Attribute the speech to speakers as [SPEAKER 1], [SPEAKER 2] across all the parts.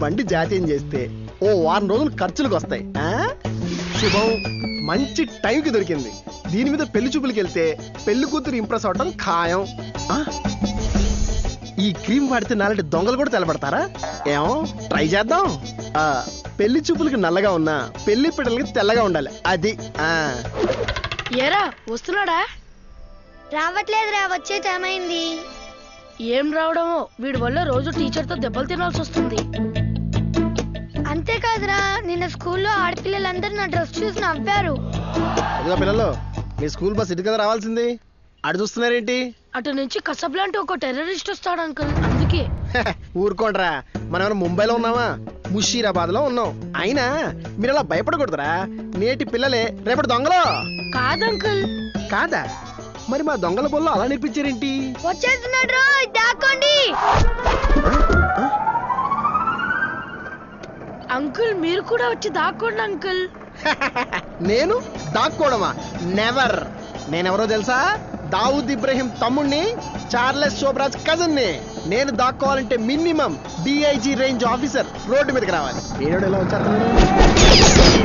[SPEAKER 1] బండి జాతీయం చేస్తే ఓ వారం రోజులు ఖర్చులకు వస్తాయి ఆ? శుభం మంచి టైంకి దొరికింది దీని మీద పెళ్లి చూపులకి వెళ్తే పెళ్లి కూతురు ఇంప్రెస్ అవటం ఖాయం ఆ? ఈ క్రీమ్ వాడితే నాలంటి దొంగలు కూడా తెలబడతారా ఏమో ట్రై చేద్దాం ఆ, పెళ్లి చూపులకి నల్లగా ఉన్నా పెళ్లి పిల్లలకి తెల్లగా ఉండాలి అది ఆ
[SPEAKER 2] ఏరా వస్తున్నాడా
[SPEAKER 3] రావట్లేదురా వచ్చే టైం అయింది
[SPEAKER 2] ఏం రావడమో వీడి వల్ల రోజు టీచర్తో దెబ్బలు తినాల్సి వస్తుంది
[SPEAKER 3] అంతేకాదురా నిన్న స్కూల్లో ఆడపిల్లలందరూ నా డ్రెస్ చూసి నవ్వారు
[SPEAKER 1] అదిగో పిల్లలు మీ స్కూల్ బస్ ఇటు కదా రావాల్సింది అటు చూస్తున్నారేంటి
[SPEAKER 2] అటు నుంచి కసబ్లాంటి ఒక టెర్రరిస్ట్ వస్తాడు అంకుల్ అందుకే
[SPEAKER 1] హెహె, ఊరుకోండ్రా మనం ఏమైనా ముంబైలో ఉన్నామా ముషీరాబాద్ లో ఉన్నాం అయినా మీరు అలా భయపడకూడదురా నేటి పిల్లలే రేపటి దొంగలు
[SPEAKER 2] కాదంకుల్
[SPEAKER 1] కాదా మరి మా దొంగల బొల్లో అలా నేర్పించారేంటి
[SPEAKER 3] వచ్చేస్తున్నాడు దాక్కోండి
[SPEAKER 2] అంకుల్ మీరు కూడా వచ్చి దాక్కోండి అంకుల్
[SPEAKER 1] నేను దాక్కోవడమా నెవర్ నేనెవరో తెలుసా దావుద్ ఇబ్రహీం తమ్ముణ్ణి చార్లెస్ శోభరాజ్ కజన్ ని నేను దాక్కోవాలంటే minimum DIG range officer road మీదకి రావాలి ఏడు ఎలా వచ్చేస్తున్నాడు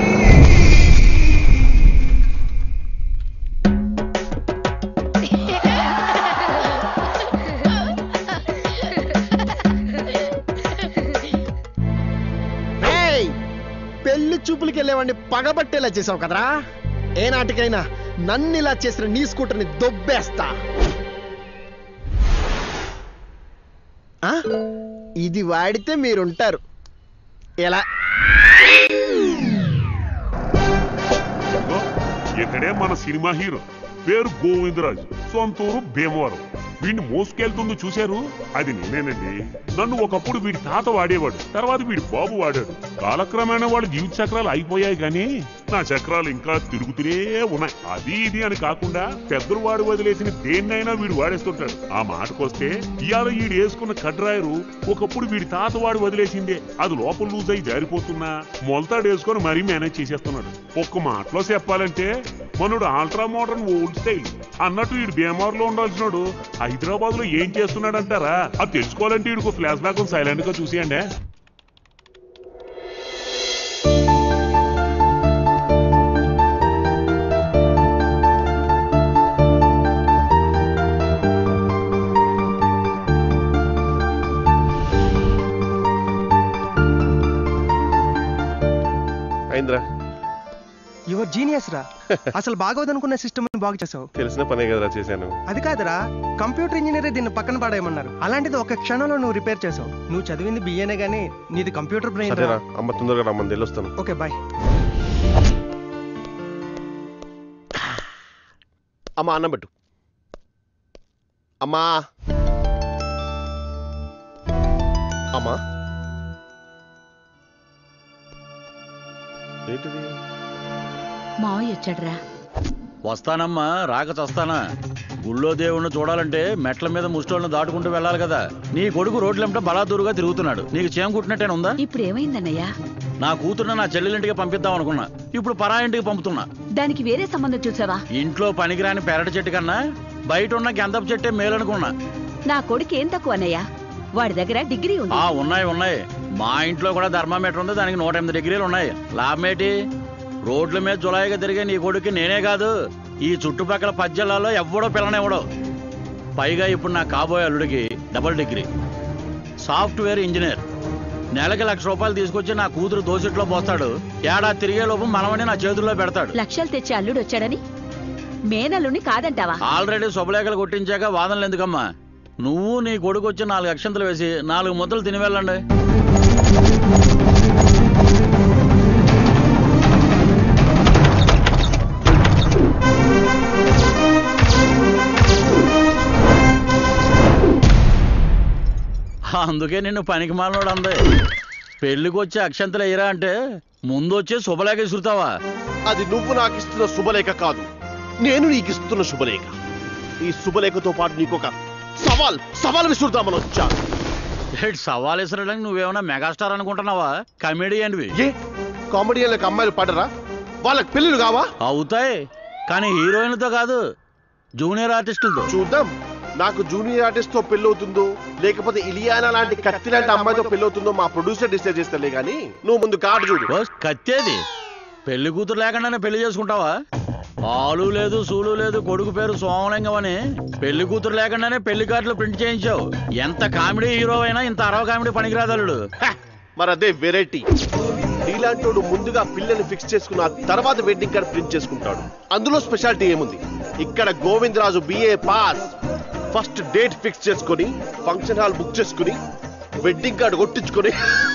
[SPEAKER 1] ఏయ్! పెళ్లి చూపులకి వెళ్ళేవాడిని పగబట్టేలా చేసావు కదరా ఏ నాటికైనా నన్ను ఇలా చేసిన నీ స్కూటర్ని దొబ్బేస్తా ఆ? ఇది వాడితే మీరుంటారు ఎలా
[SPEAKER 4] ఇదిగో, ఇతడే మన సినిమా హీరో పేరు గోవిందరాజు సొంతూరు భీమవరం వీడిని మోసుకెళ్తుంది చూశారు అది నేనేనండి నన్ను ఒకప్పుడు వీడి తాత వాడేవాడు తర్వాత వీడి బాబు వాడాడు కాలక్రమేణా వాళ్ళ జీవిత చక్రాలు అయిపోయాయి కానీ నా చక్రాలు ఇంకా తిరుగుతూనే ఉన్నాయి అది ఇది అని కాకుండా పెద్దలు వాడు వదిలేసిన దేన్నైనా వీడు వాడేస్తుంటాడు ఆ మాటకొస్తే ఇవాళ వీడు వేసుకున్న కడ్రాయరు ఒకప్పుడు వీడి తాత వాడు వదిలేసిందే అది లోపల లూజ్ అయి జారిపోతున్నా మొలతాడు వేసుకొని మరీ మేనేజ్ చేసేస్తున్నాడు ఒక్క మాటలో చెప్పాలంటే మనోడు ఆల్ట్రా మోడర్న్ ఓల్డ్ స్టైల్ అన్నట్టు వీడు బీమార్లో ఉండాల్సినాడు హైదరాబాద్ లో ఏం చేస్తున్నాడంటారా అది తెలుసుకోవాలంటే వీడికి ఫ్లాష్ బ్యాక్ సైలెంట్ గా చూసేయండి
[SPEAKER 5] అయిందిరా
[SPEAKER 6] యువర్ జీనియస్ రా అసలు బాగోదనుకున్న సిస్టమ్ బాగు చేసావు
[SPEAKER 5] తెలిసిన పనే కదరా చేశాను
[SPEAKER 6] అది కాదురా కంప్యూటర్ ఇంజనీరే దీన్ని పక్కన పడేయమన్నారు అలాంటిది ఒక క్షణంలో నువ్వు రిపేర్ చేసావు నువ్వు చదివింది బిఏనే గానీ నీది కంప్యూటర్ బ్రెయిన్
[SPEAKER 5] సరేరా అమ్మ తొందరగా రమ్మని వెళ్ళొస్తాను
[SPEAKER 6] ఓకే బాయ్
[SPEAKER 5] అమ్మా అన్నం పెట్టు అమ్మా అమ్మా ఏంటిది
[SPEAKER 7] మావయ్య వచ్చాడ్రా
[SPEAKER 8] వస్తానమ్మా రాక చస్తానా గుళ్ళో దేవుణ్ణి చూడాలంటే మెట్ల మీద ముష్టోళ్ళని దాటుకుంటూ వెళ్ళాలి కదా నీ కొడుకు రోడ్లెంట బలాదూరుగా తిరుగుతున్నాడు నీకు చేయం కుట్టినట్టేనా ఉందా
[SPEAKER 7] ఇప్పుడు ఏమైందన్నయ్యా
[SPEAKER 8] నా కూతురుని నా చెల్లెలింటికి పంపిద్దాం అనుకున్నా ఇప్పుడు పరా ఇంటికి పంపుతున్నా
[SPEAKER 7] దానికి వేరే సంబంధం చూసావా
[SPEAKER 8] ఇంట్లో పనికిరాని పెరటి చెట్టు కన్నా బయట ఉన్న గంధపు చెట్టే మేలనుకున్నా
[SPEAKER 7] నా కొడుకు ఏం తక్కువ అన్నయ్య వాడి దగ్గర డిగ్రీ ఉంది
[SPEAKER 8] ఆ ఉన్నాయి ఉన్నాయి మా ఇంట్లో కూడా థర్మామీటర్ ఉంది దానికి నూట ఎనిమిది డిగ్రీలు ఉన్నాయి లాభమేటి రోడ్ల మీద జులాయిగా తిరిగే నీ కొడుకు నేనే కాదు ఈ చుట్టుపక్కల పద్యాలలో ఎవ్వడో పిల్లనివ్వడో పైగా ఇప్పుడు నా కాబోయే అల్లుడికి డబుల్ డిగ్రీ సాఫ్ట్వేర్ ఇంజనీర్ నెలకి లక్ష రూపాయలు తీసుకొచ్చి నా కూతురు దోసిట్లో పోస్తాడు ఏడాది తిరిగే లోపు మనవని నా చేతుల్లో పెడతాడు
[SPEAKER 7] లక్షలు తెచ్చి అల్లుడు వచ్చాడని మేనల్లుని కాదంటావా
[SPEAKER 8] ఆల్రెడీ శుభలేఖలు కొట్టించాక వాదనలు ఎందుకమ్మా నువ్వు నీ కొడుకు వచ్చి నాలుగు అక్షంతలు వేసి నాలుగు ముద్దలు తిని వెళ్ళండి అందుకే నిన్ను పనికి మాలనోడు అంది పెళ్లికి వచ్చి అక్షంతలు వేయరా అంటే ముందు వచ్చి శుభలేఖ విసురుతావా
[SPEAKER 5] అది నువ్వు నాకు ఇస్తున్న శుభలేఖ కాదు నేను నీకు ఇస్తున్న శుభలేఖ ఈ శుభలేఖతో పాటు నీకు ఒక సవాల్ సవాల్ విసురుతామని వచ్చా
[SPEAKER 8] ఏంటి సవాల్ విసరడానికి నువ్వేమన్నా మెగాస్టార్ అనుకుంటున్నావా కమెడియన్వి
[SPEAKER 5] ఏ కామెడియన్లకు అమ్మాయిలు పడరా వాళ్ళకి పెళ్ళిళ్ళు కావా
[SPEAKER 8] అవుతాయి కానీ హీరోయిన్లతో కాదు జూనియర్ ఆర్టిస్టులతో
[SPEAKER 5] చూద్దాం నాకు జూనియర్ ఆర్టిస్ట్ తో పెళ్ళవుతుందో లేకపోతే ఇలియానా లాంటి కత్తి లాంటి అమ్మాయితో పెళ్ళవుతుందో మా ప్రొడ్యూసర్ డిసైడ్ చేస్తలే గానీ నువ్వు ముందు కార్డు చూడు
[SPEAKER 8] ఓ కత్తేది పెళ్లి కూతురు లేకుండానే పెళ్లి చేసుకుంటావా ఆలు లేదు సూలు లేదు కొడుకు పేరు సోమలింగం అని పెళ్లి కూతురు లేకుండానే పెళ్లి కార్డులు ప్రింట్ చేయించావు ఎంత కామెడీ హీరో అయినా ఇంత అరవ కామెడీ పనికిరాదలుడు
[SPEAKER 5] హ! మరి అదే వెరైటీ నీలాంటోడు ముందుగా పిల్లని ఫిక్స్ చేసుకున్న ఆ తర్వాత వెడ్డింగ్ కార్డ్ ప్రింట్ చేసుకుంటాడు అందులో స్పెషాలిటీ ఏముంది ఇక్కడ Govindaraju BA pass first date fix చేసుకొని ఫంక్షన్ హాల్ బుక్ చేసుకుని వెడ్డింగ్ కార్డు కొట్టించుకొని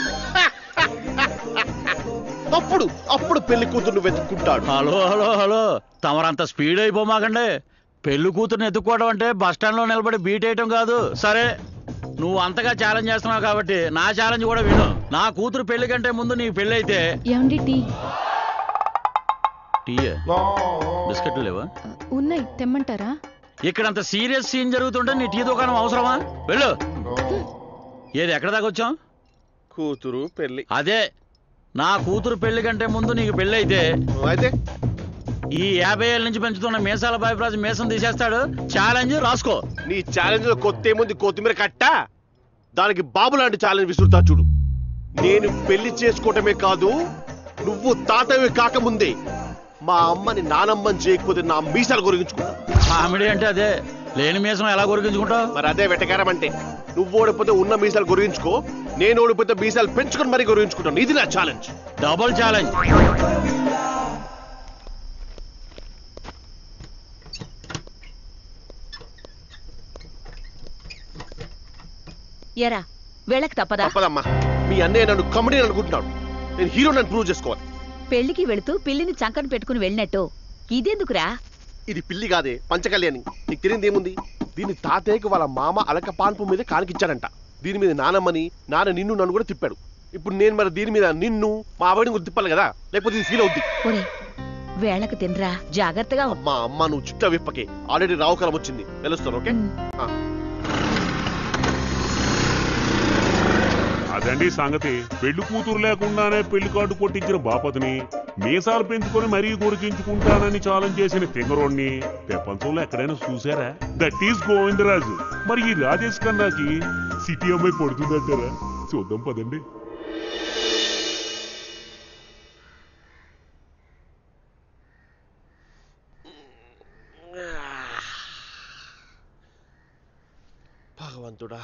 [SPEAKER 5] అప్పుడు అప్పుడు పెళ్లి కూతుర్ని వెతుక్కుంటాడు
[SPEAKER 8] హలో హలో హలో తమరంత స్పీడ్ అయిపోమాకండి పెళ్లి కూతురుని ఎత్తుక్కోవడం అంటే బస్ స్టాండ్ లో నిలబడి బీట్ వేయటం కాదు సరే నువ్వు అంతగా ఛాలెంజ్ చేస్తున్నావు కాబట్టి నా ఛాలెంజ్ కూడా విను నా కూతురు పెళ్లి కంటే ముందు నీ పెళ్లి అయితే
[SPEAKER 9] ఏమండి టీ
[SPEAKER 8] టీ బిస్కెట్లు లేవా
[SPEAKER 9] ఉన్నాయి తెమ్మంటారా
[SPEAKER 8] ఇక్కడ అంత సీరియస్ సీన్ జరుగుతుంటే నీ టీ దుకాణం అవసరమా వెళ్ళు ఏది ఎక్కడ దాకా వచ్చాం
[SPEAKER 5] కూతురు పెళ్లి
[SPEAKER 8] అదే నా కూతురు పెళ్లి కంటే ముందు నీకు పెళ్లి అయితే
[SPEAKER 5] అయితే
[SPEAKER 8] ఈ యాభై ఏళ్ళ నుంచి పెంచుతున్న మీసాల బాబిరాజు మీసం తీసేస్తాడు ఛాలెంజ్ రాసుకో
[SPEAKER 5] నీ ఛాలెంజ్ లో కొత్త ఏముంది కొత్తిమీర కట్ట దానికి బాబు లాంటి ఛాలెంజ్ విసురుతా చూడు నేను పెళ్లి చేసుకోవటమే కాదు నువ్వు తాతవి కాకముందే మా అమ్మని నానమ్మని చేయకపోతే నా మీసాలు గురించుకుంటా
[SPEAKER 8] కామెడీ అంటే అదే లేని మీసం ఎలా కొరికించుకుంటావు
[SPEAKER 5] మరి అదే వెటకారం అంటే నువ్వు ఓడిపోతే ఉన్న మీసాలు గురించుకో నేను ఓడిపోతే మీసాలు పెంచుకొని మరీ గురించుకుంటాను ఇది నా ఛాలెంజ్
[SPEAKER 8] డబుల్ ఛాలెంజ్
[SPEAKER 7] ఎరా వీళ్ళకి తప్పదా
[SPEAKER 5] తప్పదమ్మా మీ అన్నయ్య నన్ను కమెడీ అనుకుంటున్నాడు నేను హీరో నన్ను ప్రూవ్ చేసుకోవాలి
[SPEAKER 7] పెళ్లికి వెళుతూ పిల్లిని చంకన పెట్టుకుని వెళ్ళినట్టు ఇదెందుకురా
[SPEAKER 5] ఇది పిల్లి కాదే పంచకళ్యాణి నీకు తెలియదు ఏముంది దీని తాతయ్యకి వాళ్ళ మామ అలక పాన్పు మీద కానికిచ్చాడంట దీని మీద నానమ్మని నాన్న నిన్ను నన్ను కూడా తిప్పాడు ఇప్పుడు నేను మరి దీని మీద నిన్ను మా ఆవిడని కూడా తిప్పాలి కదా లేకపోతే ఇది ఫీల్ అవుద్ది
[SPEAKER 7] ఒరే వేళకు తినరా జాగ్రత్తగా ఉం-
[SPEAKER 5] అమ్మా అమ్మ నువ్వు చుట్ట విప్పకే ఆల్రెడీ రావుకాలం వచ్చింది తెలుస్తాను ఓకే
[SPEAKER 7] ఉమ్.
[SPEAKER 5] ఆ.
[SPEAKER 4] అదండి సంగతి పెళ్లి కూతురు లేకుండానే పెళ్లి కార్డు కొట్టించిన బాపతిని మీసాలు పెంచుకొని మరీ కొరికించుకుంటానని ఛాలెంజ్ చేసిన తింగరోడ్ని ప్రపంచంలో ఎక్కడైనా చూసారా దట్ ఈస్ గోవిందరాజు మరి ఈ రాజేష్ ఖన్నాకి సిటీ అమ్మాయి పడుతుందంటారా చూద్దాం పదండి
[SPEAKER 5] భగవంతుడా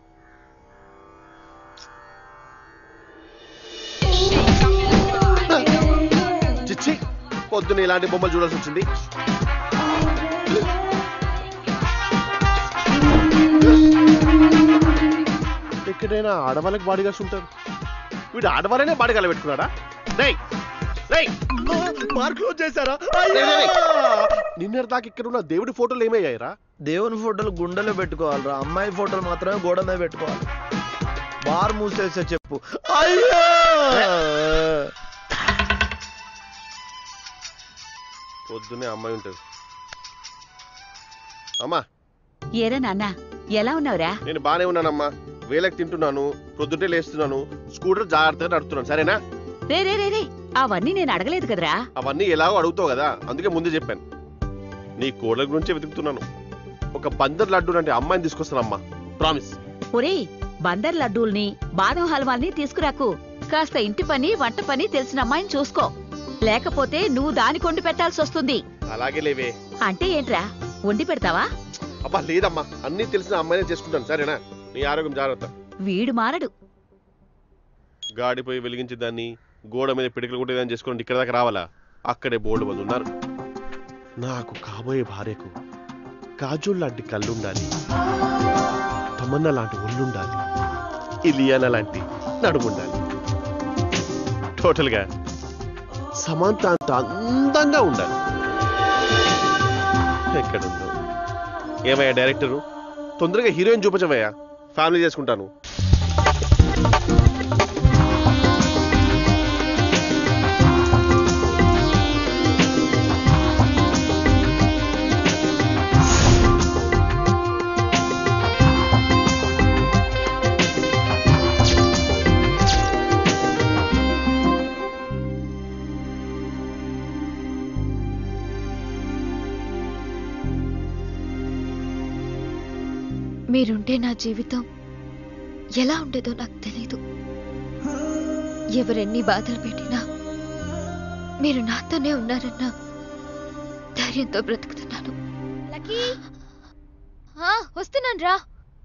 [SPEAKER 5] చిచ్చి పొద్దున ఇలాంటి బొమ్మలు చూడాల్సి వచ్చింది ఎక్కడైనా ఆడవాళ్ళకి బాడీగార్డ్స్ ఉంటారు వీడు ఆడవాళ్ళనే బాడీగార్డ్ పెట్టుకున్నాడా రేయ్ రేయ్
[SPEAKER 1] పార్క్ క్లోజ్ చేశారా
[SPEAKER 5] రేయ్, రేయ్, రేయ్. నిన్నటి దాకా ఇక్కడ ఉన్న దేవుడి ఫోటోలు ఏమయ్యాయిరా
[SPEAKER 10] దేవుని ఫోటోలు గుండెలో పెట్టుకోవాలిరా అమ్మాయి ఫోటోలు మాత్రమే గోడ మీద పెట్టుకోవాలి బార్ మూసేసే చెప్పు అయ్యో
[SPEAKER 5] పొద్దునే అమ్మాయి ఉంటుంది అమ్మా
[SPEAKER 7] ఏరా నాన్న ఎలా ఉన్నావురా
[SPEAKER 5] నేను బానే ఉన్నానమ్మా వేలకు తింటున్నాను ప్రొద్దుటే లేస్తున్నాను స్కూటర్ జాగ్రత్తగా నడుపుతున్నాను సరేనా
[SPEAKER 7] రే రే రే రే అవన్నీ నేను అడగలేదు కదరా
[SPEAKER 5] అవన్నీ ఎలాగో అడుగుతావు కదా అందుకే ముందే చెప్పాను నీ కోడల గురించే వెతుకుతున్నాను ఒక బందర్ లడ్డు లాంటి అమ్మాయిని తీసుకొస్తానమ్మా ప్రామిస్
[SPEAKER 7] ఒరేయ్ బందర్ లడ్డూల్ని బాదం హల్వాల్ని తీసుకురాకు కాస్త ఇంటి పని వంట పని తెలిసిన అమ్మాయిని చూసుకో లేకపోతే నువ్వు దాని కొండి పెట్టాల్సి వస్తుంది
[SPEAKER 5] అలాగే లేవే
[SPEAKER 7] అంటే ఏంట్రా వండి పెడతావా
[SPEAKER 5] అబ్బా లేదమ్మా అన్నీ తెలిసిన అమ్మాయినే చేసుకుంటాను సరేనా నీ ఆరోగ్యం జాగ్రత్త
[SPEAKER 7] వీడు మారడు
[SPEAKER 5] గాడిపోయి వెలిగించి దాన్ని గోడ మీద పిడికలు కొట్టేదాన్ని చేసుకుని ఇక్కడ దాకా రావాలా అక్కడే బోర్డు మంది ఉన్నారు నాకు కాబోయే భార్యకు కాజోల్ లాంటి కళ్ళుండాలి తమన్నా లాంటి ఒళ్ళుండాలి ఇలియానా లాంటి నడుముండాలి టోటల్గా సమంత అంత అందంగా ఉండాలి ఎక్కడుందో ఏమయ్యా డైరెక్టరు తొందరగా హీరోయిన్ చూపించవయ్యా ఫ్యామిలీ చేసుకుంటాను
[SPEAKER 11] మీరుంటే నా జీవితం ఎలా ఉండేదో నాకు తెలీదు ఎవరెన్ని బాధలు పెట్టినా మీరు నాతోనే ఉన్నారన్న ధైర్యంతో బ్రతుకుతున్నాను
[SPEAKER 3] లక్కీ వస్తున్నాను రా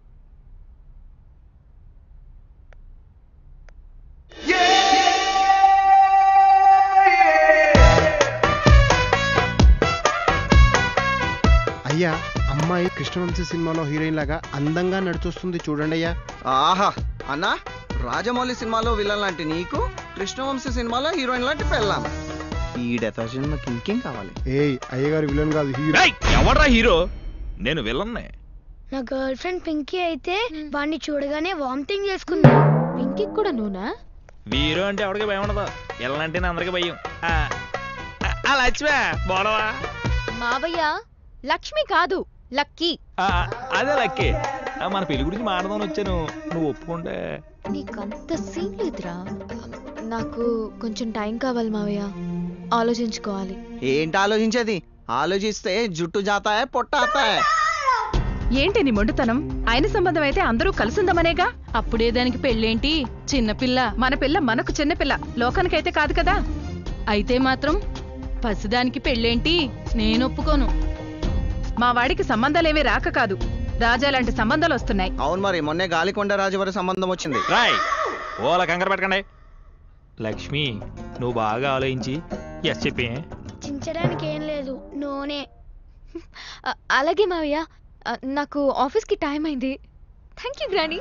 [SPEAKER 1] అయ్యా అమ్మాయి కృష్ణవంశీ సినిమాలో హీరోయిన్ లాగా అందంగా నడిచొస్తుంది చూడండి అయ్యా
[SPEAKER 6] ఆహా అన్నా రాజమౌళి సినిమాలో విలన్ లాంటి నీకు కృష్ణవంశీ సినిమాలో హీరోయిన్ లాంటి పెళ్ళాం ఈ డెతా సినిమాకి ఇంకేం కావాలి
[SPEAKER 1] ఏయ్ అయ్యగారు విలన్ కాదు హీరో
[SPEAKER 12] ఎవడ్రా హీరో నేను విలన్నే
[SPEAKER 3] నా గర్ల్ ఫ్రెండ్ పింకీ అయితే వాడిని చూడగానే వామిటింగ్ చేసుకుంది
[SPEAKER 11] పింకీ కూడా నువ్వునా
[SPEAKER 12] వీరు అంటే ఎవరికి భయం ఉండదు విలన్ అంటే అందరికి భయం ఆ, ఆ, ఆ లక్ష్మే బోడవా
[SPEAKER 11] మావయ్య లక్ష్మి కాదు లక్కీ
[SPEAKER 12] ఆ, అదే లక్కి ఆ, మన పెళ్లి గురించి మాట్లాడదామని వచ్చాను నువ్వు ఒప్పుకుంటే
[SPEAKER 11] నీకంత సీన్ లేదురా నాకు కొంచెం టైం కావాలి మావయ్య ఆలోచించుకోవాలి
[SPEAKER 6] ఏంటి ఆలోచించేది ఆలోచిస్తే జుట్టు జాతాయే పొట్టాతాయే
[SPEAKER 9] ఏంటి నీ మొండుతనం ఆయన సంబంధం అయితే అందరూ కలిసిందమనేగా అప్పుడే దానికి పెళ్ళేంటి చిన్నపిల్ల మన పిల్ల మనకు చిన్నపిల్ల లోకానికైతే కాదు కదా అయితే మాత్రం పసిదానికి పెళ్ళేంటి నేను ఒప్పుకోను మా వాడికి సంబంధాలేమీ రాక కాదు రాజా లాంటి సంబంధాలు వస్తున్నాయి
[SPEAKER 6] అవును మరి మొన్నే గాలికొండ రాజువారి సంబంధం వచ్చింది
[SPEAKER 12] రాయ్ ఓలా కంగారు పెట్టకండి లక్ష్మి నువ్వు బాగా ఆలోచించి ఎస్ చెప్పి
[SPEAKER 3] చించడానికి ఏం లేదు నూనె
[SPEAKER 11] అ- అలాగే మావయ్య అ, నాకు ఆఫీస్కి టైం అయింది థ్యాంక్ యూ గ్రాని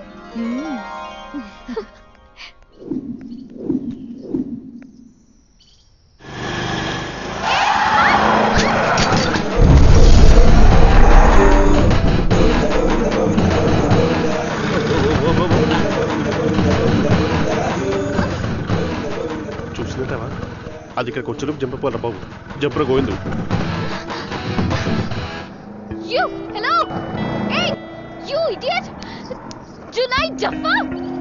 [SPEAKER 5] చూసినట్టవా అది ఇక్కడికి వచ్చేలోపు జంపపోరా బాబు జంపర గోవిందు
[SPEAKER 11] యూ హలో ఏయ్ యూ ఇడియట్ జునై జఫా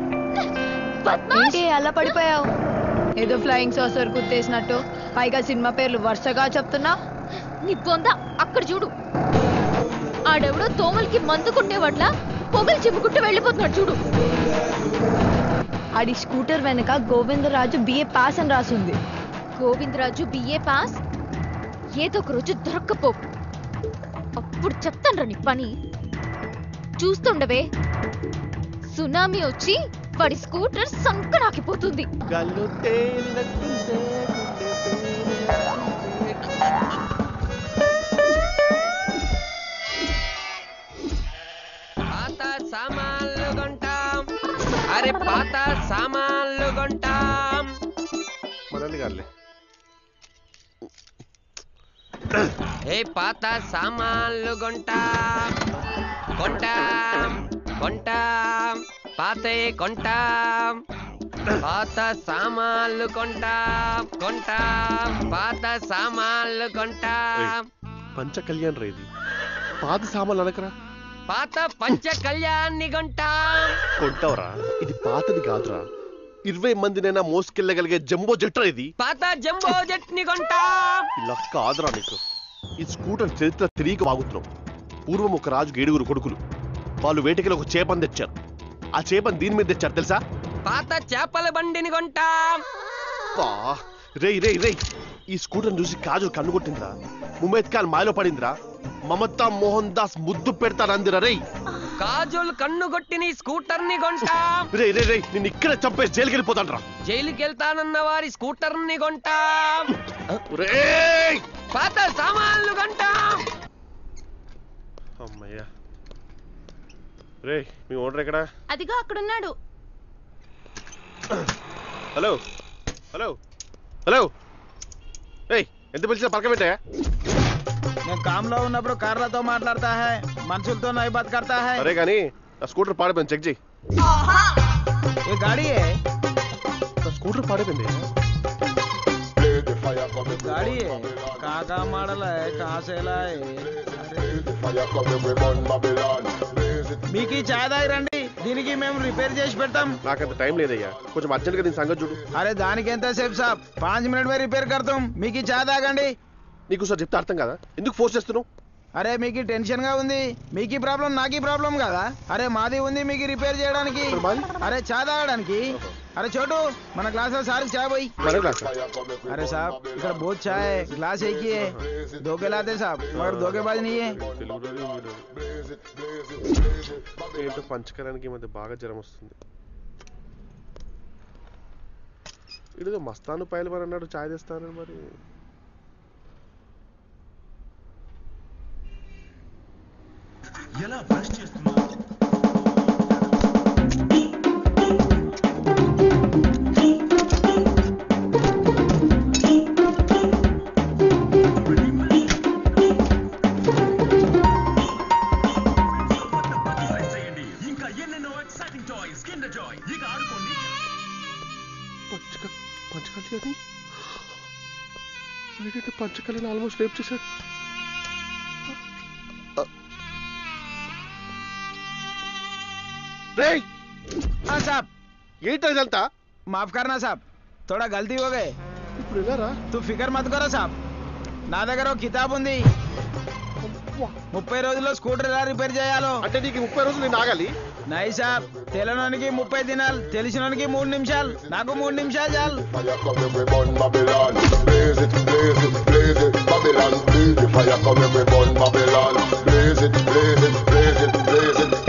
[SPEAKER 2] ఏంటి అలా పడిపోయావు ఏదో ఫ్లయింగ్ సాసర్ గుర్తేసినట్టు పైగా సినిమా పేర్లు వరుసగా చెప్తున్నా
[SPEAKER 11] నీ బొంద అక్కడ చూడు ఆడెవడో తోమలకి మందు కొట్టేవాట్ల పొగలు చిమ్ముకుంటూ వెళ్ళిపోతున్నాడు చూడు
[SPEAKER 2] ఆడి స్కూటర్ వెనక గోవిందరాజు బిఏ పాస్ అని రాసుంది
[SPEAKER 11] గోవిందరాజు బిఏ పాస్ ఏదో ఒక రోజు దొరక్కపో అప్పుడు చెప్తాను నీ పని చూస్తుండవే సునామీ వచ్చి వాడి స్కూటర్ సంకనాకిపోతుంది
[SPEAKER 5] గల్లు తేలినట్టుందే
[SPEAKER 13] పాత సామాన్లు కొంటాం అరే పాత సామాన్లు కొంటాం
[SPEAKER 5] మనల్ని కాదులే
[SPEAKER 13] ఏ పాత సామాన్లు కొంటాం కొంటాం కొంటాం పాతే కొంటాం పాత సామాన్లు కొంటాం కొంటాం పాత సామాన్లు కొంటాం
[SPEAKER 5] పంచ కళ్యాణ్ రా ఇది పాత సామాన్లు అనకరా
[SPEAKER 13] పాత పంచ కళ్యాణ్ని కొంటాం
[SPEAKER 5] కొంటావురా ఇది పాతది కాదురా ఇరవై మందినైనా మోసుకెళ్ళగలిగే జంబో జట్రా ఇది
[SPEAKER 13] పాత జంబో జెట్ని కొంటాం
[SPEAKER 5] ఇలా కాదురా నీకు ఈ స్కూటర్ చరిత్ర తిరిగి వాగుతున్నావు పూర్వం ఒక రాజుకి ఏడుగురు కొడుకులు వాళ్ళు వేటకిలో ఒక చేపని తెచ్చారు ఆ చేపని దీని మీద తెచ్చారు తెలుసా
[SPEAKER 13] పాత చేపల బండిని కొంటాం
[SPEAKER 5] బా రేయ్ రేయ్ రేయ్ ఈ స్కూటర్ చూసి కాజల్ కన్ను కొట్టిందిరా ముమైత్ ఖాన్ మాయలో పడిందిరా మమతా మోహన్ దాస్ ముద్దు పెడతానందిరా రేయ్
[SPEAKER 13] కాజోల్ కన్ను కొట్టిన ఈ స్కూటర్ ని కొంటాం
[SPEAKER 5] రే రే రే నిన్ను ఇక్కడే చంపేసి జైలుకి వెళ్ళిపోతాను రా
[SPEAKER 13] జైలుకి వెళ్తానన్న వారి స్కూటర్ ని కొంటాం
[SPEAKER 5] రేయ్
[SPEAKER 13] పాత సామాన్లు కొంటాం
[SPEAKER 5] అమ్మయ్యా రే మీ ఓనర్ ఎక్కడా
[SPEAKER 2] అదిగో అక్కడున్నాడు
[SPEAKER 5] హలో హలో హలో ఏయ్ ఎంత పిలిచినా పక్క పెట్టా
[SPEAKER 8] నేను కామ్లో ఉన్నప్పుడు కార్లతో మాట్లాడతా హై మనుషులతో నై బాత్ కర్తా హై
[SPEAKER 5] అరే కానీ నా స్కూటర్ పాడిపోయింది చెక్ చేయి
[SPEAKER 8] ఏ గాడి హై
[SPEAKER 5] నా స్కూటర్ పాడిపోయింది
[SPEAKER 8] गाड़ी है कहाँ कहाँ मॉडल है कहाँ से लाए మీకు ఈ చాయ్ దాగి రండి దీనికి మేము రిపేర్ చేసి పెడతాం
[SPEAKER 5] నాకంత టైం లేదయ్యా కొంచెం అర్జెంట్గా దీని సంగతి చూడు
[SPEAKER 8] అరే దానికి ఎంత సేపు సాబ్ పాంచ్ మినిట్ మే రిపేర్ కడతాం మీకు ఈ చాయ్ తాగండి
[SPEAKER 5] నీకు సార్ చెప్తే అర్థం కదా ఎందుకు ఫోర్స్ చేస్తున్నావు
[SPEAKER 14] అరే మీకు టెన్షన్ గా ఉంది మీకు ప్రాబ్లం నాకు ప్రాబ్లం కదా అరే మాది ఉంది మీకు రిపేర్ చేయడానికి అరే చా తాగడానికి అరే చోటు మన క్లాస్ లో సార్ చాయ్ పోయి
[SPEAKER 5] మన class ఆ?
[SPEAKER 14] अरे साहब इधर बहुत चाय है ग्लास एक ही है दो के लाते साहब मगर धोखेबाज नहीं है
[SPEAKER 5] తెలుగులోనే ఉంది. ఏంటో పంచకరానికి ఈ మధ్య బాగా జ్వరం వస్తుంది ఇదిగో మస్తాను పాయలు మరి అన్నాడు చాయ్ తెస్తాను మరి
[SPEAKER 15] ఎలా బ్రష్ చేస్తున్నావు ఇంకా ఎన్నెన్నో ఎక్సైటింగ్ టాయ్స్ కిండర్ జాయ్ ఇక ఆడుకోండి
[SPEAKER 5] పంచక పంచకలి అని ఏంటంటే పంచకలిని ఆల్మోస్ట్ రేప్ చేశాడు రేయ్
[SPEAKER 14] हाँ साहब
[SPEAKER 5] ఏంటో ఇదంతా
[SPEAKER 14] माफ करना साहब थोड़ा गलती हो गए
[SPEAKER 5] ఇప్పుడు ఎలా
[SPEAKER 14] तू फिकर मत करो साहब నా దగ్గర ఒక కితాబ్ ఉంది ముప్పై రోజుల్లో స్కూటర్ ఎలా రిపేర్ చేయాలో
[SPEAKER 5] అంటే నీకు ముప్పై రోజులు నేను ఆగాలి
[SPEAKER 14] నై సాబ్ తెలియనోనికి ముప్పై దినాలు తెలిసినోనికి మూడు నిమిషాలు నాకు మూడు నిమిషాలు చాలు
[SPEAKER 16] Babylon, blaze it, blaze it, blaze it, Babylon, blaze the fire, come every burn Babylon, blaze it, blaze it, blaze it, blaze it.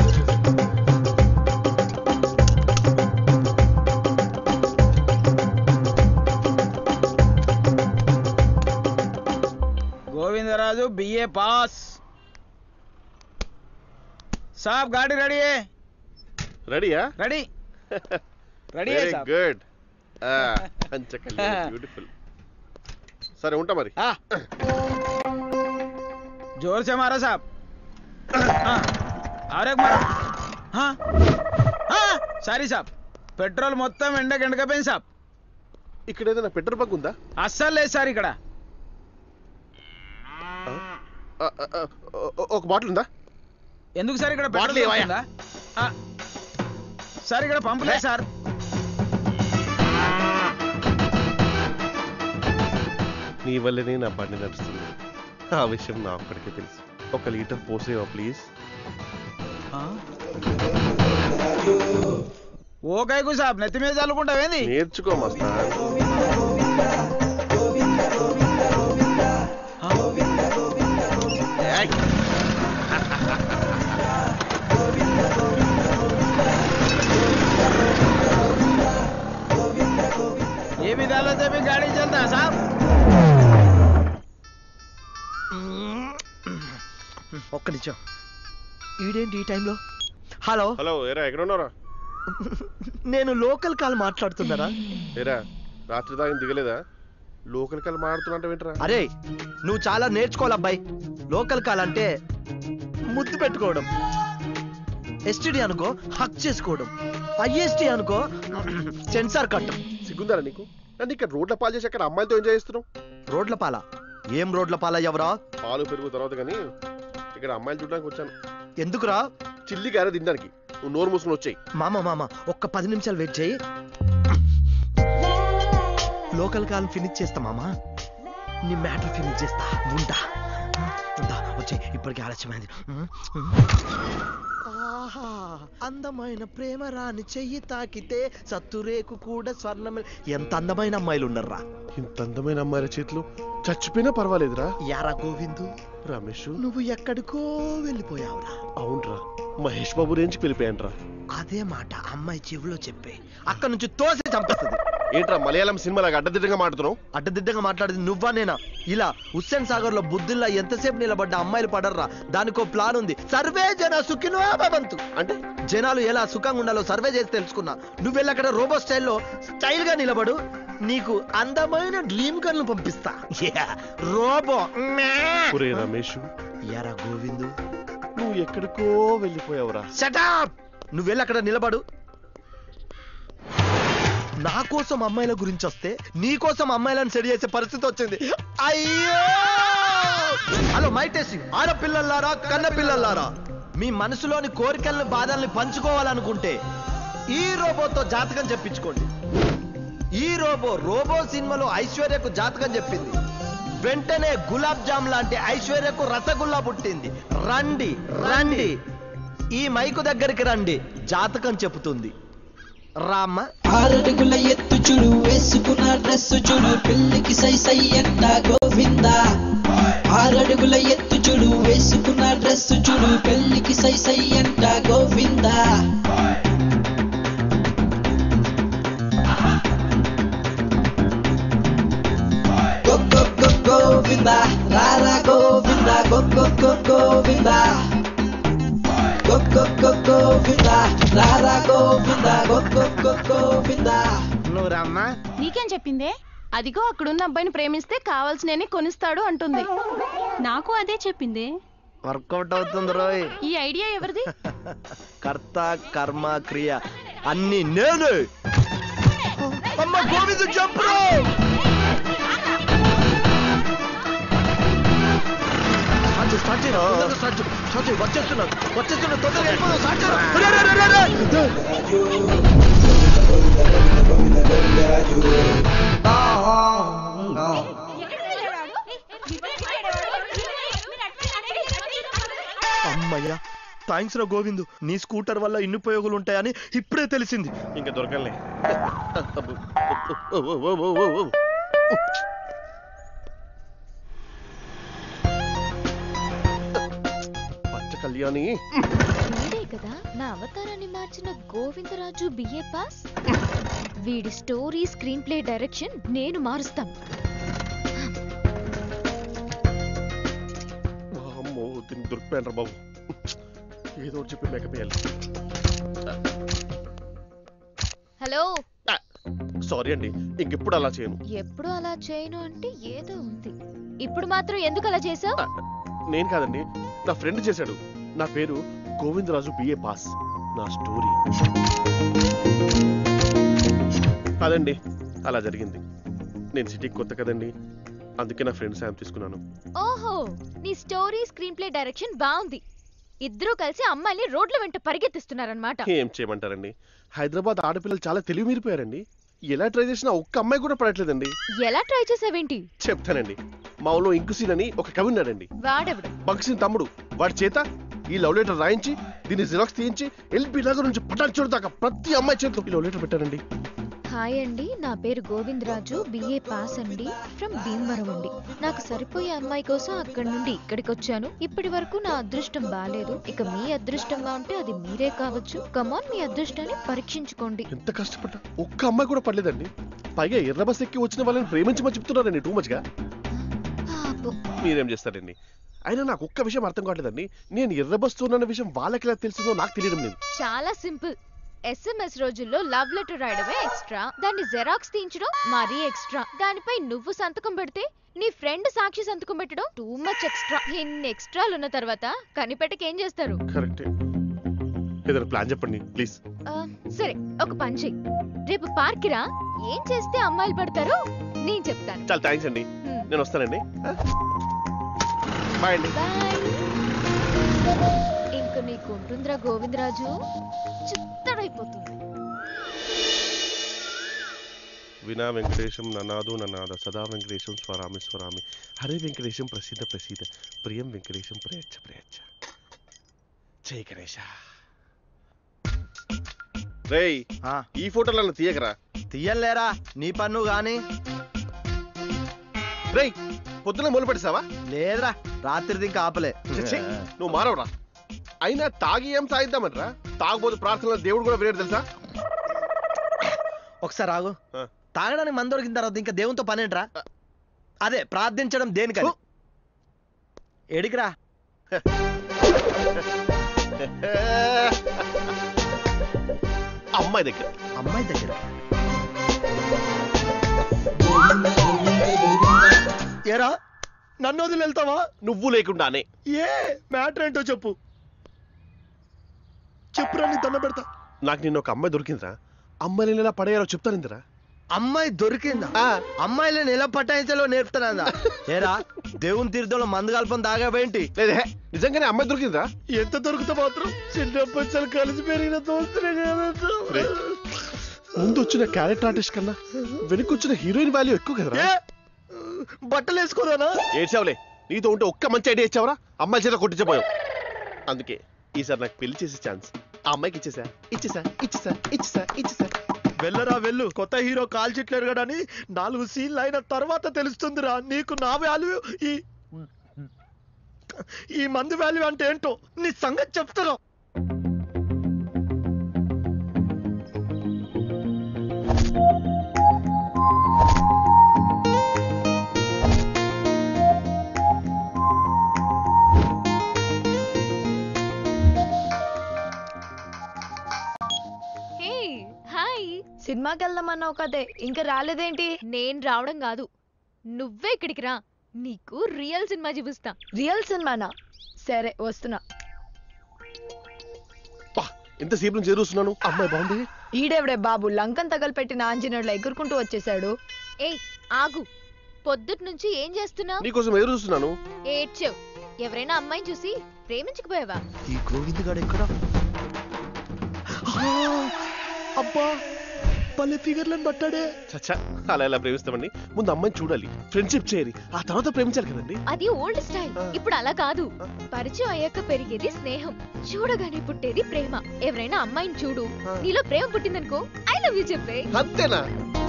[SPEAKER 14] Govindaraju BA pass సాబ్ గాడి రెడీ है
[SPEAKER 5] రెడీయా
[SPEAKER 14] రెడీ రెడీ
[SPEAKER 5] వెరీ గుడ్ పంచకలి బ్యూటిఫుల్ సరే ఉంటా మరి
[SPEAKER 14] जोर से मारो साहब हाँ, और एक मारो हाँ हाँ సారీ సాబ్ పెట్రోల్ మొత్తం ఎండకి ఎండకపోయింది సాబ్
[SPEAKER 5] ఇక్కడ ఏదైనా పెట్రోల్ బంక్ ఉందా
[SPEAKER 14] అస్సలు లేదు సార్ ఇక్కడ
[SPEAKER 5] ఆ, ఆ, ఆ, ఓ- ఒక బాటిల్ ఉందా
[SPEAKER 14] ఎందుకు సార్ ఇక్కడ
[SPEAKER 5] బాటిల్
[SPEAKER 14] పెట్రోల్
[SPEAKER 5] ఇవ్వయా?
[SPEAKER 14] దొరుకుతుందా? ఆ, సార్ ఇక్కడ పంపు లేదు సార్
[SPEAKER 5] నీ వల్లనే నా బండి నడుస్తుంది ఆ విషయం నా ఒక్కడికే తెలుసు ఒక లీటర్ పోసేవా ప్లీజ్
[SPEAKER 14] ఓ కైకు సాబ్ నెత్తి మీద చల్లుకుంటావేంది
[SPEAKER 5] నేర్చుకో మస్తా
[SPEAKER 14] ఏ విధాలో చెప్పి గాడి చల్తా సాబ్
[SPEAKER 1] ఒక్క నిమిషం ఈడేంటి ఈ టైంలో హలో
[SPEAKER 5] హలో ఏరా ఎక్కడ ఉన్నారా
[SPEAKER 1] నేను లోకల్ కాల్ మాట్లాడుతున్నారా
[SPEAKER 5] ఏరా రాత్రి దాకా దిగలేదా లోకల్ కాల్ మాడుతున్నా వింటరా
[SPEAKER 1] అరే నువ్వు చాలా నేర్చుకోవాలి అబ్బాయి లోకల్ కాల్ అంటే ముద్దు పెట్టుకోవడం ఎస్టిడి అనుకో హక్ చేసుకోవడం ఐఎస్టి అనుకో సెన్సార్ కట్టం
[SPEAKER 5] సిగ్గుందారా నీకు నన్ను ఇక్కడ రోడ్ల పాలు చేసి అక్కడ అమ్మాయిలతో ఎంజాయ్ చేస్తున్నావు
[SPEAKER 1] రోడ్ల పాల ఏం రోడ్ల పాల ఎవరా
[SPEAKER 5] పాలు పెరుగు తర్వాత కానీ ఇక్కడ అమ్మాయిలు చూడడానికి వచ్చాను
[SPEAKER 1] ఎందుకురా
[SPEAKER 5] చిల్లి గారె తినడానికి నువ్వు నోరు మూసుకుని వచ్చాయి
[SPEAKER 1] మామ మామ ఒక్క పది నిమిషాలు వెయిట్ చేయి లోకల్ కాల్ ఫినిష్ చేస్తా మామ నీ మ్యాటర్ ఫినిష్ చేస్తా ఉంటా ఉంటా వచ్చే ఇప్పటికే ఆలస్యమైంది ఆహా అందమైన ప్రేమ రాని చెయ్యి తాకితే సత్తురేకు కూడా స్వర్ణమే ఎంత అందమైన అమ్మాయిలు ఉన్నారా
[SPEAKER 5] ఇంత అందమైన అమ్మాయిల చేతిలో చచ్చిపోయినా పర్వాలేదురా
[SPEAKER 1] యారా గోవిందు
[SPEAKER 5] రమేష్
[SPEAKER 1] నువ్వు ఎక్కడికో వెళ్ళిపోయావురా
[SPEAKER 5] అవునరా మహేష్ బాబు రేంజ్కి వెళ్ళిపోయాను రా
[SPEAKER 1] అదే మాట అమ్మాయి చెవిలో చెప్పే అక్కడ నుంచి తోసి చంపేస్తుంది
[SPEAKER 5] ఏంట్రా మలయాళం సినిమాలాగా అడ్డదిడ్డంగా మాడుతున్నావు
[SPEAKER 1] అడ్డదిడ్డంగా మాట్లాడేది నువ్వా నేనా ఇలా హుస్సేన్ సాగర్ లో బుద్ధుల్లా ఎంతసేపు నిలబడ్డ అమ్మాయిలు పడర్రా దానికో ప్లాన్ ఉంది సర్వే జన సుఖినో భవంతు
[SPEAKER 5] అంటే
[SPEAKER 1] జనాలు ఎలా సుఖంగా ఉండాలో సర్వే చేసి తెలుసుకున్నా నువ్వు వెళ్ళి అక్కడ రోబో స్టైల్లో స్టైల్ గా నిలబడు నీకు అందమైన డ్రీమ్ గర్ల్ పంపిస్తా Yeah, రోబో
[SPEAKER 5] ఒరే రమేష్
[SPEAKER 1] యారా గోవిందు
[SPEAKER 5] నువ్వు ఎక్కడికో వెళ్ళిపోయావురా
[SPEAKER 1] షటప్ నువ్వు వెళ్ళి అక్కడ నిలబడు నా కోసం అమ్మాయిల గురించి వస్తే నీ కోసం అమ్మాయిలను సెడి చేసే పరిస్థితి వచ్చింది అయ్యో హలో మైటేసి ఆడపిల్లలారా కన్న పిల్లలారా మీ మనసులోని కోరికల్ని బాధల్ని పంచుకోవాలనుకుంటే ఈ రోబోతో జాతకం చెప్పించుకోండి ఈ రోబో రోబో సినిమాలో ఐశ్వర్యకు జాతకం చెప్పింది
[SPEAKER 10] వెంటనే గులాబ్ జామ్ లాంటి ఐశ్వర్యకు రసగుల్లా పుట్టింది రండి రండి ఈ మైకు దగ్గరికి రండి జాతకం చెబుతుంది రామ్మ
[SPEAKER 17] ఆరడుగుల ఎత్తు చూడు వేసుకున్న డ్రెస్ చూడు పెళ్లికి సై సై అంట గోవింద ఆరడుగుల ఎత్తు చూడు వేసుకున్న డ్రెస్ చూడు పెళ్లికి సై సై అంట Govinda go go go Govinda రారా Govinda go go go Govinda go go go Govinda రారా Govinda go go go Govinda
[SPEAKER 10] నువ్వు రామ్మా
[SPEAKER 9] నీకేం చెప్పిందే అదిగో అక్కడున్న అబ్బాయిని ప్రేమిస్తే కావాల్సినని కొనిస్తాడు అంటుంది నాకు అదే చెప్పింది
[SPEAKER 10] వర్కౌట్ అవుతుంది రోయ్
[SPEAKER 9] ఈ ఐడియా ఎవరిది
[SPEAKER 10] కర్త కర్మ క్రియ అన్ని నేను అమ్మ గోవిందు చెప్పు స్టార్ట్ చేయి తొందరగా స్టార్ట్ చేయి స్టార్ట్ చేయి వచ్చేస్తున్నా వచ్చేస్తున్నా తొందరగా వెళ్ళిపోదాం స్టార్ట్ చేయి రే, రే, రే, రే, రే. అమ్మయ్యా థ్యాంక్స్ రా గోవిందు నీ స్కూటర్ వల్ల ఇన్ని ఉపయోగాలు ఉంటాయని ఇప్పుడే తెలిసింది
[SPEAKER 5] ఇంకా దొరకలే పచ్చ కళ్యాణి
[SPEAKER 11] వీడే కదా నా అవతారాన్ని మార్చిన గోవిందరాజు బిఏ పాస్ వీడి స్టోరీ స్క్రీన్ ప్లే డైరెక్షన్ నేను మారుస్తాను
[SPEAKER 5] అమ్మో దీనికి దొరికిపోయాను బాబు ఏదో ఒకటి చెప్పి మేకప్ వేయాలి
[SPEAKER 11] హలో
[SPEAKER 5] సారీ అండి ఇంకెప్పుడు అలా చేయను
[SPEAKER 11] ఎప్పుడు అలా చేయను అంటే ఏదో ఉంది ఇప్పుడు మాత్రం ఎందుకు అలా చేసావు
[SPEAKER 5] నేను కాదండి నా ఫ్రెండ్ చేశాడు నా పేరు గోవిందరాజు బిఏ పాస్ నా స్టోరీ అదండి అలా జరిగింది నేను సిటీకి కొత్త కదండి అందుకే నా ఫ్రెండ్ సాయం తీసుకున్నాను
[SPEAKER 11] ఓహో నీ స్టోరీ స్క్రీన్ ప్లే డైరెక్షన్ బాగుంది ఇద్దరూ కలిసి అమ్మాయిని రోడ్ల వెంట పరిగెత్తిస్తున్నారన్నమాట
[SPEAKER 5] ఏం చేయమంటారండి హైదరాబాద్ ఆడపిల్లలు చాలా తెలివి మీరిపోయారండి ఎలా ట్రై చేసినా ఒక్క అమ్మాయి కూడా పడట్లేదండి
[SPEAKER 11] ఎలా ట్రై చేసావేంటి
[SPEAKER 5] చెప్తానండి మా ఊళ్ళో ఇంకుసీన్ అని ఒక కవి ఉన్నాడండి
[SPEAKER 11] వాడెవడు
[SPEAKER 5] భగత్ తమ్ముడు వాడి చేత ఈ లవ్ లెటర్ రాయించి దీన్ని జిరాక్స్ తీయించి ఎల్పి నగర్ నుంచి పటాన్ చోటు దాకా ప్రతి అమ్మాయి చేతిలో ఈ లవ్ లెటర్ పెట్టారండి
[SPEAKER 11] హాయ్ అండి నా పేరు గోవిందరాజు బిఏ పాస్ అండి ఫ్రమ్ భీమవరం అండి నాకు సరిపోయే అమ్మాయి కోసం అక్కడి నుండి ఇక్కడికి వచ్చాను ఇప్పటి వరకు నా అదృష్టం బాగాలేదు ఇక మీ అదృష్టంగా ఉంటే అది మీరే కావచ్చు కమాన్ మీ అదృష్టాన్ని పరీక్షించుకోండి
[SPEAKER 5] ఎంత కష్టపడ్డా ఒక్క అమ్మాయి కూడా పడలేదండి పైగా ఎర్ర బస్ ఎక్కి వచ్చిన వాళ్ళని ప్రేమించమని చెప్తున్నారండి టూ మచ్గా
[SPEAKER 11] పాపం.
[SPEAKER 5] మీరేం చేస్తారండి అయినా నాకు ఒక్క విషయం అర్థం కావట్లేదండి నేను ఎర్ర బస్ ఉన్న విషయం వాళ్ళకి ఎలా తెలిసిందో నాకు తెలియడం లేదు
[SPEAKER 11] చాలా సింపుల్ ఎస్ఎంఎస్ రోజుల్లో లవ్ లెటర్ రాయడమే ఎక్స్ట్రా దాన్ని జెరాక్స్ తీయించడం మరీ ఎక్స్ట్రా దానిపై నువ్వు సంతకం పెడితే నీ ఫ్రెండ్ సాక్షి సంతకం పెట్టడం టూ మచ్ ఎక్స్ట్రా ఇన్ని ఎక్స్ట్రాలు ఉన్న తర్వాత కనిపెట్టకి ఏం చేస్తారు
[SPEAKER 5] కరెక్టే ఏదైనా ప్లాన్ చెప్పండి ప్లీజ్
[SPEAKER 11] ఆ, సరే ఒక పని చెయ్యి రేపు పార్క్ రా ఏం చేస్తే అమ్మాయిలు పడతారో నేను చెప్తాను
[SPEAKER 5] చాలా థ్యాంక్స్ అండి నేను వస్తానండి బాయ్ అండి
[SPEAKER 11] ఇంక నీకు ఉంటుందిరా గోవిందరాజు చిత్తడైపోతుంది
[SPEAKER 5] వినా వెంకటేశం ననాదు ననాద సదా వెంకటేశం స్వరామి స్వరామి హరే వెంకటేశం ప్రసిద్ధ ప్రసిద్ధ ప్రియం వెంకటేశం ప్రయచ్చ ప్రయచ్చ జై గణేశ రేయ్ ఈ ఫోటోలను తీయకరా
[SPEAKER 10] తీయలేరా నీ పన్ను గాని
[SPEAKER 5] రేయ్ పొద్దున మొదలు పెట్టేసావా
[SPEAKER 10] లేదురా రాత్రిది ఇంకా ఆపలే
[SPEAKER 5] ఛీ, నువ్వు మారవరా అయినా తాగి ఏం సాయిద్దామనరా తాగబోతు ప్రార్థనలో దేవుడు కూడా వేరేడు తెలుసా
[SPEAKER 10] ఒకసారి ఆగు తాగడానికి మందు దొరికిన తర్వాత ఇంకా దేవునితో పనేంట్రా అదే ప్రార్థించడం దేనికని ఎడికిరా
[SPEAKER 5] అమ్మాయి దగ్గర
[SPEAKER 10] అమ్మాయి దగ్గర ఏరా నన్ను వదిలి వెళ్తావా
[SPEAKER 5] నువ్వు లేకుండానే
[SPEAKER 10] ఏ మ్యాటర్ ఏంటో చెప్పు చెప్పురా నీ దండ పెడతా
[SPEAKER 5] నాకు నిన్న ఒక అమ్మాయి దొరికిందిరా అమ్మాయిని ఎలా పడేయాలో చెప్తానిందిరా
[SPEAKER 10] అమ్మాయి దొరికిందా అమ్మాయిలను ఎలా పటాయించాలో నేర్పుతానందా ఏరా దేవుని తీర్థంలో మందు కలపం దాగావేంటి
[SPEAKER 5] లేదే నిజంగానే అమ్మాయి దొరికిందా
[SPEAKER 10] ఎంత దొరికితే మాత్రం చిన్న పచ్చలు కలిసి పెరిగిన దోస్తులే
[SPEAKER 5] రే, ముందు వచ్చిన క్యారెక్టర్ ఆర్టిస్ట్ కన్నా వెనక్కి వచ్చిన హీరోయిన్ వాల్యూ ఎక్కువ కదరా
[SPEAKER 1] బట్టలు వేసుకోదానా
[SPEAKER 5] ఏడ్చావులే నీతో ఉంటే ఒక్క మంచి ఐడియా ఇచ్చావరా అమ్మాయి చేత కొట్టించబోయావు అందుకే ఈసారి నాకు పెళ్లి చేసే ఛాన్స్ ఆ అమ్మాయికి ఇచ్చేసా ఇచ్చేసా ఇచ్చేసా ఇచ్చేసా ఇచ్చేసా
[SPEAKER 1] వెళ్ళరా వెళ్ళు కొత్త హీరో కాల్ చిట్లేరు కదా అని నాలుగు సీన్లు అయిన తర్వాత తెలుస్తుందిరా నీకు నా వాల్యూ ఈ ఈ మందు వాల్యూ అంటే ఏంటో నీ సంగతి చెప్తారా
[SPEAKER 11] హే హాయ్
[SPEAKER 2] సినిమాకి వెళ్దామన్నావు కదే ఇంకా రాలేదేంటి
[SPEAKER 11] నేను రావడం కాదు నువ్వే ఇక్కడికి రా నీకు రియల్ సినిమా చూపిస్తా
[SPEAKER 2] రియల్ సినిమానా సరే వస్తున్నా
[SPEAKER 5] ఎంతసేపు నుంచి ఎదురుస్తున్నాను అమ్మాయి బాగుంది
[SPEAKER 2] ఈడెవడే బాబు లంకన్ తగలపెట్టిన ఆంజనేయుడు ఎగురుకుంటూ వచ్చేసాడు
[SPEAKER 11] ఏయ్ ఆగు పొద్దుట్ నుంచి ఏం చేస్తున్నావు
[SPEAKER 5] నీకోసం ఎదురు చూస్తున్నాను
[SPEAKER 11] ఏడ్చావు ఎవరైనా అమ్మాయిని చూసి ప్రేమించకపోయావా
[SPEAKER 1] ఈ గోవింద్ గాడు ఎక్కడ అబ్బా పల్లె ఫిగర్లను పట్టాడే
[SPEAKER 5] చచ్చా అలా ఎలా ప్రేమిస్తామండి ముందు అమ్మాయిని చూడాలి ఫ్రెండ్షిప్ చేయాలి ఆ తర్వాత ప్రేమించాలి కదండి
[SPEAKER 11] అది ఓల్డ్ స్టైల్ ఇప్పుడు అలా కాదు పరిచయం అయ్యాక పెరిగేది స్నేహం చూడగానే పుట్టేది ప్రేమ ఎవరైనా అమ్మాయిని చూడు నీలో ప్రేమ పుట్టిందనుకో ఐ లవ్ యూ చెప్పే
[SPEAKER 5] అంతేనా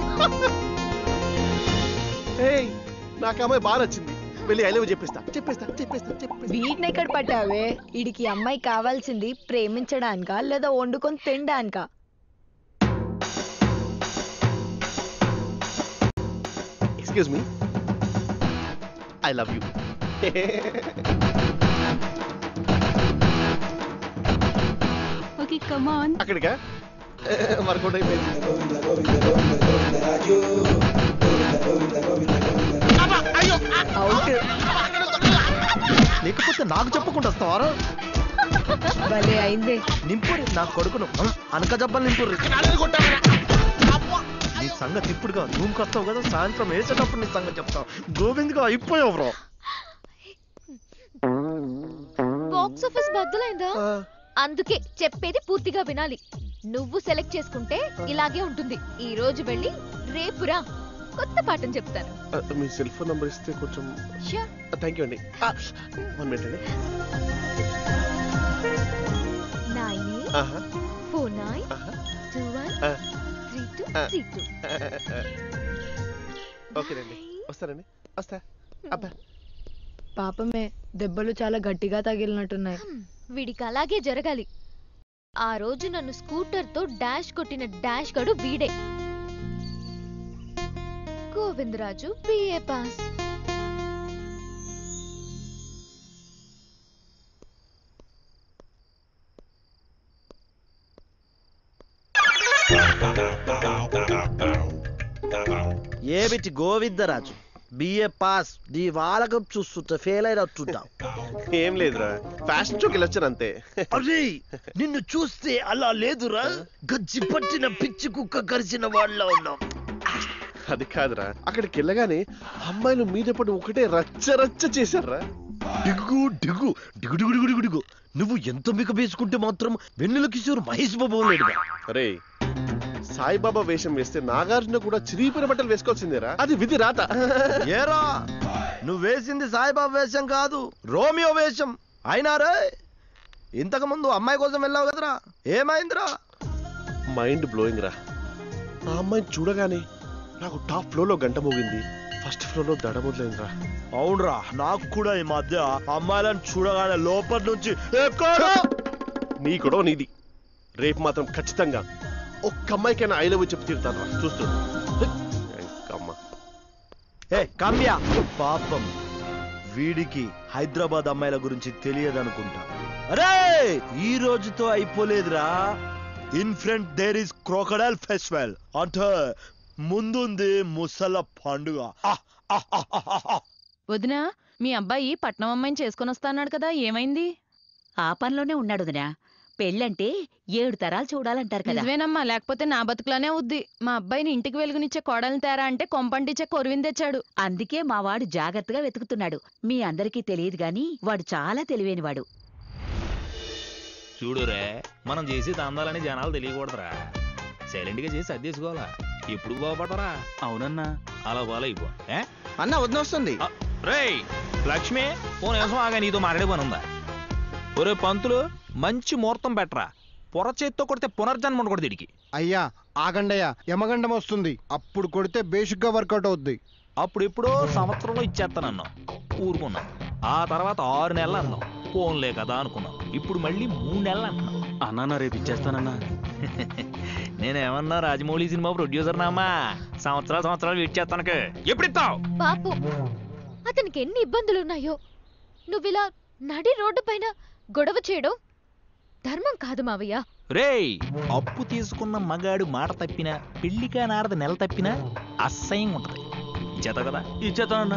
[SPEAKER 5] ఏయ్ నాకు ఆ అమ్మాయి బాగా నచ్చింది వెళ్ళి ఐ లవ్ చెప్పేస్తా చెప్పేస్తా చెప్పేస్తా చెప్పేస్తా
[SPEAKER 2] వీటిని ఎక్కడ పట్టావే ఈడికి అమ్మాయి కావాల్సింది ప్రేమించడానికా లేదా వండుకొని తినడానికా
[SPEAKER 5] excuse me I love you
[SPEAKER 9] okay come on
[SPEAKER 5] అక్కడికా వర్కౌట్ అయిపోయింది
[SPEAKER 1] లేకపోతే నాకు చెప్పకుండా వస్తావారా
[SPEAKER 2] భలే అయిందే
[SPEAKER 1] నింపురి నా కొడుకును అనక జబ్బలు నింపురి నీ సంగతి ఇప్పుడుగా రూమ్కి వస్తావు కదా సాయంత్రం వేసేటప్పుడు నీ సంగతి చెప్తావు గోవింద్గా అయిపోయావు బ్రో
[SPEAKER 11] బాక్స్ ఆఫీస్ బద్దలైందా అందుకే చెప్పేది పూర్తిగా వినాలి నువ్వు సెలెక్ట్ చేసుకుంటే ఇలాగే ఉంటుంది ఈ రోజు వెళ్ళి రేపు రా కొత్త పాఠం చెప్తాను
[SPEAKER 5] మీ సెల్ ఫోన్ నంబర్ ఇస్తే కొంచెం
[SPEAKER 11] Sure.
[SPEAKER 5] థ్యాంక్ యూ అండి వన్ మినిట్ అండి
[SPEAKER 11] నైన్
[SPEAKER 5] ఆహా.
[SPEAKER 11] ఫోర్ నైన్ టూ వన్
[SPEAKER 5] ఆ.
[SPEAKER 11] త్రీ టూ
[SPEAKER 5] ఆ.
[SPEAKER 11] త్రీ టూ
[SPEAKER 5] ఓకేనండి వస్తానండి వస్తా అబ్బా
[SPEAKER 2] పాపమే దెబ్బలు చాలా గట్టిగా తగిలినట్టున్నాయి
[SPEAKER 11] వీడికి అలాగే జరగాలి ఆ రోజు నన్ను స్కూటర్ తో డాష్ కొట్టిన డాష్ గడు వీడే గోవిందరాజు బిఏ పాస్
[SPEAKER 10] ఏ బిట్టి గోవిందరాజు బిఏ పాస్ నీ వాళ్ళకం చూస్తుంటే ఫెయిల్ అయినట్టుంటా
[SPEAKER 5] ఏం లేదురా ఫ్యాషన్ షోకి వెళ్ళొచ్చాను అంతే
[SPEAKER 1] అరే నిన్ను చూస్తే అలా లేదురా గజ్జి పట్టిన పిచ్చి కుక్క కరిచిన వాళ్ళ ఉన్నాం
[SPEAKER 5] అది కాదురా అక్కడికి వెళ్ళగానే అమ్మాయిలు మీద పడి ఒకటే రచ్చ రచ్చ చేశారా
[SPEAKER 1] డిగ్గు డిగ్గు డిగు డిగు డిగు డిగు డిగు నువ్వు ఎంత మిక వేసుకుంటే మాత్రం వెన్నెల కిషోర్ మహేష్ బాబు లేడుగా
[SPEAKER 5] అరే సాయిబాబా వేషం వేస్తే నాగార్జున కూడా చిరిగిపోయిన బట్టలు వేసుకోవాల్సిందేరా అది విధి రాత
[SPEAKER 10] ఏరా నువ్వు వేసింది సాయిబాబా వేషం కాదు రోమియో వేషం అయినా రే ఇంతకు ముందు అమ్మాయి కోసం వెళ్ళావు కదరా ఏమైందిరా
[SPEAKER 5] మైండ్ బ్లోయింగ్ రా ఆ అమ్మాయిని చూడగానే నాకు టాప్ ఫ్లో లో గంట మోగింది ఫస్ట్ ఫ్లో లో దడ మొదలైందిరా
[SPEAKER 10] అవునరా నాకు కూడా ఈ మధ్య అమ్మాయిలను చూడగానే లోపల నుంచి ఎక్కడో
[SPEAKER 5] నీ కూడా నీది రేపు మాత్రం ఖచ్చితంగా ఒక్క అమ్మాయికైనా ఐ లవ్ చెప్పి తీరుతాను రా చూస్తూ అమ్మ
[SPEAKER 10] ఏ కమ్యా పాపం వీడికి హైదరాబాద్ అమ్మాయిల గురించి తెలియదనుకుంటా అరే ఈ రోజుతో అయిపోలేదురా in front there is crocodile festival అంటే ముందుంది ముసల పండుగ ఆహ్, ఆహ్, ఆహ్, ఆహ్, ఆహ్, ఆహ్.
[SPEAKER 9] వదినా మీ అబ్బాయి పట్నం అమ్మాయిని చేసుకొని వస్తాన్నాడు కదా ఏమైంది
[SPEAKER 7] ఆ పనిలోనే ఉన్నాడు వదినా పెళ్ళంటే ఏడు తరాలు చూడాలంటారు కదా
[SPEAKER 9] నిజమేనమ్మా లేకపోతే నా బతుకులానే అవుద్ది మా అబ్బాయిని ఇంటికి వెలుగునిచ్చే కోడల్ని తేరా అంటే కొంపంటిచ్చే కొరువిని తెచ్చాడు
[SPEAKER 7] అందుకే మా వాడు జాగ్రత్తగా వెతుకుతున్నాడు మీ అందరికీ తెలియదు గాని వాడు చాలా తెలివైనవాడు
[SPEAKER 12] చూడురే మనం చేసి తందాలని జనాలు తెలియకూడదురా సైలెంట్ గా చేసి అద్దెసుకోవాలా ఎప్పుడు బాగుపడరా అవునన్నా అలా బాగా అయిపో ఏ
[SPEAKER 6] అన్న వదిన వస్తుంది
[SPEAKER 12] రేయ్ లక్ష్మి ఫోన్ వేసం ఆగా నీతో మాట్లాడే పని ఉందా ఒరే పంతులు మంచి ముహూర్తం పెట్టరా పొర చేత్తో కొడితే పునర్జన్మ ఉండకూడదు ఇడికి
[SPEAKER 1] అయ్యా ఆగండయ్యా యమగండం వస్తుంది అప్పుడు కొడితే బేసిక్ గా వర్కౌట్ అవుద్ది
[SPEAKER 12] అప్పుడు ఎప్పుడో సంవత్సరంలో ఇచ్చేస్తానన్నావు ఊరుకున్నాం ఆ తర్వాత ఆరు నెలలు అన్నాం ఫోన్లే కదా అనుకున్నాం ఇప్పుడు మళ్ళీ మూడు నెలలు అంటున్నాం
[SPEAKER 8] అన్నా రేపు ఇచ్చేస్తానన్నా
[SPEAKER 12] నేనేమన్నా రాజమౌళి సినిమా ప్రొడ్యూసర్ నామా సంవత్సరాలు సంవత్సరాలు వెయిట్ చేస్తానకే ఎప్పుడు ఇస్తావు
[SPEAKER 11] పాపు అతనికి ఎన్ని ఇబ్బందులున్నాయో నువ్విలా నడి రోడ్డు పైన గొడవ చేయడం ధర్మం కాదు మావయ్య
[SPEAKER 12] రేయ్ అప్పు తీసుకున్న మగాడు మాట తప్పినా పెళ్లికా నారద నెల తప్పినా అసహ్యం ఉంటది ఇచ్చేత కదా ఇచ్చేతానన్నా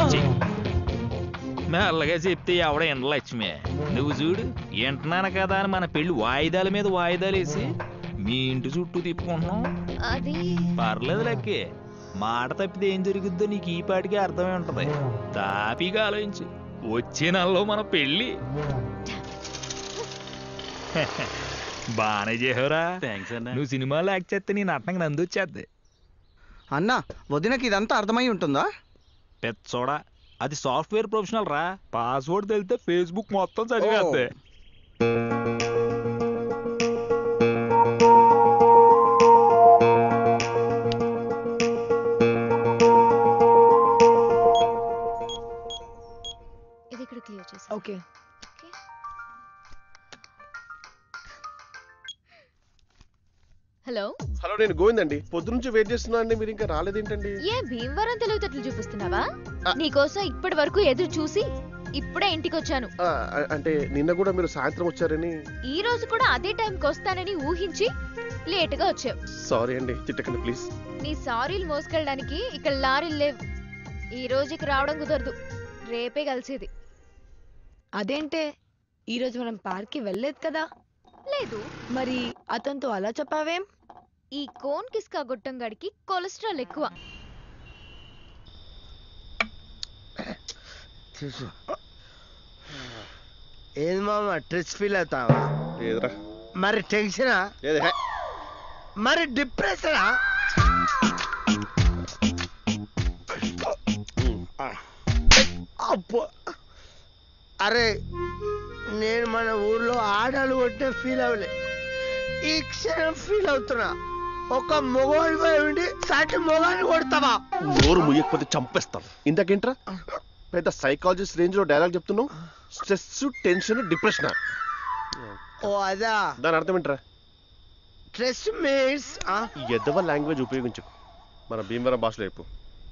[SPEAKER 12] మెల్లగా చెప్తే ఎవడ ఎండ లక్ష్మి నువ్వు చూడు వింటున్నాను కదా అని మన పెళ్లి వాయిదాల మీద వాయిదాలు వేసి మీ ఇంటి చుట్టూ తిప్పుకుంటున్నాం
[SPEAKER 11] అది
[SPEAKER 12] పర్లేదు లక్కి మాట తప్పితే ఏం జరుగుద్దో నీకు ఈ పాటికి అర్థమై ఉంటది తాపీగా ఆలోచించు వచ్చే నెలలో మన పెళ్ళి బానే చేసావురా
[SPEAKER 8] థ్యాంక్స్ అన్న
[SPEAKER 12] నువ్వు సినిమాలో యాక్ట్ చేస్తే నీ నటనకి నంది వచ్చేద్ది
[SPEAKER 6] అన్న వదినకి ఇదంతా అర్థమై ఉంటుందా
[SPEAKER 12] పెచ్చోడా అది సాఫ్ట్వేర్ ప్రొఫెషనల్ రా పాస్వర్డ్ తెలితే ఫేస్బుక్ మొత్తం చదివేస్తే
[SPEAKER 11] ఇది ఇక్కడ క్లియర్ చేసి
[SPEAKER 2] ఓకే
[SPEAKER 11] హలో
[SPEAKER 5] హలో నేను గోవింద్ అండి పొద్దు నుంచి వెయిట్ చేస్తున్నా అండి మీరు ఇంకా రాలేదేంటండి
[SPEAKER 11] ఏ భీమవరం తెలివితేటలు చూపిస్తున్నావా నీకోసం ఇప్పటి వరకు ఎదురు చూసి ఇప్పుడే ఇంటికి వచ్చాను
[SPEAKER 5] ఆ, అ- అంటే నిన్న కూడా మీరు సాయంత్రం వచ్చారని
[SPEAKER 11] ఈ రోజు కూడా అదే టైంకి వస్తానని ఊహించి లేటుగా వచ్చావు
[SPEAKER 5] సారీ అండి తిట్టకండి ప్లీజ్
[SPEAKER 11] నీ సారీలు మోసుకెళ్ళడానికి ఇక్కడ లారీలు లేవు ఈ రోజుకి రావడం కుదరదు రేపే కలిసేది
[SPEAKER 2] అదేంటే ఈరోజు మనం పార్క్కి వెళ్ళలేదు కదా
[SPEAKER 11] లేదు
[SPEAKER 2] మరి అతనితో అలా చెప్పావేం
[SPEAKER 11] ఈ కోన్ కిస్కా గొట్టం గడికి కొలెస్ట్రాల్ ఎక్కువ
[SPEAKER 10] చూసు ఏది మామ స్ట్రెస్ ఫీల్ అవుతావా
[SPEAKER 5] లేదురా
[SPEAKER 10] మరి టెన్షనా
[SPEAKER 5] లేదు హే.
[SPEAKER 10] మరి డిప్రెషనా అబ్బో అరే నేను మన ఊర్లో ఆడాలు కొట్టే ఫీల్ అవ్వలే ఈ క్షణం ఫీల్ అవుతున్నా ఒక మొగోడిపై ఉండి సాటి మొగాన్ని కొడతావా
[SPEAKER 5] నోరు ముయ్యకపోతే చంపేస్తాం ఇందాకేంట్రా పెద్ద సైకాలజిస్ట్ రేంజ్ లో డైలాగ్ చెప్తున్నావు స్ట్రెస్ టెన్షన్ డిప్రెషన్
[SPEAKER 10] ఓ అదా
[SPEAKER 5] దాని అర్థం ఏంట్రా
[SPEAKER 10] స్ట్రెస్ మీన్స్
[SPEAKER 5] ఎదవ లాంగ్వేజ్ ఉపయోగించు మన భీమవరం భాషలో చెప్పు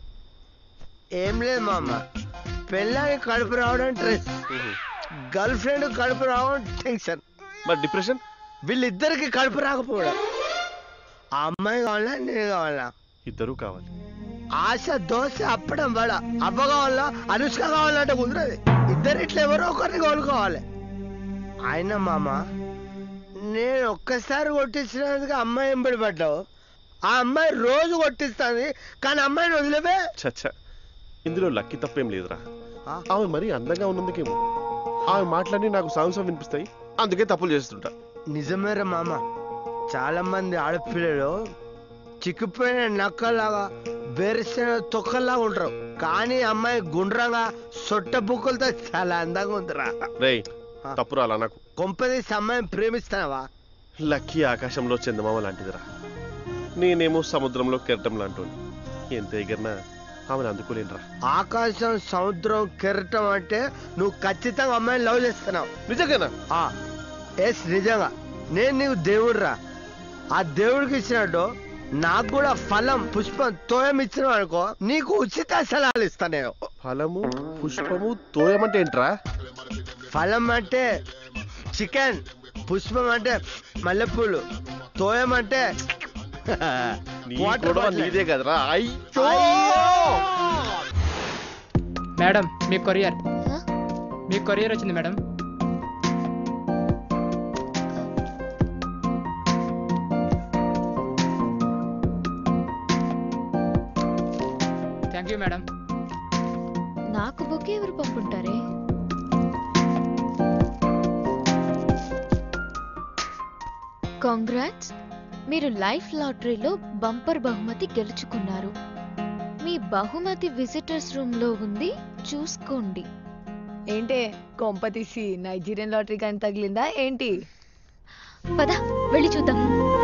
[SPEAKER 10] ఏం లేదు మామ పెళ్ళానికి కడుపు రావడం స్ట్రెస్ గర్ల్ ఫ్రెండ్ కడుపు రావడం టెన్షన్
[SPEAKER 5] మరి డిప్రెషన్
[SPEAKER 10] వీళ్ళిద్దరికి కడుపు రాకపోవడం ఆ అమ్మాయి కావాలా నేను కావాలా
[SPEAKER 5] ఇద్దరూ కావాలి
[SPEAKER 10] ఆశ దోశ అప్పడం వడ అవ్వ కావాలా అనుష్క కావాలంటే కుదరదు ఇద్దరు ఇట్లా ఎవరో ఒకరిని కోలుకోవాలి ఆయన మామ నేను ఒక్కసారి కొట్టించినందుకు అమ్మాయి ఎంబడి పడ్డావు ఆ అమ్మాయి రోజు కొట్టిస్తుంది కానీ అమ్మాయిని వదిలేవే
[SPEAKER 5] చచ్చా ఇందులో లక్కీ తప్పేం లేదురా ఆమె మరీ అందంగా ఉన్నందుకేమో ఆమె మాటలన్నీ నాకు సాంసం వినిపిస్తాయి అందుకే తప్పులు చేస్తుంటా
[SPEAKER 10] నిజమేరా మామ చాలా మంది ఆడపిల్లలు చిక్కిపోయిన నక్కలాగా బెరిసిన తొక్కలాగా ఉంటారు కానీ అమ్మాయి గుండ్రంగా సొట్ట బుక్కులతో చాలా అందంగా ఉందిరా
[SPEAKER 5] రేయ్ తప్పురా అలా నాకు
[SPEAKER 10] కొంపదీసి అమ్మాయిని ప్రేమిస్తావా
[SPEAKER 5] లక్కీ ఆకాశంలో చందమామ లాంటిదిరా నేనేమో సముద్రంలో కెరటం లాంటి ఎంత ఎగిరినా ఆమెను అందుకోలేనురా
[SPEAKER 10] ఆకాశం సముద్రం కెరటం అంటే నువ్వు ఖచ్చితంగా అమ్మాయిని లవ్ చేస్తున్నావు
[SPEAKER 5] నిజంగానా
[SPEAKER 10] ఎస్ నిజంగా నేను నీకు దేవుడురా ఆ దేవుడికి ఇచ్చినట్టు నాకు కూడా ఫలం పుష్పం తోయం ఇచ్చినావు అనుకో నీకు ఉచిత సలహాలు ఇస్తా నేను
[SPEAKER 5] ఫలము పుష్పము తోయమంటే ఏంట్రా
[SPEAKER 10] ఫలం అంటే చికెన్ పుష్పం అంటే మల్లెపూలు తోయం అంటే
[SPEAKER 5] నీ
[SPEAKER 10] వాటర్
[SPEAKER 5] గొడవ
[SPEAKER 10] బాటిల్.
[SPEAKER 5] నీదే కదరా అయ్యో
[SPEAKER 18] మేడం మీ కొరియర్ మీ కొరియర్ వచ్చింది మేడం థ్యాంక్ యూ మేడం
[SPEAKER 11] నాకు బొకే ఎవరు పంపుంటారే కాంగ్రాట్స్ మీరు లైఫ్ లాటరీలో బంపర్ బహుమతి గెలుచుకున్నారు మీ బహుమతి విజిటర్స్ రూమ్ లో ఉంది చూసుకోండి
[SPEAKER 2] ఏంటే కొంప తీసి నైజీరియన్ లాటరీ కానీ తగిలిందా ఏంటి
[SPEAKER 11] పద వెళ్ళి చూద్దాం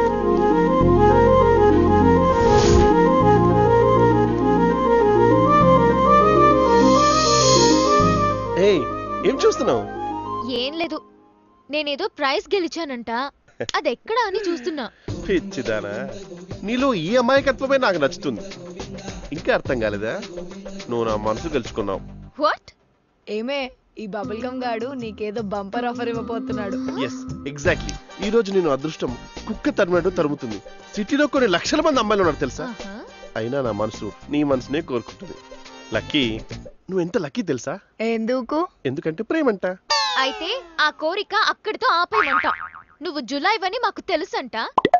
[SPEAKER 5] ఏయ్ ఏం చూస్తున్నావు
[SPEAKER 11] ఏం లేదు నేనేదో ప్రైజ్ గెలిచానంట అది ఎక్కడా అని చూస్తున్నా
[SPEAKER 5] పిచ్చిదానా నీలో ఈ అమాయకత్వమే నాకు నచ్చుతుంది ఇంకా అర్థం కాలేదా నువ్వు నా మనసు గెలుచుకున్నావు
[SPEAKER 11] వాట్
[SPEAKER 2] ఏమే ఈ బబుల్ గమ్ గాడు నీకేదో బంపర్ ఆఫర్ ఇవ్వబోతున్నాడు
[SPEAKER 5] ఎస్ ఎగ్జాక్ట్లీ ఈ రోజు నేను అదృష్టం కుక్క తరిమినట్టు తరుముతుంది సిటీలో కొన్ని లక్షల మంది అమ్మాయిలు ఉన్నారు తెలుసా అయినా నా మనసు నీ మనసునే కోరుకుంటుంది లక్కీ నువ్వు ఎంత లక్కీ తెలుసా
[SPEAKER 2] ఎందుకు
[SPEAKER 5] ఎందుకంటే ప్రేమంట
[SPEAKER 11] అయితే ఆ కోరిక అక్కడితో ఆపేయమంట నువ్వు జులై అని మాకు తెలుసంట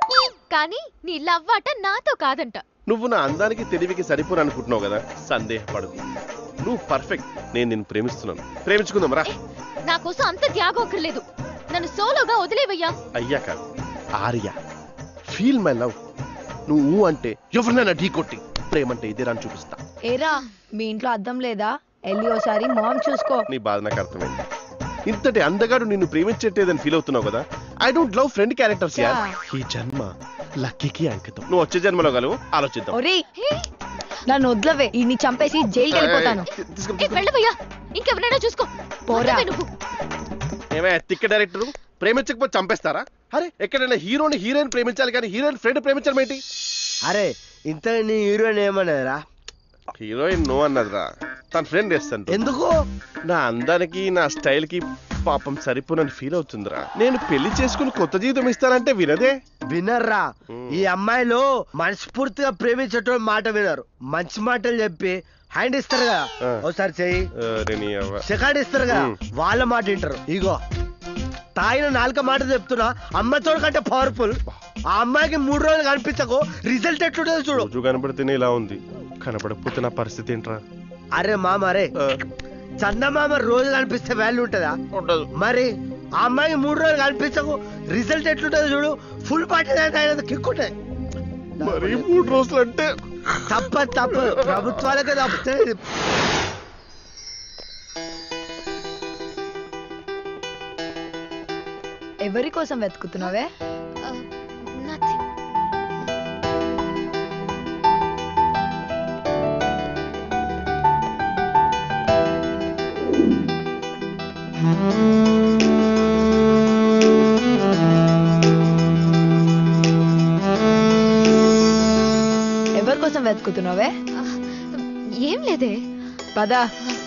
[SPEAKER 11] కానీ నీ లవ్ ఆట నాతో కాదంట
[SPEAKER 5] నువ్వు నా అందానికి తెలివికి సరిపోను అనుకుంటున్నావు కదా సందేహపడకు నువ్వు పర్ఫెక్ట్ నేను నిన్ను ప్రేమిస్తున్నాను ప్రేమించుకుందాం రా
[SPEAKER 11] నా కోసం అంత త్యాగం అక్కర్లేదు నన్ను సోలోగా వదిలేవయ్యా
[SPEAKER 5] అయ్యా కాదు ఆర్య ఫీల్ మై లవ్ నువ్వు అంటే ఎవరినైనా ఢీ కొట్టి ప్రేమంటే ఇదే రాని చూపిస్తా
[SPEAKER 2] ఏరా మీ ఇంట్లో అద్దం లేదా వెళ్ళి ఓసారి మామ్ చూసుకో
[SPEAKER 5] నీ బాధ నాకు అర్థమైంది ఇంతటి అందగాడు నిన్ను ప్రేమించట్లేదని ఫీల్ అవుతున్నావు కదా I don't love friend characters యా ఈ జన్మ లక్కీకి అంకితం నువ్వు వచ్చే జన్మలో గలవు ఆలోచిద్దాం
[SPEAKER 2] ఒరే నన్ను వదిలవే ఈ చంపేసి జైలుకి వెళ్ళిపోతాను
[SPEAKER 11] ఏ వెళ్ళవయ్యా ఇంకెవరైనా చూసుకో
[SPEAKER 2] పోరా.
[SPEAKER 11] వదలవే నువ్వు
[SPEAKER 5] ఏమే తిక్క డైరెక్టర్ ప్రేమించకపోతే చంపేస్తారా అరే ఎక్కడైనా హీరోని హీరోయిన్ ప్రేమించాలి కానీ హీరోయిన్ ఫ్రెండ్ ప్రేమించడం ఏంటి
[SPEAKER 10] అరే ఇంత నీ హీరోయిన్ ఏమన్నదిరా
[SPEAKER 5] హీరోయిన్ నో అన్నదిరా తన ఫ్రెండ్ వేస్తాను
[SPEAKER 10] ఎందుకు
[SPEAKER 5] నా అందానికి నా స్టైల్ కి పాపం సరిపోనని ఫీల్ అవుతుందిరా నేను పెళ్లి చేసుకుని కొత్త జీవితం ఇస్తానంటే వినదే
[SPEAKER 10] వినర్రా ఈ అమ్మాయిలు మనస్ఫూర్తిగా ప్రేమించేటోడు మాట వినరు మంచి మాటలు చెప్పి హ్యాండ్ ఇస్తారు కదా
[SPEAKER 5] ఆ.
[SPEAKER 10] ఒకసారి చెయ్యి
[SPEAKER 5] అరే నీ అవ్వ.
[SPEAKER 10] సెకండ్ ఇస్తారు కదా
[SPEAKER 5] ఉమ్.
[SPEAKER 10] వాళ్ళ మాట వింటారు ఇగో తాగిన నాలుక మాట చెప్తున్నా అమ్మతో కంటే పవర్ఫుల్ ఆ అమ్మాయికి మూడు రోజులు కనిపించకు రిజల్ట్ ఎట్లుంటుందో చూడు
[SPEAKER 5] రోజు కనబడితేనే ఇలా ఉంది కనబడకపోతే నా పరిస్థితి ఏంట్రా
[SPEAKER 10] అరే మామ అరే చందమామ రోజు కనిపిస్తే వాల్యూ ఉంటుందా
[SPEAKER 5] ఉండదు
[SPEAKER 10] మరి ఆ అమ్మాయికి మూడు రోజులు కనిపించకు రిజల్ట్ ఎట్లుంటుందో చూడు ఫుల్ పార్టీ కిక్కుంటాయి
[SPEAKER 5] మరి మూడు రోజులు అంటే
[SPEAKER 10] తప్ప తప్ప ప్రభుత్వాలకే తప్పితే
[SPEAKER 2] ఎవరి కోసం వెతుకుతున్నావే ఎవరి కోసం వెతుకుతున్నావే
[SPEAKER 11] ఏం లేదే
[SPEAKER 2] పదా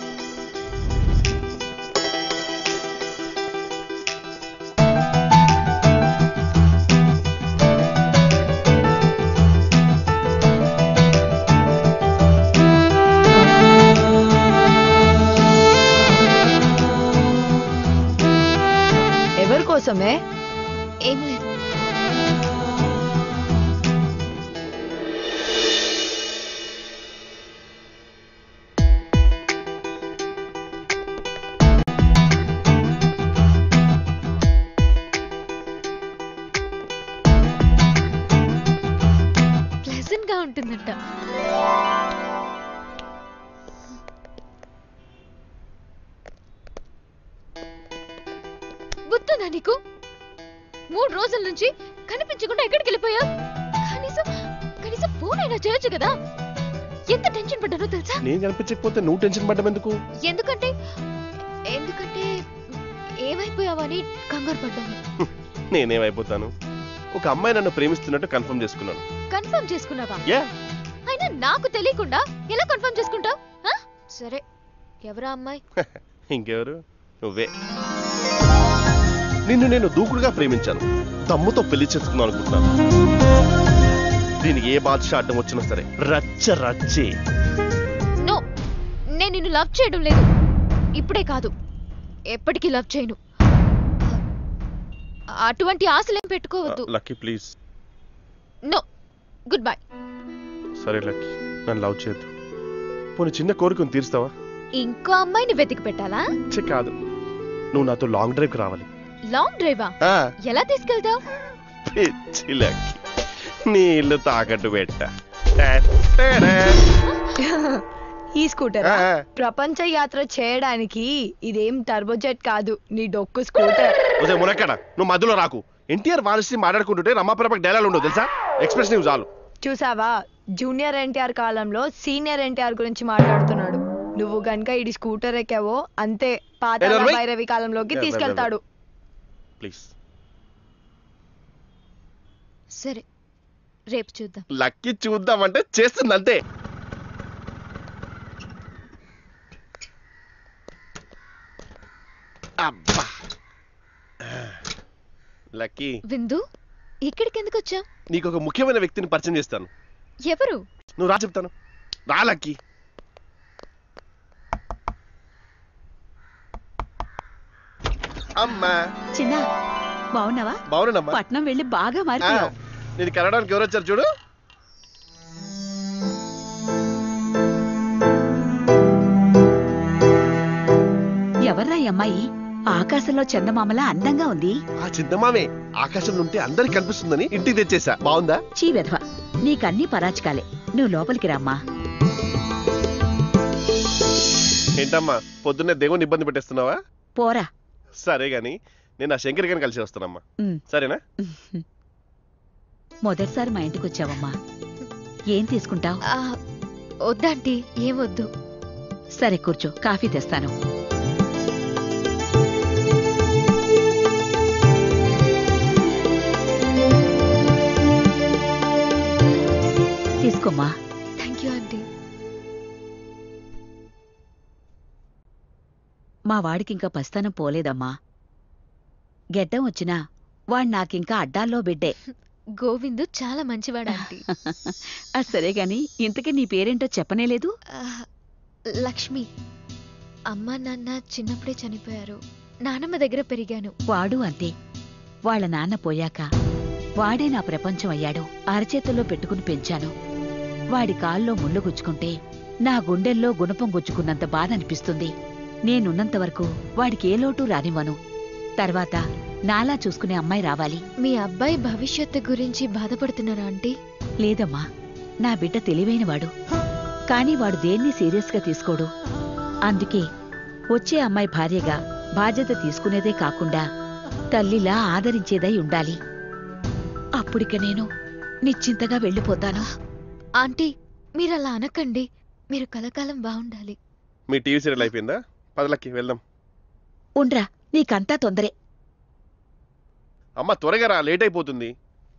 [SPEAKER 2] ఎవరి కోసమే
[SPEAKER 11] ఏం లేదు ప్లెజెంట్ గా ఉంటుందంట గుర్తుందా నీకు మూడు రోజుల నుంచి కనిపించకుండా ఎక్కడికి వెళ్ళిపోయా కనీసం కనీసం ఫోన్ అయినా చేయొచ్చు కదా ఎంత టెన్షన్ పడ్డానో తెలుసా
[SPEAKER 5] నేను కనిపించకపోతే నువ్వు టెన్షన్ పడ్డం ఎందుకు
[SPEAKER 11] ఎందుకంటే ఎందుకంటే ఏమైపోయావని కంగారు పడ్డాను
[SPEAKER 5] నేనేమైపోతాను ఒక అమ్మాయి నన్ను ప్రేమిస్తున్నట్టు కన్ఫర్మ్ చేసుకున్నాను
[SPEAKER 11] కన్ఫర్మ్ చేసుకున్నావా
[SPEAKER 5] యా
[SPEAKER 11] అయినా నాకు తెలియకుండా ఎలా కన్ఫర్మ్ చేసుకుంటావు సరే ఎవరా అమ్మాయి
[SPEAKER 5] ఇంకెవరు నువ్వే నిన్ను నేను దూకుడుగా ప్రేమించాను దమ్ముతో పెళ్లి చేసుకుందాం అనుకుంటున్నాను దీనికి ఏ బాద్షా అడ్డం వచ్చినా సరే రచ్చ రచ్చే
[SPEAKER 11] నో నేను నిన్ను లవ్ చేయడం లేదు ఇప్పుడే కాదు ఎప్పటికీ లవ్ చేయను అటువంటి ఆశలేం పెట్టుకోవద్దు
[SPEAKER 5] Lucky please
[SPEAKER 11] no goodbye
[SPEAKER 5] సరే లక్కీ నన్ను లవ్ చేయొద్దు పోనీ చిన్న కోరికను తీరుస్తావా
[SPEAKER 11] ఇంకో అమ్మాయిని వెతికి పెట్టాలా
[SPEAKER 5] ఛే, కాదు నువ్వు నాతో లాంగ్ డ్రైవ్కి రావాలి
[SPEAKER 11] లాంగ్ డ్రైవా
[SPEAKER 5] ఆ,
[SPEAKER 11] ఎలా తీసుకెళ్తావు
[SPEAKER 5] పిచ్చి లక్కీ నీ ఇల్లు తాకట్టు పెట్ట
[SPEAKER 2] ఈ స్కూటర్ ప్రపంచ యాత్ర చేయడానికి ఇదేం టర్బోజెట్ కాదు నీ డొక్కు స్కూటర్
[SPEAKER 5] ఒసే మునక్కడ నువ్వు మధ్యలో రాకు ఎన్టీఆర్ వారసి మాట్లాడుకుంటుంటే రమాప్రభకు డైలాగ్ ఉండవు తెలుసా ఎక్స్ప్రెస్ నీవు చాలు
[SPEAKER 2] చూసావా జూనియర్ ఎన్టీఆర్ కాలంలో సీనియర్ ఎన్టీఆర్ గురించి మాట్లాడుతున్నాడు నువ్వు గనుక ఇది స్కూటర్ ఎక్కావో అంతే పాత
[SPEAKER 5] ఏ, నడవయ్.
[SPEAKER 2] భైరవి కాలంలోకి
[SPEAKER 5] ఏ,
[SPEAKER 2] తీసుకెళ్తాడు
[SPEAKER 5] ప్లీజ్
[SPEAKER 11] సరే రేపు చూద్దాం
[SPEAKER 5] లక్కీ చూద్దామంటే చేస్తుంది అంతే అబ్బా లక్కీ
[SPEAKER 11] విందు ఇక్కడికి ఎందుకు వచ్చావు
[SPEAKER 5] నీకు ఒక ముఖ్యమైన వ్యక్తిని పరిచయం చేస్తాను
[SPEAKER 11] ఎవరు
[SPEAKER 5] నువ్వు రా చెప్తాను రా లక్కీ అమ్మా
[SPEAKER 7] చిన్న బాగున్నావా
[SPEAKER 5] బాగున్నానమ్మా
[SPEAKER 7] పట్నం వెళ్ళి బాగా
[SPEAKER 5] ఆ,
[SPEAKER 7] మారిపోయావు
[SPEAKER 5] నేను కలవడానికి ఎవరు వచ్చారు చూడు
[SPEAKER 7] ఎవర్రా ఈ అమ్మాయి ఆకాశంలో చందమామలా అందంగా ఉంది
[SPEAKER 5] ఆ చింతమామే ఆకాశంలో ఉంటే అందరికి కనిపిస్తుందని ఇంటికి తెచ్చేసా బాగుందా
[SPEAKER 7] చీ వెధవ నీకన్నీ పరాచకాలే నువ్వు లోపలికి రామ్మా
[SPEAKER 5] ఏంటమ్మా పొద్దున్నే దేవుని ఇబ్బంది పెట్టేస్తున్నావా
[SPEAKER 7] పోరా
[SPEAKER 5] సరే గాని నేను ఆ శంకర్ గారిని కలిసి వస్తానమ్మా
[SPEAKER 7] ఉమ్.
[SPEAKER 5] సరేనా
[SPEAKER 7] మొదటిసారి మా ఇంటికి వచ్చావమ్మా ఏం తీసుకుంటావు
[SPEAKER 11] ఆ, వద్దాంటీ ఏం వద్దు
[SPEAKER 7] సరే కూర్చో కాఫీ తెస్తాను తీసుకోమ్మా
[SPEAKER 11] థ్యాంక్ యూ ఆంటీ
[SPEAKER 7] మా వాడికింకా పస్తానం పోలేదమ్మా గెడ్డం వచ్చినా వాడు నాకింకా అడ్డాల్లో బిడ్డే
[SPEAKER 11] గోవిందు చాలా మంచివాడు ఆంటీ
[SPEAKER 7] అది సరే గాని ఇంతకీ నీ పేరేంటో చెప్పనేలేదు
[SPEAKER 11] ఆ, లక్ష్మి అమ్మ నాన్న చిన్నప్పుడే చనిపోయారు నానమ్మ దగ్గర పెరిగాను
[SPEAKER 7] వాడు అంతే వాళ్ళ నాన్న పోయాక వాడే నా ప్రపంచం అయ్యాడు అరచేతుల్లో పెట్టుకుని పెంచాను వాడి కాల్లో ముళ్ళు గుచ్చుకుంటే నా గుండెల్లో గుణపం గుచ్చుకున్నంత బాధ అనిపిస్తుంది నేనున్నంత వరకు వాడికి ఏ లోటు రానివ్వను తర్వాత నాలా చూసుకునే అమ్మాయి రావాలి
[SPEAKER 11] మీ అబ్బాయి భవిష్యత్తు గురించి బాధపడుతున్నారా ఆంటీ
[SPEAKER 7] లేదమ్మా నా బిడ్డ తెలివైనవాడు కాని వాడు దేన్ని సీరియస్గా తీసుకోడు అందుకే వచ్చే అమ్మాయి భార్యగా బాధ్యత తీసుకునేదే కాకుండా తల్లిలా ఆదరించేదై ఉండాలి అప్పుడిక నేను నిశ్చింతగా వెళ్ళిపోతాను
[SPEAKER 11] ఆంటీ మీరు అలా అనకండి మీరు కలకాలం బాగుండాలి
[SPEAKER 5] మీ టీవీ సీరియల్ అయిపోయిందా పదలకి వెళ్దాం
[SPEAKER 7] ఉండ్రా నీకంతా తొందరే
[SPEAKER 5] అమ్మ త్వరగా రా లేట్ అయిపోతుంది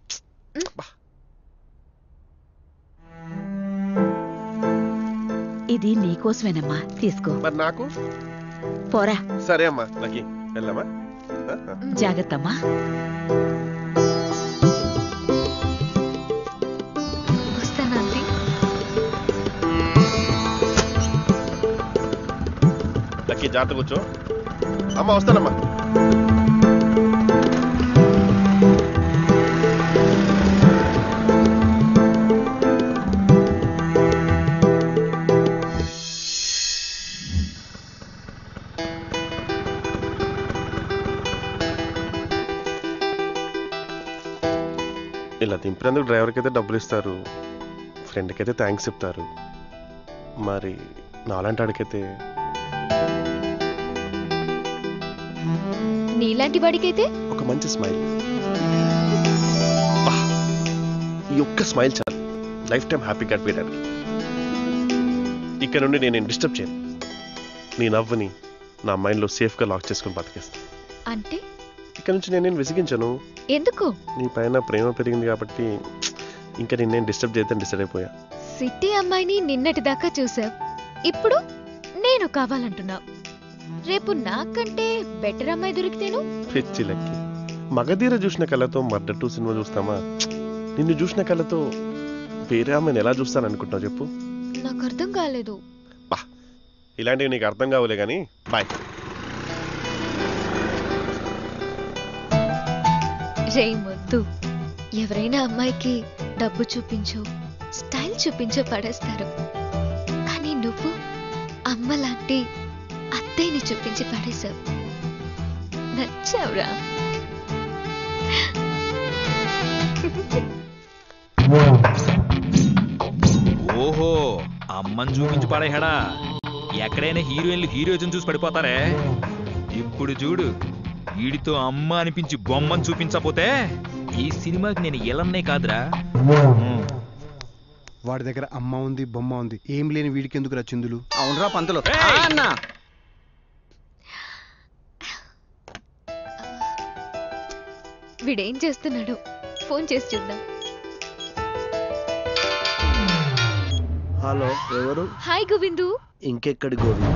[SPEAKER 7] ఇది నీకోసమేనమ్మా తీసుకో
[SPEAKER 5] మరి నాకు
[SPEAKER 7] పోరా
[SPEAKER 5] సరే అమ్మా లక్కీ వెళ్దామా ఆ, ఆ.
[SPEAKER 7] జాగ్రత్తమ్మా
[SPEAKER 11] వస్తాను ఆంటీ
[SPEAKER 5] లక్కీ జాగ్రత్త కూర్చో అమ్మ వస్తానమ్మా ఇలా దింపినందుకు డ్రైవర్కి అయితే డబ్బులు ఇస్తారు ఫ్రెండ్కి అయితే థ్యాంక్స్ చెప్తారు మరి నాలాంటి వాడికైతే
[SPEAKER 11] నీలాంటి వాడికైతే
[SPEAKER 5] ఒక మంచి స్మైల్ బా! ఈ ఒక్క స్మైల్ చాలు లైఫ్ టైం హ్యాపీ గడిపేయడానికి ఇక్కడ నుండి నేను డిస్టర్బ్ చేయను నీ నవ్వుని నా మైండ్లో సేఫ్గా లాక్ చేసుకుని బతికేస్తాను
[SPEAKER 11] అంటే
[SPEAKER 5] ఇక్కడ నుంచి నేనేం విసిగించను
[SPEAKER 11] ఎందుకు
[SPEAKER 5] నీ పైన ప్రేమ పెరిగింది కాబట్టి ఇంకా నిన్నేం డిస్టర్బ్ చేద్దాం డిసైడ్ అయిపోయా
[SPEAKER 11] సిటీ అమ్మాయిని నిన్నటి దాకా చూసావు ఇప్పుడు నేను కావాలంటున్నావు రేపు నాకంటే బెటర్ అమ్మాయి దొరికితేను
[SPEAKER 5] పిచ్చి లెక్కి మగధీర చూసిన కళ్ళతో మర్డర్ టూ సినిమా చూస్తామా నిన్ను చూసిన కళ్ళతో వేరే ఆమెను ఎలా చూస్తాను అనుకుంటున్నావు చెప్పు
[SPEAKER 11] నాకు అర్థం కాలేదు
[SPEAKER 5] ఇలాంటివి నీకు అర్థం కావులే కానీ బాయ్
[SPEAKER 11] రే మొద్దు ఎవరైనా అమ్మాయికి డబ్బు చూపించో స్టైల్ చూపించో పడేస్తారు కానీ నువ్వు అమ్మ లాంటి అత్తయ్యని చూపించి పడేశావు నచ్చావురా
[SPEAKER 12] ఓహో అమ్మ అమ్మని చూపించి పడేహాడా ఎక్కడైనా హీరోయిన్లు హీరోయిజం చూసి పడిపోతారే ఇప్పుడు చూడు వీడితో అమ్మ అనిపించి బొమ్మని చూపించకపోతే ఈ సినిమాకి నేను ఎలన్నే కాదురా
[SPEAKER 1] వాడి దగ్గర అమ్మ ఉంది బొమ్మ ఉంది ఏం లేని వీడికి ఎందుకు రా చిందులు
[SPEAKER 6] అవునరా పంతులు
[SPEAKER 12] ఏయ్!
[SPEAKER 6] అన్న
[SPEAKER 11] వీడేం చేస్తున్నాడు ఫోన్ చేసి చూద్దాం
[SPEAKER 10] హలో ఎవరు
[SPEAKER 11] హాయ్ గోవిందు
[SPEAKER 10] ఇంకెక్కడి గోవి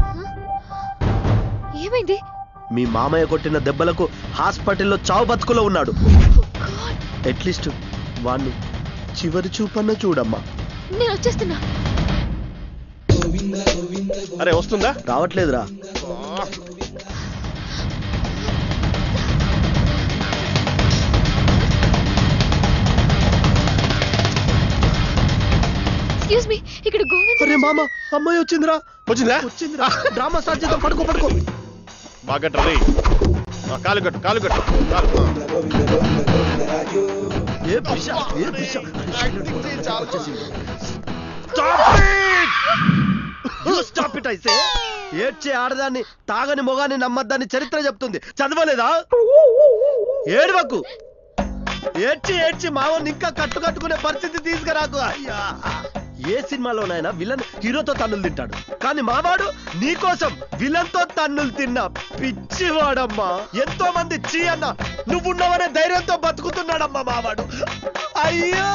[SPEAKER 11] ఏమైంది
[SPEAKER 10] మీ మామయ్య కొట్టిన దెబ్బలకు హాస్పిటల్లో చావు బతుకులో ఉన్నాడు అట్లీస్ట్ వాణ్ణి చివరి చూపన్న చూడమ్మా
[SPEAKER 11] నేను వచ్చేస్తున్నా
[SPEAKER 5] అరే వస్తుందా
[SPEAKER 10] రావట్లేదురా
[SPEAKER 11] ఎక్స్క్యూజ్ మీ ఇక్కడ గోవింద్
[SPEAKER 10] అరే మామ అమ్మాయి వచ్చిందిరా
[SPEAKER 5] వచ్చిందా
[SPEAKER 10] వచ్చిందిరా డ్రామా స్టార్ట్ చేద్దాం పడుకో పడుకో
[SPEAKER 5] బాగా రే కాలు కట్టు కాలు కట్టు కాలు.
[SPEAKER 10] ఏ పిశ ఏ పిశ స్టాప్ ఇట్ అయితే ఏడ్చే ఆడదాన్ని తాగని మొగాన్ని నమ్మద్దని చరిత్ర చెప్తుంది చదవలేదా ఏడవకు ఏడ్చి ఏడ్చి మావని ఇంకా కట్టు కట్టుకునే పరిస్థితి తీసుకురాకు అయ్యా ఏ సినిమాలోనైనా విలన్ హీరోతో తన్నులు తింటాడు కానీ మావాడు నీకోసం విలన్ తో తన్నులు తిన్నా పిచ్చివాడమ్మా ఎంతో మంది చీ అన్న నువ్వున్నవనే ధైర్యంతో బతుకుతున్నాడమ్మా మావాడు అయ్యో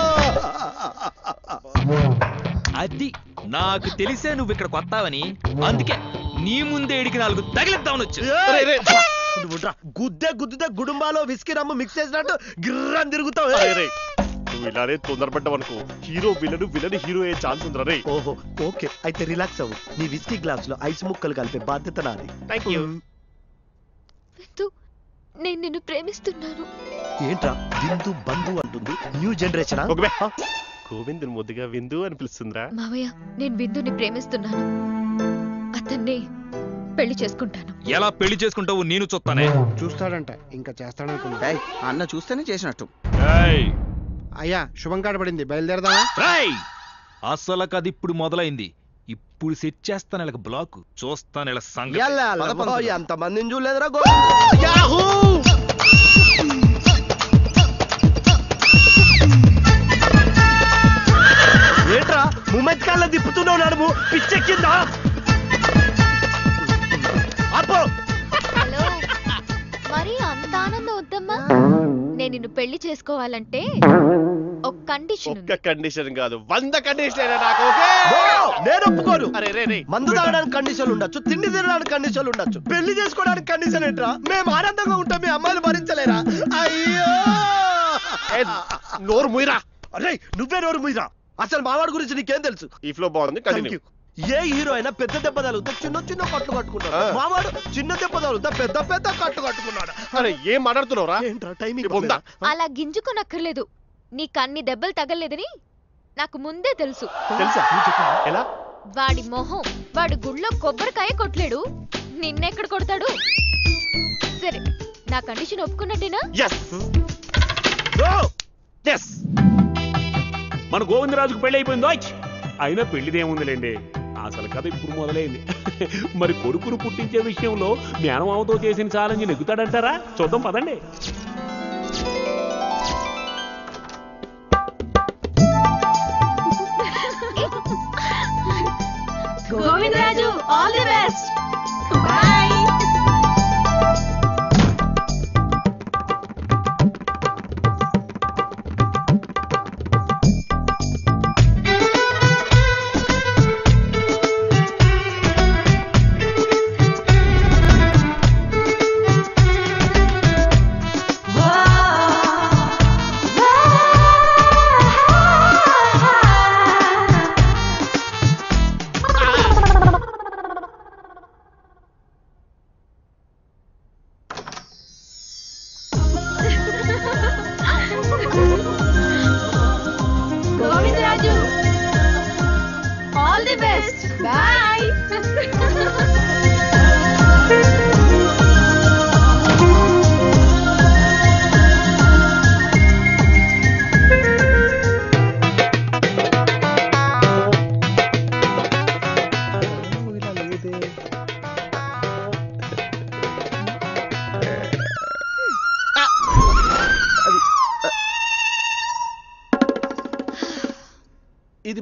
[SPEAKER 12] అది నాకు తెలిసే నువ్వు ఇక్కడ కొత్తావని అందుకే నీ ముందే ఇడికి నాలుగు తగిలిద్దామని వచ్చి
[SPEAKER 10] ఏయ్! నువ్వు రా. గుద్దే గుద్దుదే గుడుంబాలో విస్కీ రమ్ము మిక్స్ చేసినట్టు గిర్రని తిరుగుతావు
[SPEAKER 5] అరే రే నువ్వు ఇలానే తొందరపడ్డావనుకో హీరో విలన్ విలన్ హీరో అయ్యే ఛాన్స్ ఉందిరా రే
[SPEAKER 10] ఓహో ఓకే అయితే రిలాక్స్ అవ్వు నీ విస్కీ గ్లాస్ లో ఐస్ ముక్కలు కలిపే బాధ్యత నాది
[SPEAKER 5] థ్యాంక్ యూ
[SPEAKER 11] విందు నేను నిన్ను ప్రేమిస్తున్నాను
[SPEAKER 10] ఏంట్రా బిందు బంధు అంటుంది న్యూ జనరేషన్
[SPEAKER 5] గోవింద్ ముద్దుగా విందు అని పిలుస్తుందిరా
[SPEAKER 11] మావయ్య నేను బిందుని ప్రేమిస్తున్నాను అతన్ని పెళ్లి చేసుకుంటాను
[SPEAKER 12] ఎలా పెళ్లి చేసుకుంటావు నేను చూస్తానే
[SPEAKER 1] చూస్తాడంట ఇంకా చేస్తాడనుకున్నా
[SPEAKER 6] అన్న చూస్తేనే చేసినట్టు
[SPEAKER 1] అయ్యా శుభం కాడబడింది బయలుదేరదామా
[SPEAKER 12] రాయ్ అసలు కది ఇప్పుడు మొదలైంది ఇప్పుడు సెట్ చేస్తాను ఇలా బ్లాక్ చూస్తాను ఇలా సంగతి
[SPEAKER 10] ఎల్లా ఎంత మందిని చూడలేదురా గోవింద్ యాహూ ఏంట్రా ముమ్మెత్ కాళ్ళ తిప్పుతున్నావు నడుము పిచ్చెక్కిందా అప్పో
[SPEAKER 11] హలో మరి అంత ఆనందం వద్దమ్మా నేను నిన్ను పెళ్లి చేసుకోవాలంటే ఒక కండిషన్
[SPEAKER 5] ఒక్క కండిషన్ కాదు వంద కండిషన్ నాకు ఓకే
[SPEAKER 10] నేను ఒప్పుకోను
[SPEAKER 5] అరే రే రే
[SPEAKER 10] మందు తాగడానికి కండిషన్లు ఉండొచ్చు తిండి తినడానికి కండిషన్లు ఉండొచ్చు పెళ్లి చేసుకోవడానికి కండిషన్ ఏంట్రా మేము ఆనందంగా ఉంటాం మీ అమ్మాయిలు భరించలేరా అయ్యో
[SPEAKER 5] నోరు ముయిరా
[SPEAKER 10] అరే నువ్వే నోరు ముయ్యరా అసలు మావాడి గురించి నీకేం తెలుసు
[SPEAKER 5] ఈ ఫ్లో బాగుంది కంటిన్యూ
[SPEAKER 10] ఏ హీరో అయినా పెద్ద దెబ్బ తగిలితే చిన్న చిన్న కట్లు కట్టుకుంటాడు
[SPEAKER 5] ఆ.
[SPEAKER 10] మావాడు చిన్న దెబ్బ తగిలితే పెద్ద పెద్ద కట్లు కట్టుకున్నాడు
[SPEAKER 5] అరే ఏం మాట్లాడుతున్నావురా
[SPEAKER 10] ఏంట్రా టైమింగ్
[SPEAKER 5] ఉందా
[SPEAKER 11] అలా గింజుకోనక్కర్లేదు నీకు అన్ని దెబ్బలు తగలేదని నాకు ముందే తెలుసు
[SPEAKER 5] తెలుసా ఎలా
[SPEAKER 11] వాడి మొహం వాడి గుళ్ళో కొబ్బరికాయ కొట్టలేడు నిన్నెక్కడ కొడతాడు సరే నా కండిషన్ ఒప్పుకున్నట్టేనా
[SPEAKER 5] ఎస్
[SPEAKER 4] ఎస్ మన గోవిందరాజుకు పెళ్లి అయిపోయిందో అయినా పెళ్లిదేముందిలేండి అసలు కథ ఇప్పుడు మొదలైంది మరి కొడుకును పుట్టించే విషయంలో మేనమామతో చేసిన ఛాలెంజ్ నెగ్గుతాడంటారా చూద్దాం పదండి
[SPEAKER 2] Govindaraju all the best boy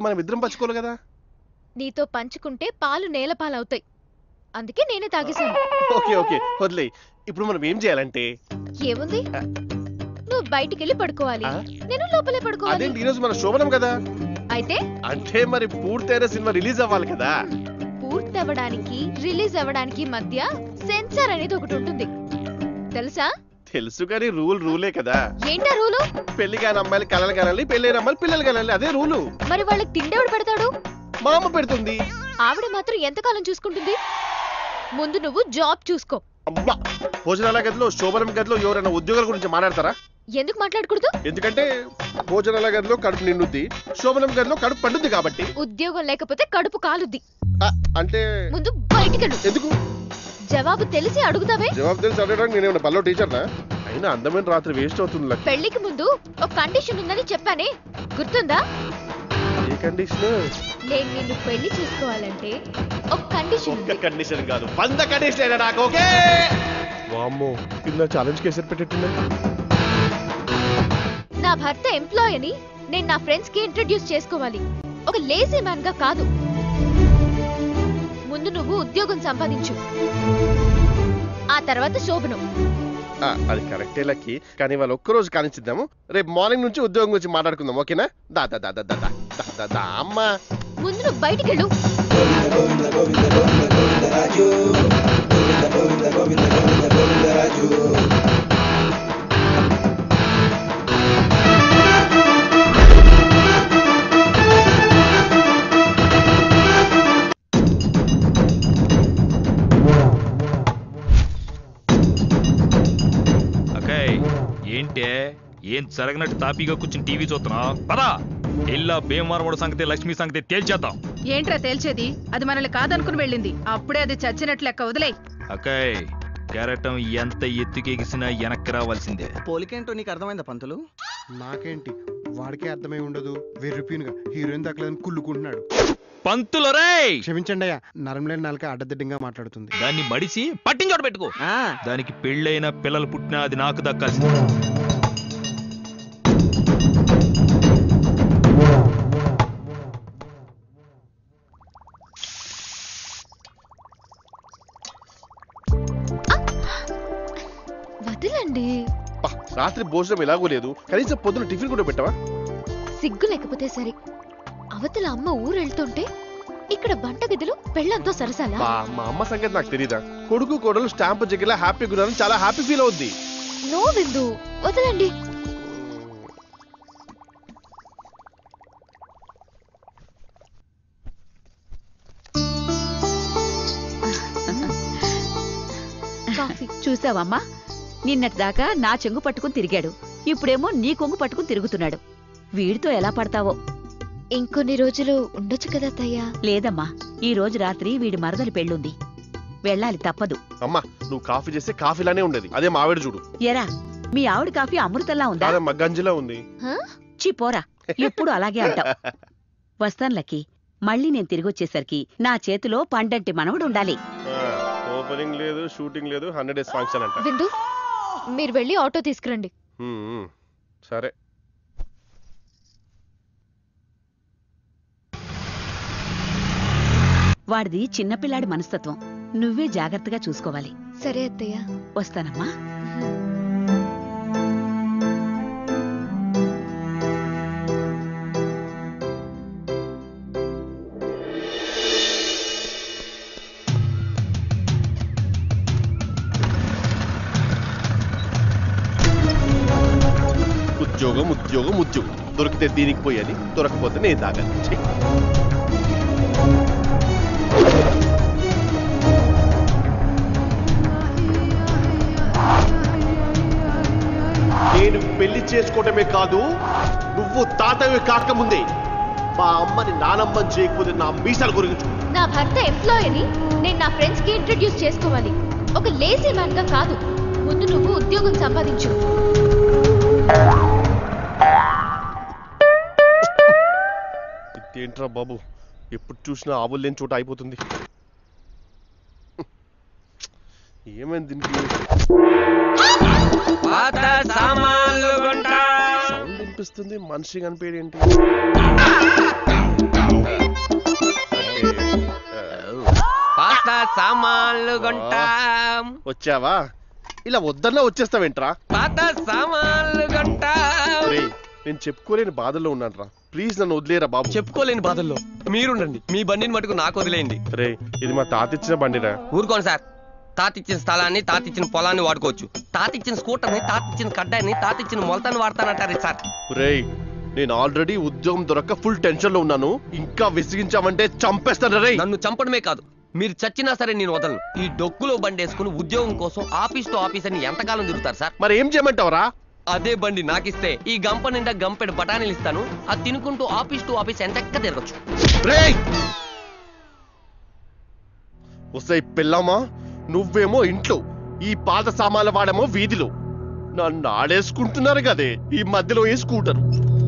[SPEAKER 5] మనం ఇద్దరం పంచుకోవాలి కదా
[SPEAKER 11] నీతో పంచుకుంటే పాలు నేల పాలవుతాయి అందుకే నేనే తాగేశాను
[SPEAKER 5] ఓకే ఓకే వదిలే ఇప్పుడు మనం ఏం చేయాలంటే
[SPEAKER 11] ఏముంది నువ్వు బయటికి వెళ్ళి పడుకోవాలి నేను లోపలే పడుకోవాలి
[SPEAKER 5] అదేంటి ఈరోజు మన శోభనం కదా
[SPEAKER 11] అయితే
[SPEAKER 5] అంటే మరి పూర్తయిన సినిమా రిలీజ్ అవ్వాలి కదా
[SPEAKER 11] పూర్తి అవ్వడానికి రిలీజ్ అవ్వడానికి మధ్య సెన్సార్ అనేది ఒకటి ఉంటుంది తెలుసా
[SPEAKER 5] తెలుసు కానీ రూల్ రూలే కదా
[SPEAKER 11] ఏంటా రూలు
[SPEAKER 5] పెళ్లి కాని అమ్మాయిలు కలలు కనాలి పెళ్ళైన అమ్మాయిలు పిల్లలు కనాలి అదే రూలు
[SPEAKER 11] మరి వాళ్ళకి తిండేవాడు పెడతాడు
[SPEAKER 5] మా అమ్మ పెడుతుంది
[SPEAKER 11] ఆవిడ మాత్రం ఎంతకాలం చూసుకుంటుంది ముందు నువ్వు జాబ్ చూసుకో
[SPEAKER 5] అమ్మా భోజనాల గదిలో శోభనం గదిలో ఎవరైనా ఉద్యోగాల గురించి మాట్లాడతారా
[SPEAKER 11] ఎందుకు మాట్లాడకూడదు
[SPEAKER 5] ఎందుకంటే భోజనాల గదిలో కడుపు నిండుద్ది శోభనం గదిలో కడుపు పండుద్ది కాబట్టి
[SPEAKER 11] ఉద్యోగం లేకపోతే కడుపు కాలుద్ది
[SPEAKER 5] ఆ, అంటే
[SPEAKER 11] ముందు బయటికెళ్ళు
[SPEAKER 5] ఎందుకు
[SPEAKER 11] జవాబు తెలిసి అడుగుతావే
[SPEAKER 5] జవాబు తెలిసి అడగడానికి నేనేమన్నా బల్లో టీచర్నా అయినా అందమైన రాత్రి వేస్ట్ అవుతుంది లక్
[SPEAKER 11] పెళ్లికి ముందు ఒక కండిషన్ ఉందని చెప్పానే గుర్తుందా
[SPEAKER 5] ఏ కండిషన్
[SPEAKER 11] నేను నిన్ను పెళ్లి చేసుకోవాలంటే ఒక కండిషన్
[SPEAKER 5] ఒక్క కండిషన్ కాదు వంద కండిషన్ నాకు ఓకే వామ్మో కింద ఛాలెంజ్ కేసరి పెట్టేట్టున్నా
[SPEAKER 11] నా భర్త ఎంప్లాయ్ అని నేను నా ఫ్రెండ్స్ కి ఇంట్రడ్యూస్ చేసుకోవాలి ఒక లేజీ మ్యాన్ గా కాదు ముందు నువ్వు ఉద్యోగం సంపాదించు ఆ తర్వాత శోభనం
[SPEAKER 5] ఆ, అది కరెక్టే లక్కి కానీ వాళ్ళు ఒక్కరోజు కానిచ్చిద్దాము రేపు మార్నింగ్ నుంచి ఉద్యోగం గురించి మాట్లాడుకుందాం ఓకేనా దా దా దా దా దా దా దా దా దా అమ్మా
[SPEAKER 11] ముందు నువ్వు బయటికెళ్ళు
[SPEAKER 12] ఓకే ఏంటే ఏం జరగనట్టు తాపీగా కూర్చుని టీవీ చూస్తున్నా పదా ఎల్లా భీమవరం సంగతి లక్ష్మి సంగతి తేల్చేద్దాం
[SPEAKER 9] ఏంట్రా తేల్చేది అది మనల్ని కాదనుకుని వెళ్ళింది అప్పుడే అది చచ్చినట్లు లెక్క వదిలే
[SPEAKER 12] ఓకే కెరటం ఎంత ఎత్తుకెగిసినా వెనక్కి రావాల్సిందే
[SPEAKER 6] పోలికేంటో నీకు అర్థమైందా పంతులు
[SPEAKER 1] నాకేంటి వాడికే అర్థమై ఉండదు వెర్రిపీనుగా హీరోయిన్ దక్కలేదని కుళ్ళుకుంటున్నాడు
[SPEAKER 12] పంతులు రే
[SPEAKER 1] క్షమించండి అయ్యా నరంలేని నాలుక అడ్డదిడ్డంగా మాట్లాడుతుంది
[SPEAKER 12] దాన్ని మడిసి పట్టించోట పెట్టుకో దానికి పెళ్ళైన పిల్లలు పుట్టినా అది నాకు దక్కాల్సింది
[SPEAKER 11] వదిలండి
[SPEAKER 5] పా, రాత్రి భోజనం ఎలాగో లేదు కనీసం పొద్దున టిఫిన్ కూడా పెట్టవా
[SPEAKER 11] సిగ్గు లేకపోతే సరే అవతల అమ్మ ఊరు వెళ్తుంటే ఇక్కడ వంటగదిలో పెళ్ళంతో సరసాలా
[SPEAKER 5] బా, మా అమ్మ సంగతి నాకు తెలియదా కొడుకు కోడలు స్టాంప్ జగ్గిలా హ్యాపీగా ఉన్నారని చాలా హ్యాపీ ఫీల్ అవుద్ది
[SPEAKER 11] నో విందు వదలండి
[SPEAKER 7] చూసావమ్మా నిన్నటిదాకా నా చెంగు పట్టుకుని తిరిగాడు ఇప్పుడేమో నీ కొంగు పట్టుకుని తిరుగుతున్నాడు వీడితో ఎలా పడతావో
[SPEAKER 11] ఇంకొన్ని రోజులు ఉండొచ్చు కదా అత్తయ్యా
[SPEAKER 7] లేదమ్మా ఈ రోజు రాత్రి వీడి మరదలి పెళ్ళుంది వెళ్ళాలి తప్పదు
[SPEAKER 5] అమ్మా నువ్వు కాఫీ చేస్తే కాఫీలానే ఉండేది అదే మావిడ చూడు
[SPEAKER 7] ఎరా మీ ఆవిడ కాఫీ అమృతంలా ఉందా
[SPEAKER 5] అదే గంజిలా ఉంది
[SPEAKER 7] చీ పోరా ఎప్పుడు అలాగే అంటావు వస్తాను లక్కీ మళ్ళీ నేను తిరిగొచ్చేసరికి నా చేతిలో పండంటి మనవడు ఉండాలి
[SPEAKER 5] ఓపెనింగ్ లేదు షూటింగ్ లేదు హండ్రెడ్ డేస్ ఫంక్షన్ అంట
[SPEAKER 11] విందు మీరు వెళ్ళి ఆటో తీసుకురండి
[SPEAKER 5] ఉమ్, ఉమ్. సరే
[SPEAKER 7] వాడిది చిన్నపిల్లాడి మనస్తత్వం నువ్వే జాగ్రత్తగా చూసుకోవాలి
[SPEAKER 11] సరే అత్తయ్య
[SPEAKER 7] వస్తానమ్మా
[SPEAKER 5] ఉద్యోగం ఉద్యోగం ఉద్యోగం దొరికితే దీనికి పోయాలి దొరకపోతే నేను తాగాలి ఛీ. నేను పెళ్లి చేసుకోవటమే కాదు నువ్వు తాతవి కాకముందే మా అమ్మని నానమ్మని చేయకపోతే నా మీసాల గురించి
[SPEAKER 11] నా భర్త ఎంప్లాయ్ అని నేను నా ఫ్రెండ్స్ కి ఇంట్రడ్యూస్ చేసుకోవాలి ఒక లేజీ మ్యాన్ గా కాదు ముందు నువ్వు ఉద్యోగం సంపాదించు
[SPEAKER 5] ఏంట్రా బాబు ఎప్పుడు చూసినా ఆవులు లేని చోట అయిపోతుంది ఏమైంది దీనికి
[SPEAKER 13] పాత సామాన్లు కొంటా
[SPEAKER 5] సౌండ్ వినిపిస్తుంది మనిషి కనిపించేది ఏంటి
[SPEAKER 13] పాత సామాన్లు కొంటాం
[SPEAKER 5] వచ్చావా ఇలా వద్దన్నా వచ్చేస్తావేంట్రా
[SPEAKER 13] పాత సామాన్లు కొంటాం
[SPEAKER 5] రేయ్, నేను చెప్పుకోలేని బాధల్లో ఉన్నాను రా ప్లీజ్ నన్ను వదిలేరా బాబు
[SPEAKER 13] చెప్పుకోలేని బాధల్లో మీరుండండి మీ బండిని మటుకు నాకు వదిలేయండి
[SPEAKER 5] రే ఇది మా తాత ఇచ్చిన బండిరా
[SPEAKER 13] ఊరుకోండి సార్ తాతిచ్చిన స్థలాన్ని తాతిచ్చిన పొలాన్ని వాడుకోవచ్చు తాతిచ్చిన స్కూటర్ని తాతిచ్చిన కడ్డాన్ని తాతిచ్చిన మొలతాన్ని వాడతానంటారు సార్
[SPEAKER 5] రేయ్ నేను ఆల్రెడీ ఉద్యోగం దొరక్క ఫుల్ టెన్షన్ లో ఉన్నాను ఇంకా విసిగించావంటే చంపేస్తాను రేయ్
[SPEAKER 13] నన్ను చంపడమే కాదు మీరు చచ్చినా సరే నేను వదలను ఈ డొక్కులో బండి వేసుకుని ఉద్యోగం కోసం ఆఫీస్ తో ఆఫీస్ అని ఎంతకాలం తిరుగుతారు సార్
[SPEAKER 5] మరి ఏం చేయమంటావురా
[SPEAKER 13] అదే బండి నాకిస్తే ఈ గంప నిండా గంపెడు బఠానీలు ఇస్తాను అది తినుకుంటూ ఆఫీస్ టు ఆఫీస్ ఎంతక్క తిరగచ్చు
[SPEAKER 5] రేయ్ వస్తాయి పిల్లమ్మా నువ్వేమో ఇంట్లో ఈ పాత సామాన్లు వాడేమో వీధిలో నన్ను ఆడేసుకుంటున్నారు కదే ఈ మధ్యలో ఏ స్కూటర్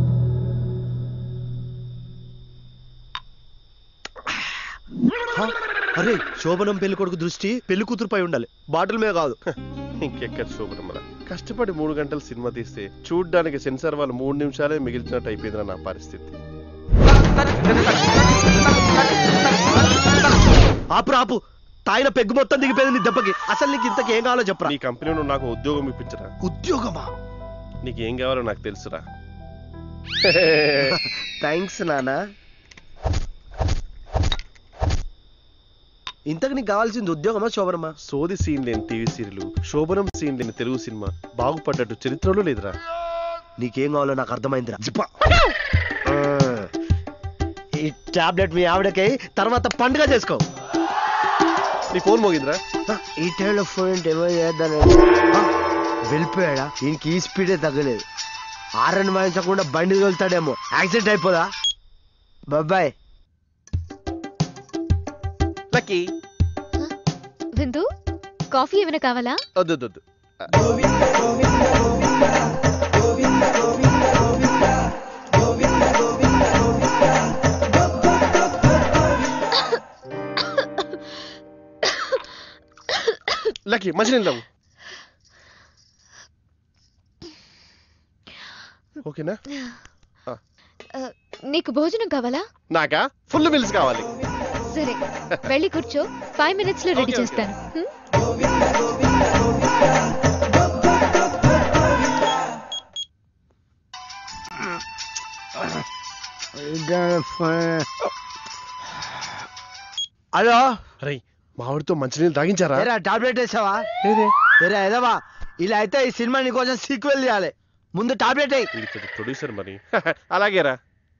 [SPEAKER 10] అరే శోభనం పెళ్లి కొడుకు దృష్టి పెళ్లి కూతురుపై ఉండాలి బాటిల్ మీద కాదు
[SPEAKER 5] ఇంకెక్కడ శోభనమ్మల కష్టపడి మూడు గంటలు సినిమా తీస్తే చూడ్డానికి సెన్సార్ వాళ్ళు మూడు నిమిషాలే మిగిల్చినట్టు అయిపోయింది నా పరిస్థితి
[SPEAKER 10] ఆపు ఆపు తాయిన పెగ్గు మొత్తం దిగిపోయింది నీ దెబ్బకి అసలు నీకు ఇంతకి ఏం కావాలో చెప్పరా
[SPEAKER 5] నీ కంపెనీలో నాకు ఉద్యోగం ఇప్పించరా
[SPEAKER 10] ఉద్యోగమా
[SPEAKER 5] నీకు ఏం కావాలో నాకు తెలుసురా
[SPEAKER 10] థ్యాంక్స్ నానా ఇంతకు నీకు కావాల్సింది ఉద్యోగమా శోభనమా
[SPEAKER 5] సోది సీన్ లేని టీవీ సీరియల్ శోభనం సీన్ లేని తెలుగు సినిమా బాగుపడ్డట్టు చరిత్రలో లేదురా
[SPEAKER 10] నీకేం కావాలో నాకు అర్థమైందిరా ఆ, ఈ టాబ్లెట్ మీ ఆవిడకి తర్వాత పండుగ చేసుకో
[SPEAKER 5] నీ ఫోన్ మోగిందిరా
[SPEAKER 10] ఈ టైంలో ఫోన్ అంటే ఏమో చేద్దాను వెళ్ళిపోయాడా ఈయనకి ఈ స్పీడే తగ్గలేదు ఆరని వాయించకుండా బండి తోలుతాడేమో యాక్సిడెంట్ అయిపోదా బాబాయ్
[SPEAKER 5] లక్కీ
[SPEAKER 11] విందు కాఫీ ఏమైనా కావాలా
[SPEAKER 5] వద్దు వద్దు, వద్దు లక్కీ మంచినీళ్ళు తాగు. ఓకేనా ఆ,
[SPEAKER 11] ఆ, నీకు భోజనం కావాలా
[SPEAKER 5] నాకా ఫుల్ మిల్స్ కావాలి
[SPEAKER 11] సరే వెళ్ళి కూర్చో ఫైవ్ మినిట్స్ లో రెడీ
[SPEAKER 5] Okay, okay.
[SPEAKER 11] చేస్తాను హ్మ్?
[SPEAKER 10] హలో
[SPEAKER 5] అరే మామిడితో మంచినీళ్ళు తాగించారా
[SPEAKER 10] ఏరా టాబ్లెట్ వేసావా ఏరా ఏదవా ఇలా అయితే ఈ సినిమా నీకోసం సీక్వెల్ చేయాలి ముందు టాబ్లెట్ వేయి
[SPEAKER 5] వీడి పెద్ద ప్రొడ్యూసర్ మరి అలాగేరా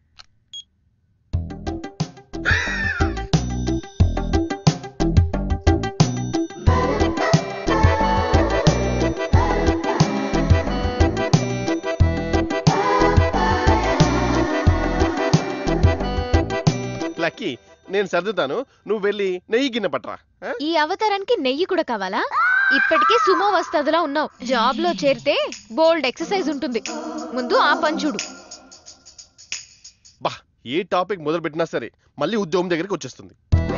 [SPEAKER 5] లక్కీ నేను సర్దుతాను నువ్వు వెళ్ళి నెయ్యి గిన్నె పట్టరా ఆ?
[SPEAKER 11] ఈ అవతారానికి నెయ్యి కూడా కావాలా ఇప్పటికే సుమో వస్తాదులా ఉన్నావు జాబ్ లో చేరితే బోల్డ్ ఎక్సర్సైజ్ ఉంటుంది ముందు ఆ పని చూడు
[SPEAKER 5] బా ఏ టాపిక్ మొదలు పెట్టినా సరే మళ్ళీ ఉద్యోగం దగ్గరికి వచ్చేస్తుంది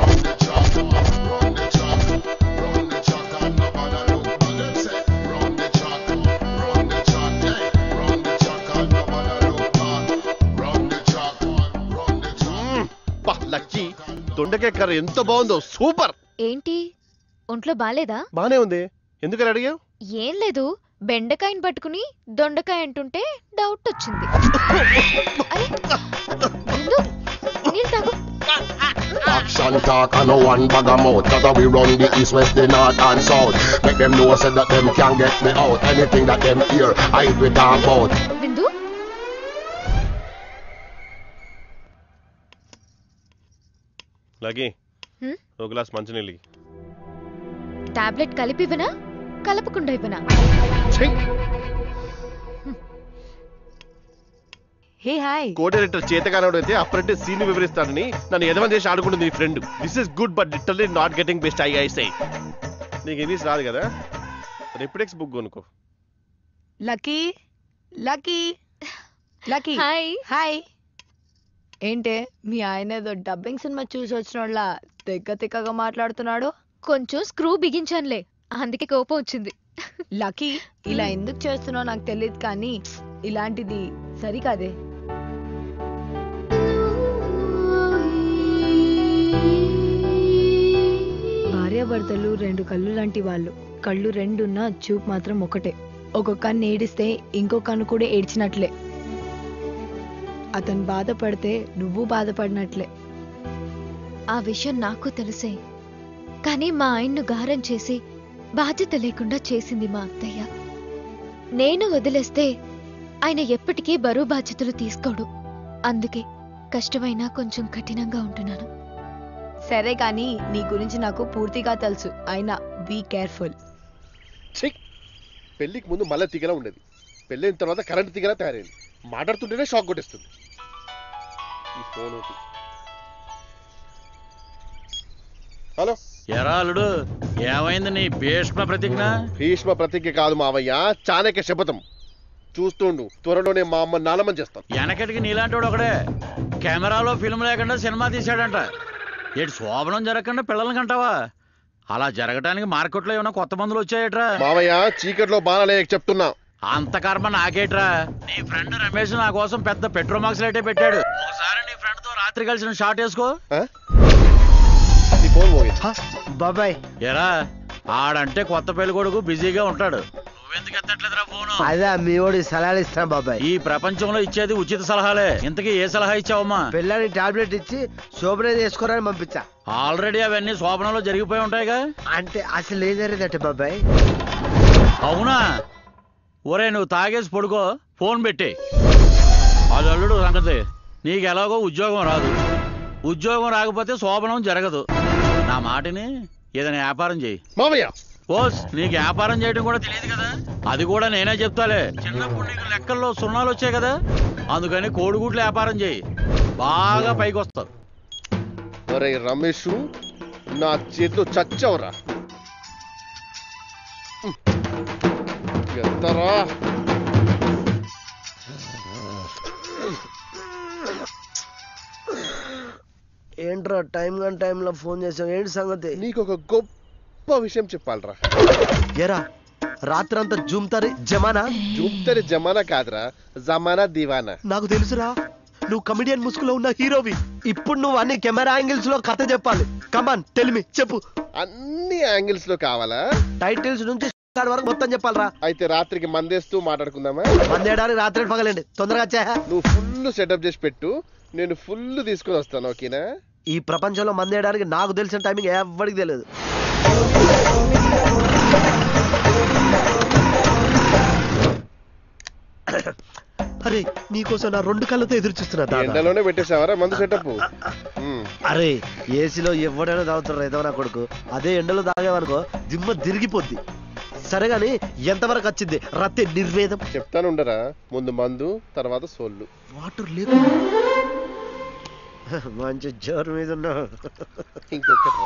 [SPEAKER 5] మ్మ్. బా లక్కీ దొండకాయ కర్రీ ఎంత బాగుందో సూపర్
[SPEAKER 11] ఏంటి ఒంట్లో బాలేదా
[SPEAKER 5] బానే ఉంది ఎందుకని అడిగావు
[SPEAKER 11] ఏం లేదు బెండకాయని పట్టుకుని దొండకాయ అంటుంటే డౌట్ వచ్చింది అరే, బిందు, నీళ్ళు తాగు
[SPEAKER 16] Action talk and no one bag of mouth Cause we run the east, west, the north and south Make them know say that them can get me out Anything that them hear, I we talk about
[SPEAKER 11] Bindu
[SPEAKER 5] Lucky
[SPEAKER 11] హ్మ్?
[SPEAKER 5] ఒక glass మంచినీళ్ళు ఇయ్యి.
[SPEAKER 11] Tablet కలిపి ఇవ్వనా కలపకుండా ఇవ్వనా
[SPEAKER 2] hey hi
[SPEAKER 5] co director చేతగానోడు అయితే apprentice scene వివరిస్తాడని నన్ను ఎదవని చేసి ఆడుకుంటుంది నీ friend this is good but literally not getting best I I సై నీకు ఇంగ్లీష్ రాదు కదా రెప్డెక్స్ బుక్ కొనుక్కో
[SPEAKER 2] Lucky Lucky Lucky
[SPEAKER 11] hi
[SPEAKER 2] hi ఏంటే మీ ఆయన ఏదో డబ్బింగ్ సినిమా చూసి వచ్చినోళ్ళ తెగ్గ తిక్కగా మాట్లాడుతున్నాడు
[SPEAKER 11] కొంచెం స్క్రూ బిగించానులే అందుకే కోపం వచ్చింది
[SPEAKER 2] లక్కీ ఇలా ఎందుకు చేస్తున్నావు నాకు తెలియదు కానీ ఇలాంటిది సరికాదే రెండు కళ్ళు లాంటి వాళ్ళు కళ్ళు రెండున్నా చూపు మాత్రం ఒకటే ఒక కన్ను ఏడిస్తే ఇంకో కన్ను కూడా ఏడ్చినట్లే అతను బాధపడితే నువ్వు బాధపడినట్లే
[SPEAKER 11] ఆ విషయం నాకు తెలుసే కానీ మా ఆయన్ను గారం చేసి బాధ్యత లేకుండా చేసింది మా అత్తయ్య నేను వదిలేస్తే ఆయన ఎప్పటికీ బరువు బాధ్యతలు తీసుకోడు అందుకే కష్టమైనా కొంచెం కఠినంగా ఉంటున్నాను
[SPEAKER 2] సరే కానీ నీ గురించి నాకు పూర్తిగా తెలుసు అయినా బీ కేర్ఫుల్
[SPEAKER 5] ఛీ! పెళ్లికి ముందు మళ్ళీ తీగలా ఉండేది పెళ్ళైన తర్వాత కరెంట్ తీగలా తయారైంది మాట్లాడుతుంటేనే షాక్ కొట్టేస్తుంది ఈ ఫోన్ ఒకటి హలో
[SPEAKER 8] ఎరా అల్లుడు ఏమైంది నీ భీష్మ ప్రతిజ్ఞ
[SPEAKER 5] భీష్మ ప్రతిజ్ఞ కాదు మావయ్య చాణక్య శపథం చూస్తుండు త్వరలోనే మా అమ్మ నానమని చేస్తాను
[SPEAKER 8] వెనకటికి నీలాంటి ఒకడే కెమెరాలో ఫిల్మ్ లేకుండా సినిమా తీశాడంట ఏడు శోభనం జరగకుండా పిల్లల్ని కంటావా అలా జరగటానికి మార్కెట్లో ఏమైనా కొత్త మందులు వచ్చాయట్రా
[SPEAKER 5] మావయ్య చీకట్లో బాణాలేయక చెప్తున్నా
[SPEAKER 8] అంత కర్మ నాకేట్రా నీ ఫ్రెండ్ రమేష్ నా కోసం పెద్ద పెట్రోల్ మార్క్స్ లైటే పెట్టాడు ఒకసారి నీ ఫ్రెండ్ తో రాత్రి కలిసిన షాట్ వేసుకో
[SPEAKER 5] నీ ఫోన్ మోగింది
[SPEAKER 10] బాబాయ్
[SPEAKER 8] ఎరా ఆడంటే కొత్త పెళ్లి కొడుకు బిజీగా ఉంటాడు
[SPEAKER 10] అదే మీ వాడి సలహాలు ఇస్తాను బాబాయ్
[SPEAKER 8] ఈ ప్రపంచంలో ఇచ్చేది ఉచిత సలహాలే ఇంతకీ ఏ సలహా ఇచ్చావమ్మా
[SPEAKER 10] పిల్లని టాబ్లెట్ ఇచ్చి శోభనే చేసుకోరని పంపించా
[SPEAKER 8] ఆల్రెడీ అవన్నీ శోభనంలో జరిగిపోయి ఉంటాయిగా
[SPEAKER 10] అంటే అసలు ఏం జరిగిందట బాబాయ్
[SPEAKER 8] అవునా ఒరే నువ్వు తాగేసి పడుకో ఫోన్ పెట్టి అది అల్లుడు సంగతి నీకు ఎలాగో ఉద్యోగం రాదు ఉద్యోగం రాకపోతే శోభనం జరగదు నా మాటిని ఏదైనా వ్యాపారం చేయి
[SPEAKER 5] మామయ్య
[SPEAKER 8] ఓస్ నీకు వ్యాపారం చేయడం కూడా తెలియదు కదా అది కూడా నేనే చెప్తాలే చిన్నప్పుడు నీకు లెక్కల్లో సున్నాలు వచ్చాయి కదా అందుకని కోడిగుడ్లు వ్యాపారం చేయి బాగా పైకి వస్తావు
[SPEAKER 5] ఒరే రమేష్ నా చేతిలో చచ్చవరా ఎంతరా
[SPEAKER 10] ఏంట్రా టైం కానీ టైంలో ఫోన్ చేసావు ఏంటి సంగతి
[SPEAKER 5] నీకు ఒక గొప్ప విషయం చెప్పాలరా
[SPEAKER 10] ఎరా రాత్రంతా జూమ్తారి జమానా
[SPEAKER 5] జూప్తరి జమానా కాదురా జమానా దివానా
[SPEAKER 10] నాకు తెలుసురా నువ్వు కమిడియన్ ముసుగులో ఉన్న హీరోవి ఇప్పుడు నువ్వు అన్ని కెమెరా యాంగిల్స్ లో కథ చెప్పాలి కమాన్ టెల్మి చెప్పు
[SPEAKER 5] అన్ని యాంగిల్స్ లో కావాలా
[SPEAKER 10] టైటిల్స్ నుంచి start వరకు మొత్తం చెప్పాలరా
[SPEAKER 5] అయితే రాత్రికి మందేస్తూ మాట్లాడుకుందామా
[SPEAKER 10] మందేయడానికి రాత్రి పగలండి తొందరగా వచ్చా
[SPEAKER 5] నువ్వు ఫుల్ సెటప్ చేసి పెట్టు నేను ఫుల్ తీసుకుని వస్తాను ఓకేనా
[SPEAKER 10] ఈ ప్రపంచంలో మందేయడానికి నాకు తెలిసిన టైమింగ్ ఎవరికి తెలియదు అరే నీకోసం నా రెండు కళ్ళతో ఎదురు చూస్తున్నా దాదా.
[SPEAKER 5] ఎండలోనే పెట్టేసావరా మందు సెటప్
[SPEAKER 10] అరే ఏసీలో ఎవడైనా తాగుతారు ఏదో నా కొడుకు అదే ఎండలో తాగేవనుకో దిమ్మ తిరిగిపోద్ది సరే గాని ఎంతవరకు వచ్చింది రత్తి నిర్వేదం
[SPEAKER 5] చెప్తాను ఉండరా ముందు మందు తర్వాత సోళ్ళు
[SPEAKER 10] వాటర్ లేదు మంచి జోరు మీద ఉన్నా
[SPEAKER 5] ఇంకొకటి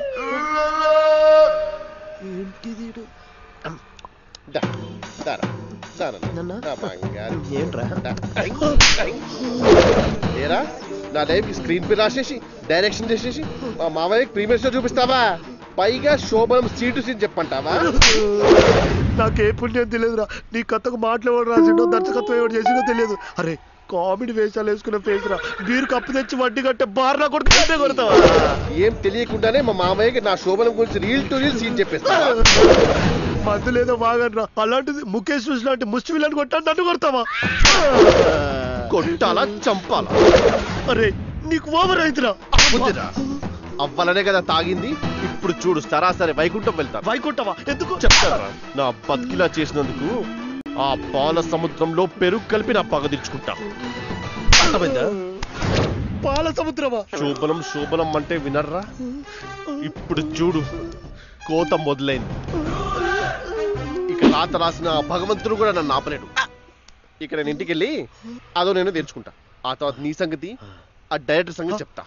[SPEAKER 10] ఏంటిది ఈడు?
[SPEAKER 5] దా, దారా, దారా, నా బంగారు.
[SPEAKER 10] ఏంట్రా
[SPEAKER 5] దా, ఐ, ఐ. ఏరా నా లైఫ్ స్క్రీన్ పే రాసేసి డైరెక్షన్ చేసేసి మా మామయ్యకి ప్రీమియర్ షో చూపిస్తావా పైగా శోభనం సీటు సీన్ చెప్పంటావా
[SPEAKER 10] నాకే పుణ్యం తెలియదురా నీ కథకు మాటలు ఎవడు రాసిండో దర్శకత్వం ఎవడు చేసిండో తెలియదు అరే కామెడీ వేషాలు వేసుకున్న ఫేస్ రా బీరు కప్పు తెచ్చి వడ్డీ కట్టే బార్లా కొడుకు కట్టే కొడతావా
[SPEAKER 5] ఏం తెలియకుండానే మా మామయ్యకి నా శోభనం గురించి రీల్ టు రీల్ సీన్ చెప్పేస్తా
[SPEAKER 10] మందు లేదో బాగనరా అలాంటిది ముఖేష్ చూసి లాంటి ముష్టి విలన్ కొట్టాను నన్ను కొడతావా
[SPEAKER 5] కొట్టాలా చంపాలా
[SPEAKER 10] అరే నీకు ఓవర్ అయితురా
[SPEAKER 5] బుద్ధిరా అవ్వాలనే కదా తాగింది ఇప్పుడు చూడు సరాసరి వైకుంఠం వెళ్తా
[SPEAKER 10] వైకుంఠమా ఎందుకు
[SPEAKER 5] చెప్తారా నా బతికిలా చేసినందుకు ఆ పాల సముద్రంలో పెరుగు కలిపి నా పగ తీర్చుకుంటా అర్థమైందా
[SPEAKER 10] పాల సముద్రమా
[SPEAKER 5] శోభనం శోభనం అంటే వినర్రా ఇప్పుడు చూడు కోత మొదలైంది ఇక రాత రాసిన ఆ భగవంతుడు కూడా నన్ను ఆపలేడు ఇక నేను ఇంటికి వెళ్ళి అదో నేను తెచ్చుకుంటా ఆ తర్వాత నీ సంగతి ఆ డైరెక్టర్ సంగతి చెప్తా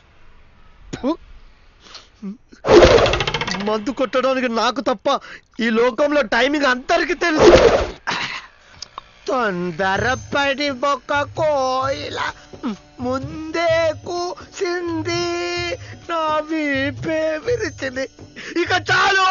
[SPEAKER 10] మందు కొట్టడానికి నాకు తప్ప ఈ లోకంలో టైమింగ్ అందరికి తెలుసు తొందరపడి బొక్క కోయిల ముందే కూసింది నా వీపే విరిచింది ఇక చాలు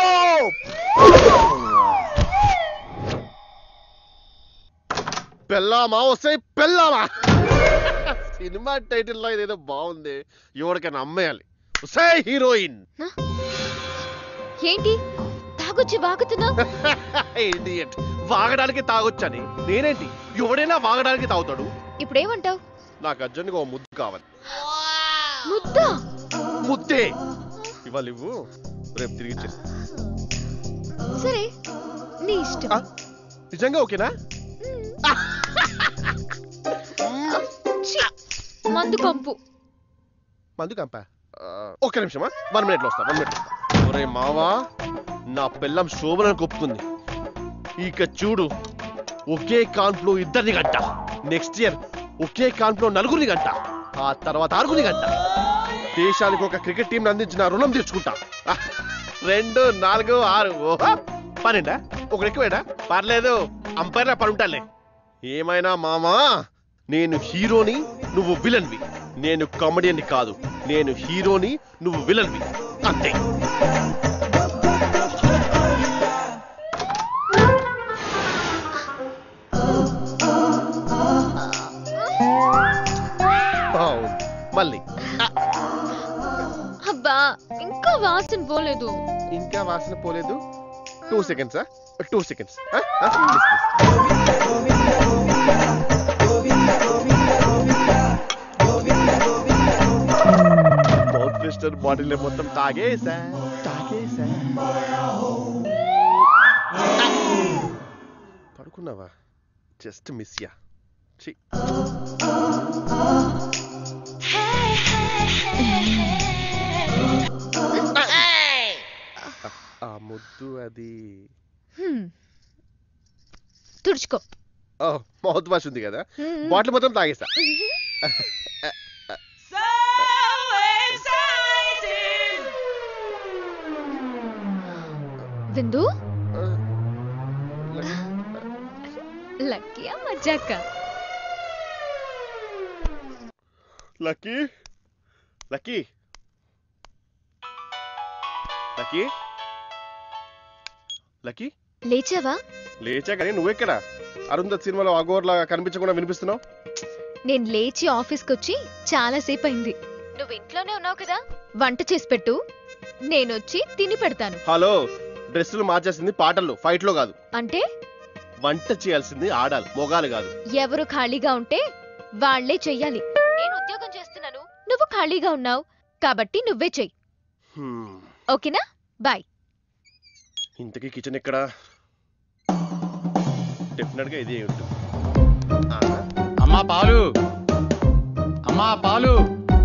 [SPEAKER 5] పెళ్ళామా వస్తే పెళ్ళామా సినిమా టైటిల్ లో ఇదేదో బాగుంది ఎవరికైనా అమ్మేయాలి వస్తే హీరోయిన్
[SPEAKER 11] ఏంటి తాగొచ్చి వాగుతున్నావు
[SPEAKER 5] Idiot. వాగడానికి తాగొచ్చని నేనేంటి ఎవడైనా వాగడానికి తాగుతాడు
[SPEAKER 11] ఇప్పుడేమంటావు
[SPEAKER 5] నాకు అర్జెంట్గా ఓ ముద్దు కావాలి
[SPEAKER 11] ముద్దా
[SPEAKER 5] ముద్దే ఇవాళ ఇవ్వు రేపు తిరిగి ఇచ్చేస్తా.
[SPEAKER 11] సరే నీ ఇష్టం
[SPEAKER 5] నిజంగా ఓకేనా
[SPEAKER 11] ఛీ, మందు పంపు
[SPEAKER 5] మందు కంప ఒక్క నిమిషమా వన్ మినిట్లో వస్తా వన్ మినిట్ ఒరే మావా నా పిల్లం శోభనకు ఒప్పుకుంది ఇక చూడు ఒకే కాన్పులో ఇద్దరిని గంట నెక్స్ట్ ఇయర్ ఒకే కాన్పులో నలుగురిని గంట ఆ తర్వాత ఆరుగురిని గంట దేశానికి ఒక క్రికెట్ టీం అందించిన రుణం తీర్చుకుంటా ఆ, రెండు నాలుగు ఆరు ఓహో పన్నెండా ఒకటి ఎక్కువేడా పర్లేదు అంపైర్లా పడుంటాలే ఏమైనా మామా నేను హీరోని నువ్వు విలన్వి నేను కామెడియన్ కాదు నేను హీరోని నువ్వు విలన్వి అంతే అవును. మళ్ళీ
[SPEAKER 11] అబ్బా ఇంకా వాసన పోలేదు
[SPEAKER 5] ఇంకా వాసన పోలేదు two seconds two seconds mouth twister bottle మొత్తం తాగేసా తాగేసా పడుకున్నావా జస్ట్ మిస్ యా ఛీ. ఆ ముద్దు అది
[SPEAKER 11] హ్మ్. తుడుచుకో
[SPEAKER 5] ఓ మౌత్ వాష్ ఉంది కదా
[SPEAKER 11] మ్మ్.
[SPEAKER 5] బాటిల్ మొత్తం తాగేసా
[SPEAKER 11] విందు లక్కీయా మజాక
[SPEAKER 5] లక్కీ లక్కీ లక్కీ లక్కీ
[SPEAKER 11] లేచావా
[SPEAKER 5] లేచా కానీ నువ్వెక్కడ అరుంధత్ సినిమాలో అగోర్లా కనిపించకుండా వినిపిస్తున్నావు
[SPEAKER 11] నేను లేచి ఆఫీస్కి వచ్చి చాలా సేపు అయింది నువ్వు ఇంట్లోనే ఉన్నావు కదా వంట చేసి పెట్టు నేనొచ్చి తిని పెడతాను
[SPEAKER 5] హలో డ్రెస్సులు మార్చేసింది పాటల్లో ఫైట్ లో కాదు
[SPEAKER 11] అంటే
[SPEAKER 5] వంట చేయాల్సింది ఆడాలి మొగాలు కాదు
[SPEAKER 11] ఎవరు ఖాళీగా ఉంటే వాళ్లే చెయ్యాలి నేను ఉద్యోగం చేస్తున్నాను నువ్వు ఖాళీగా ఉన్నావు కాబట్టి నువ్వే చెయ్యి
[SPEAKER 5] హ్మ్.
[SPEAKER 11] ఓకేనా బాయ్
[SPEAKER 5] ఇంతకీ కిచెన్ ఎక్కడ డెఫినెట్ గా ఇదే ఉంటుంది
[SPEAKER 8] అమ్మా పాలు అమ్మా పాలు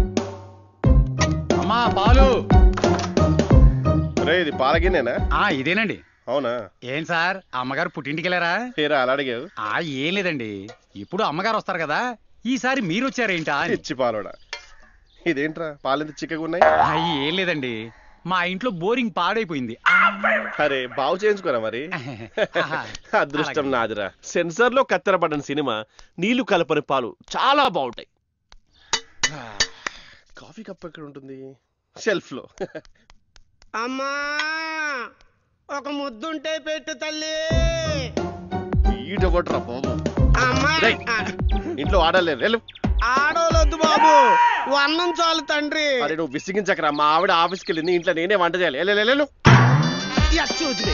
[SPEAKER 8] అమ్మా పాలు
[SPEAKER 5] రే ఇది పాలగిన్నేనా
[SPEAKER 19] ఆ ఇదేనండి
[SPEAKER 5] అవునా
[SPEAKER 19] ఏం సార్ అమ్మగారు పుట్టింటికి వెళ్ళారా
[SPEAKER 5] ఏరా అలా అడిగావు
[SPEAKER 19] ఆ ఏం లేదండి ఇప్పుడు అమ్మగారు వస్తారు కదా ఈసారి మీరు వచ్చారేంటా అని.
[SPEAKER 5] ఇచ్చి పాలోడా ఇదేంట్రా పాలెంత చిక్కగా ఉన్నాయి
[SPEAKER 19] ఆ, ఏం లేదండి మా ఇంట్లో బోరింగ్ పాడైపోయింది
[SPEAKER 5] అరే బాగు చేయించుకోరా మరి అదృష్టం నాదిరా సెన్సార్ లో కత్తెరపడిన సినిమా నీళ్లు కలపని పాలు చాలా బాగుంటాయి కాఫీ కప్ ఎక్కడ ఉంటుంది షెల్ఫ్ లో
[SPEAKER 20] అమ్మా ఒక ముద్దుంటే పెట్టు తల్లి
[SPEAKER 5] ఈడొకట్రా బాబు
[SPEAKER 20] అమ్మా
[SPEAKER 5] రేయ్, ఇంట్లో ఆడలేదు వెళ్ళు
[SPEAKER 20] ఆడోలొద్దు బాబు వన్నం చాలు తండ్రి
[SPEAKER 5] అరే నువ్వు విసిగించకరా మా ఆవిడ ఆఫీస్కి వెళ్ళింది ఇంట్లో నేనే వంట చేయాలి వెళ్ళు, వెళ్ళు, వెళ్ళు.
[SPEAKER 20] చూసినే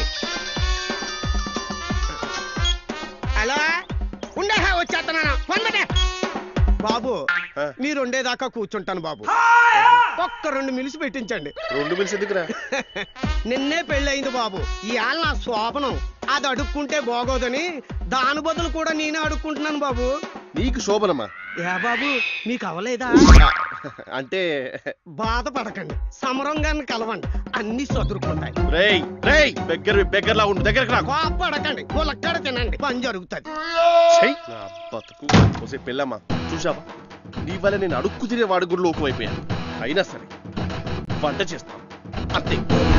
[SPEAKER 20] హలో ఉండే వచ్చేస్తున్నాను ఫోన్ పెట్టే బాబు మీరు ఉండేదాకా కూర్చుంటాను బాబు ఒక్క రెండు మిలిసి పెట్టించండి
[SPEAKER 5] రెండు మిలిసి ఎందుకురా
[SPEAKER 20] నిన్నే పెళ్ళయింది బాబు ఇవాళ నా శోభనం అది అడుక్కుంటే బాగోదని దాని బదులు కూడా నేనే అడుక్కుంటున్నాను బాబు
[SPEAKER 5] నీకు శోభనమ్మా
[SPEAKER 20] ఏ బాబు మీకు అవలేదా
[SPEAKER 5] అంటే
[SPEAKER 20] బాధపడకండి సమరంగాన్ని కలవండి అన్ని సదురుకుంటాయి
[SPEAKER 5] రేయ్ రేయ్ బెగ్గర బెగ్గర్లా ఉండు దగ్గరకు రా
[SPEAKER 20] కోపడకండి ములక్కడ తినండి పని జరుగుతుంది
[SPEAKER 5] చెయ్ నా బతుకు ఒసే పెళ్ళమ్మా చూసావా నీ వల్ల నేను అడుక్కు తినే వాడి గుడిలో అయిపోయాను అయినా సరే వంట చేస్తాను అంతే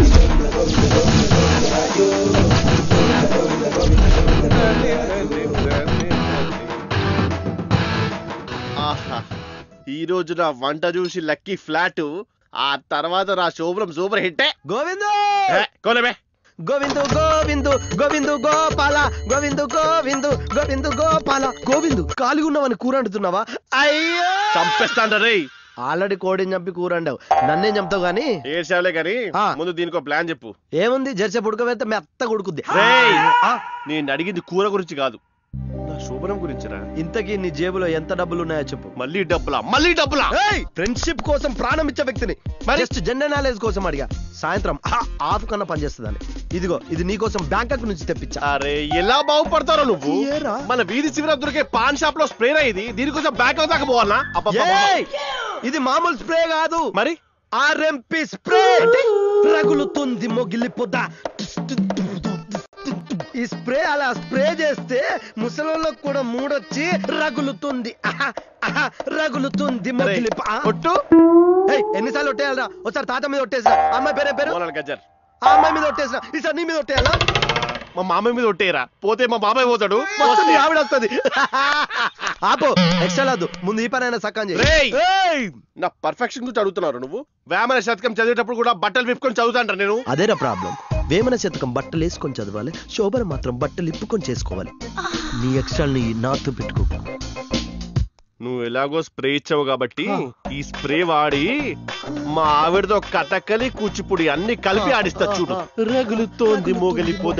[SPEAKER 5] ఆహా ఈ రోజు నా వంట చూసి లక్కీ ఫ్లాట్ ఆ తర్వాత నా శోభనం సూపర్ హిట్టే
[SPEAKER 6] గోవిందు
[SPEAKER 5] కోలేబే
[SPEAKER 6] గోవిందు గోవిందు గోవిందు గోపాల గోవిందు గోవిందు గోవిందు గోపాల గోవిందు ఖాళీగా ఉన్నావని కూర అంటున్నావా అయ్యో
[SPEAKER 5] చంపేస్తాండ రేయ్
[SPEAKER 10] ఆల్రెడీ కోడిని చంపి కూర వండావు నన్నేం చంపుతావు గానీ
[SPEAKER 5] ఏడ్చావులే కానీ ముందు దీనికి ఒక ప్లాన్ చెప్పు
[SPEAKER 10] ఏముంది జెర్సీ ఉడకవేస్తే మెత్త ఉడుకుద్ది
[SPEAKER 5] రేయ్! నేను అడిగింది కూర గురించి కాదు నా శోభనం గురించిరా
[SPEAKER 10] ఇంతకీ నీ జేబులో ఎంత డబ్బులు ఉన్నాయో చెప్పు
[SPEAKER 5] మళ్ళీ డబ్బులా మళ్ళీ డబ్బులా
[SPEAKER 10] ఫ్రెండ్షిప్ కోసం ప్రాణం ఇచ్చే వ్యక్తిని జస్ట్ జెండర్ నాలెడ్జ్ కోసం అడిగా సాయంత్రం ఆఫ్ కన్నా పనిచేస్తుందని ఇదిగో ఇది నీకోసం బ్యాంకాక్ నుంచి తెప్పించా
[SPEAKER 5] అరే ఎలా బాగుపడతారో నువ్వు మన వీధి చివర దొరికే పాన్ షాప్ లో స్ప్రే ఇది దీనికోసం బ్యాక్ దాకా పోవాలా
[SPEAKER 10] ఏయ్! ఇది మామూలు స్ప్రే కాదు
[SPEAKER 5] మరి
[SPEAKER 10] ఆర్ఎంపి స్ప్రే రగులుతుంది మొగిలి పొద ఈ స్ప్రే అలా స్ప్రే చేస్తే ముసలోళ్ళకు కూడా మూడొచ్చి రగులుతుంది ఆహా, ఆహా, రగులుతుంది మొగిలి పొ- ఆ? ఏయ్, ఎన్నిసార్లు ఒట్టేయాలరా ఒకసారి తాత మీద ఒట్టేసిన అమ్మాయి పేరే పేరు
[SPEAKER 5] గజ్జర్
[SPEAKER 10] ఆ అమ్మాయి మీద ఒట్టేసిన ఈసారి నీ మీద ఒట్టేయాలా
[SPEAKER 5] మా మామయ్య మీద ఒట్టేయరా పోతే మా బాబాయ్ పోతాడు
[SPEAKER 10] మొత్తం నీ ఆవిడ వస్తుంది ఆపో ఎక్స్ట్రా లాదు ముందు ఈ పనైనా సక్కం చేయి
[SPEAKER 5] రేయ్! నా పర్ఫెక్షన్ గురించి అడుగుతున్నారు నువ్వు వేమన శతకం చదివేటప్పుడు కూడా బట్టలు విప్పుకొని చదువుతాంటారు నేను
[SPEAKER 10] అదేరా ప్రాబ్లం వేమన శతకం బట్టలు వేసుకొని చదవాలి శోభన మాత్రం బట్టలు ఇప్పుకొని చేసుకోవాలి నీ ఎక్స్ట్రాల్ని నాతో పెట్టుకో
[SPEAKER 5] నువ్వు ఎలాగో స్ప్రే ఇచ్చావు కాబట్టి ఈ స్ప్రే వాడి మా ఆవిడతో కటకలి కూచిపూడి అన్ని కలిపి ఆడిస్తా చూడు రగులుతోంది మోగలి పొద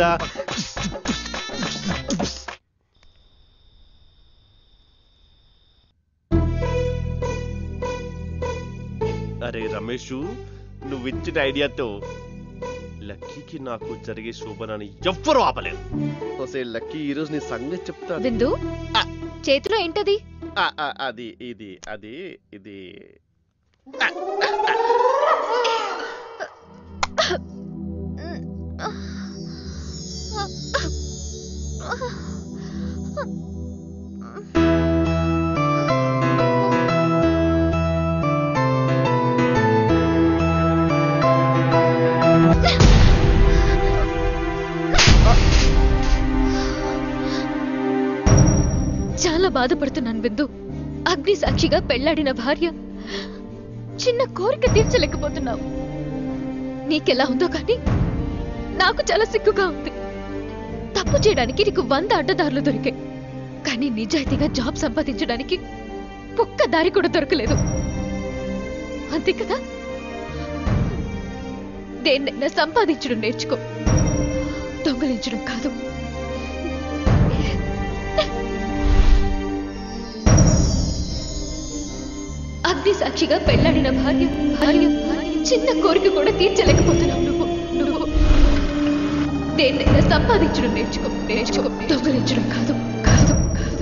[SPEAKER 5] అరే రమేష్ నువ్వు ఇచ్చిన ఐడియాతో లక్కీకి నాకు జరిగే శోభనని ఎవ్వరూ ఆపలేరు ఒసే లక్కీ ఈ రోజు నీ సంగతి చెప్తా
[SPEAKER 11] బిందు చేతిలో ఏంటది
[SPEAKER 5] ఆ, ఆ, అది ఇది అది ఇది
[SPEAKER 11] చాలా బాధపడుతున్నాను బిందు అగ్ని సాక్షిగా పెళ్లాడిన భార్య చిన్న కోరిక తీర్చలేకపోతున్నావు నీకెలా ఉందో కానీ నాకు చాలా సిగ్గుగా ఉంది తప్పు చేయడానికి నీకు వంద అడ్డదారులు దొరికాయి కానీ నిజాయితీగా జాబ్ సంపాదించడానికి ఒక్క దారి కూడా దొరకలేదు అంతే కదా దేన్నైనా సంపాదించడం నేర్చుకో దొంగలించడం కాదు అగ్ని సాక్షిగా పెళ్లాడిన భార్య భార్య భార్య చిన్న కోరిక కూడా తీర్చలేకపోతున్నావు నువ్వు నువ్వు దేన్నైనా సంపాదించడం నేర్చుకో నేర్చుకో దొంగలించడం కాదు కాదు కాదు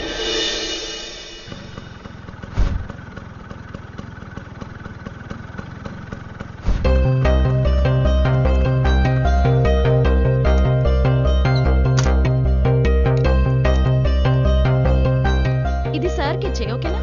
[SPEAKER 9] ఇది సార్కి ఇచ్చే ఓకేనా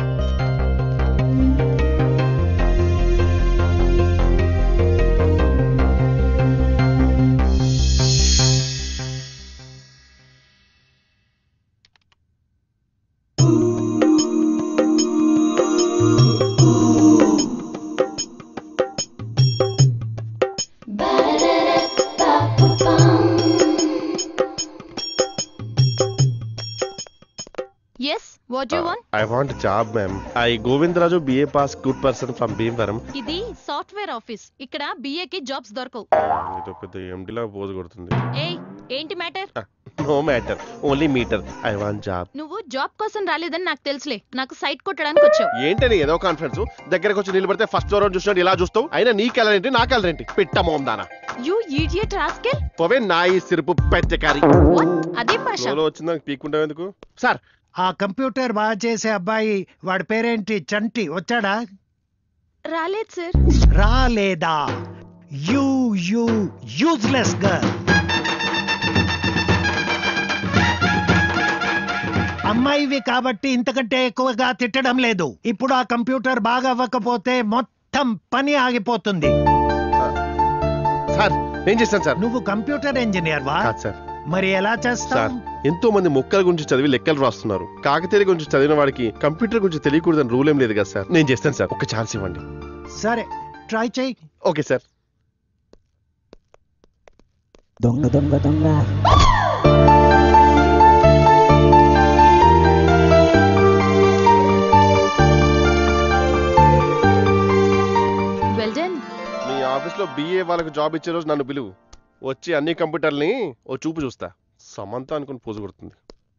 [SPEAKER 9] yes what you want
[SPEAKER 5] I want job ma'am I Govindaraju BA pass good person from Bhimavaram
[SPEAKER 9] ఇది సాఫ్ట్వేర్ ఆఫీస్ ఇక్కడ BA కి జాబ్స్ దొరకవు
[SPEAKER 5] ఇది పెద్ద ఎండిలా పోజు కొడుతుంది
[SPEAKER 9] ఏయ్ ఏంటి matter
[SPEAKER 5] no matter only meter I want job
[SPEAKER 9] నువ్వు జాబ్ కోసం రాలేదని నాకు తెలుసులే నాకు సైట్ కొట్టడానికి వచ్చావు
[SPEAKER 5] ఏంటని ఏదో కాన్ఫిడెన్స్ దగ్గరకు వచ్చి నిలబడితే ఫస్ట్ ఫ్లోర్ చూసినట్టు ఇలా చూస్తావు అయినా నీ కలరేంటి నా కలరేంటి పిట్ట మోం దానా
[SPEAKER 9] యు ఈడియట్ రాస్కెల్
[SPEAKER 5] పోవే నా ఈ సిరుపు పెచ్చకారి
[SPEAKER 9] అదే భాష
[SPEAKER 5] ఫ్లోలో వచ్చిందా పీక్కుంటావు ఎందుకు సార్
[SPEAKER 21] ఆ కంప్యూటర్ బాగా చేసే అబ్బాయి వాడి పేరేంటి చంటి వచ్చాడా
[SPEAKER 9] రాలేదు సార్
[SPEAKER 21] రాలేదా యూ యూ యూజ్లెస్ గర్ల్ అమ్మాయివి కాబట్టి ఇంతకంటే ఎక్కువగా తిట్టడం లేదు ఇప్పుడు ఆ కంప్యూటర్ బాగా అవ్వకపోతే మొత్తం పని ఆగిపోతుంది
[SPEAKER 5] సార్ ఏం చేస్తాను సార్
[SPEAKER 21] నువ్వు కంప్యూటర్ ఇంజనీర్ వా
[SPEAKER 5] కాదు సార్
[SPEAKER 21] మరి ఎలా
[SPEAKER 5] సార్
[SPEAKER 21] చేస్తావు
[SPEAKER 5] ఎంతో మంది మొక్కల గురించి చదివి లెక్కలు రాస్తున్నారు కాకతీయ గురించి చదివిన వాడికి కంప్యూటర్ గురించి తెలియకూడదని రూల్ ఏం లేదు కదా సార్ నేను చేస్తాను సార్ ఒక ఛాన్స్ ఇవ్వండి
[SPEAKER 21] సరే ట్రై చేయి
[SPEAKER 5] ఓకే సార్
[SPEAKER 17] దొంగ దొంగ దొంగ
[SPEAKER 5] ఆఫీస్లో బిఏ వాళ్ళకి జాబ్ ఇచ్చే రోజు నన్ను పిలువు వచ్చి అన్ని కంప్యూటర్ని ఓ చూపు చూస్తా సమంత అనుకుని పోజు కొడుతుంది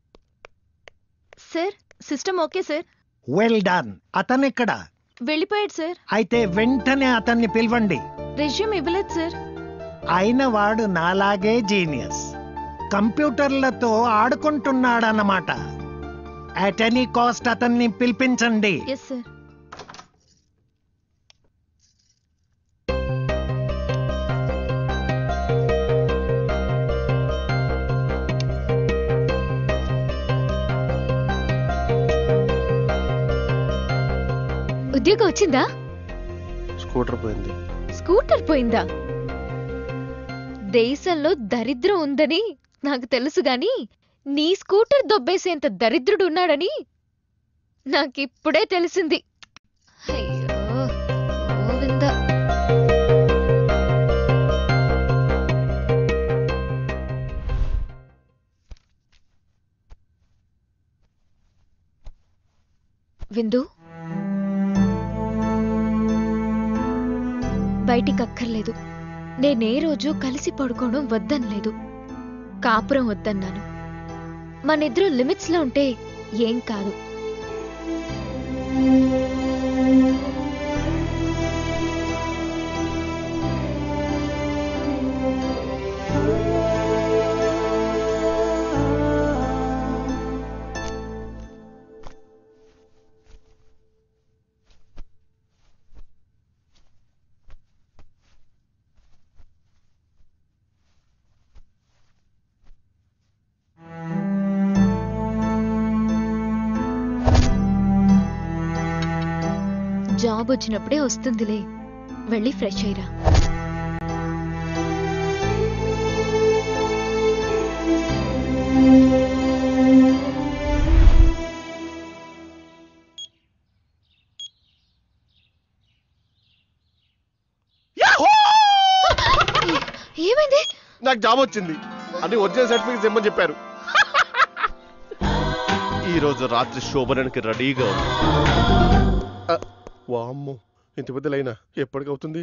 [SPEAKER 11] sir system okay sir
[SPEAKER 21] well done అతనెక్కడ
[SPEAKER 11] వెళ్ళిపోయాడు సార్
[SPEAKER 21] అయితే వెంటనే అతన్ని పిలవండి
[SPEAKER 11] రెజ్యూమ్ ఇవ్వలేదు సార్
[SPEAKER 21] అయిన వాడు నాలాగే జీనియస్ కంప్యూటర్లతో ఆడుకుంటున్నాడన్నమాట అట్ ఎనీ కాస్ట్ అతన్ని పిలిపించండి
[SPEAKER 11] ఎస్ సార్ ఉద్యోగం వచ్చిందా
[SPEAKER 5] స్కూటర్ పోయింది
[SPEAKER 11] స్కూటర్ పోయిందా దేశంలో దరిద్రం ఉందని నాకు తెలుసు గాని నీ స్కూటర్ దొబ్బేసేంత దరిద్రుడు ఉన్నాడని నాకిప్పుడే తెలిసింది అయ్యో గోవిందా విందు బయటికి అక్కర్లేదు నేనే రోజు కలిసి పడుకోవడం వద్దనలేదు కాపురం వద్దన్నాను మనిద్దరు లిమిట్స్ లో ఉంటే ఏం కాదు జాబ్ వచ్చినప్పుడే వస్తుందిలే వెళ్ళి ఫ్రెష్ అయ్యిరా ఏమైంది
[SPEAKER 5] నాకు జాబ్ వచ్చింది అన్ని ఒరిజినల్ సర్టిఫికేట్స్ ఇమ్మని చెప్పారు ఈ రోజు రాత్రి శోభనానికి రెడీగా ఉంది ఆ, వామ్మో ఇంత పెద్ద లైనా ఎప్పటికవుతుంది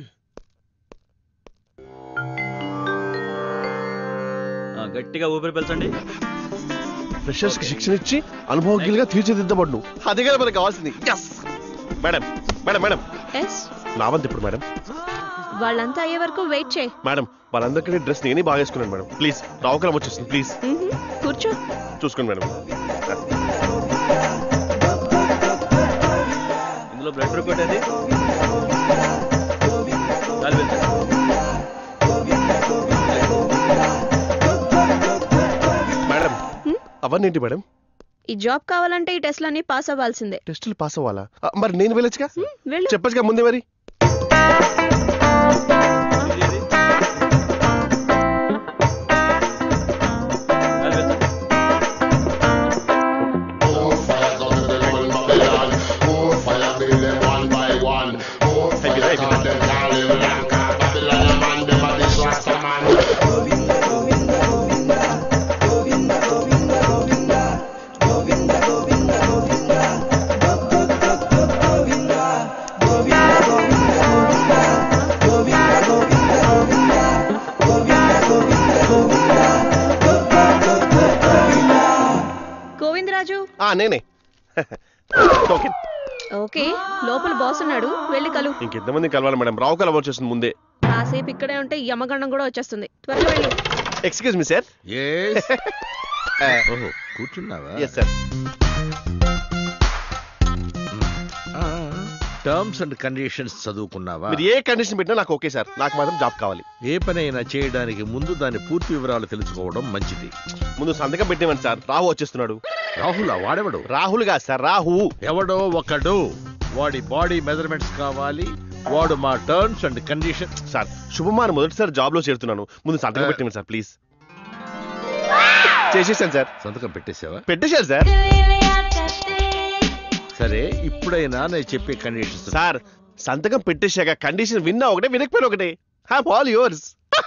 [SPEAKER 8] ఆ, గట్టిగా ఊపిరి పీల్చండి
[SPEAKER 5] ఫ్రెషర్స్ కి శిక్షణ ఇచ్చి అనుభవజ్ఞులుగా తీర్చిదిద్దబడ్ను అదే కదా మనకు కావాల్సింది Yes! Madam madam madam
[SPEAKER 3] yes
[SPEAKER 5] నా వంతు ఇప్పుడు మేడం
[SPEAKER 3] వాళ్ళంతా అయ్యే వరకు వెయిట్ చేయి
[SPEAKER 5] మేడం వాళ్ళందరికీ డ్రెస్ నేనే బాగా వేసుకున్నాను మేడం ప్లీజ్ రావుకరం వచ్చేస్తుంది ప్లీజ్
[SPEAKER 3] కూర్చో
[SPEAKER 5] చూసుకోండి మేడం
[SPEAKER 8] ఇందులో బ్లడ్ రిపోర్ట్ అది చాలు వెళ్తా.
[SPEAKER 5] మేడం అవన్నీ ఏంటి మేడం
[SPEAKER 3] ఈ జాబ్ కావాలంటే ఈ టెస్ట్లన్నీ పాస్ అవ్వాల్సిందే
[SPEAKER 5] టెస్టులు పాస్ అవ్వాలా ఆ, మరి నేను వెళ్ళొచ్చుగా
[SPEAKER 3] వెళ్ళు
[SPEAKER 5] చెప్పచ్చుగా ముందే మరి
[SPEAKER 3] గోవిందరాజు
[SPEAKER 5] ఆ నేనే టోకెన్
[SPEAKER 3] ఓకే లోపల బాస్ ఉన్నాడు వెళ్ళి కలు
[SPEAKER 5] ఇంకెంతమంది కలవాలి మేడం రావు కలవ వచ్చేసింది ముందే
[SPEAKER 3] కాసేపు ఇక్కడే ఉంటే యమగండం కూడా వచ్చేస్తుంది త్వరగా వెళ్ళు
[SPEAKER 5] ఎక్స్క్యూజ్ మీ సార్
[SPEAKER 22] ఓహో కూర్చున్నావా
[SPEAKER 5] yes sir
[SPEAKER 22] terms and conditions చదువుకున్నావా
[SPEAKER 5] మీరు ఏ కండిషన్ పెట్టినా నాకు ఓకే సార్ నాకు మాత్రం జాబ్ కావాలి
[SPEAKER 22] ఏ పనైనా చేయడానికి ముందు దాని పూర్తి వివరాలు తెలుసుకోవడం మంచిది
[SPEAKER 5] ముందు సంతకం పెట్టేమని సార్ రాహు వచ్చేస్తున్నాడు
[SPEAKER 22] రాహుల్ వాడెవడు
[SPEAKER 5] రాహుల్ గా సార్ రాహు
[SPEAKER 22] ఎవడో ఒకడు వాడి బాడీ మెజర్మెంట్స్ కావాలి వాడు మా టర్మ్స్ అండ్ కండిషన్
[SPEAKER 5] సార్ శుభమాన్ మొదటిసారి జాబ్ లో చేరుతున్నాను ముందు సంతకం పెట్టేమని సార్ ప్లీజ్ చేసేసాను సార్
[SPEAKER 22] సంతకం పెట్టేసావా
[SPEAKER 5] పెట్టేశారు సార్
[SPEAKER 22] సరే ఇప్పుడైనా నేను చెప్పే కండిషన్స్
[SPEAKER 5] సార్ సంతకం పెట్టేశాక కండిషన్ విన్నా ఒకటే వినకపోయినా ఒకటే హ్యావ్ ఆల్ యువర్స్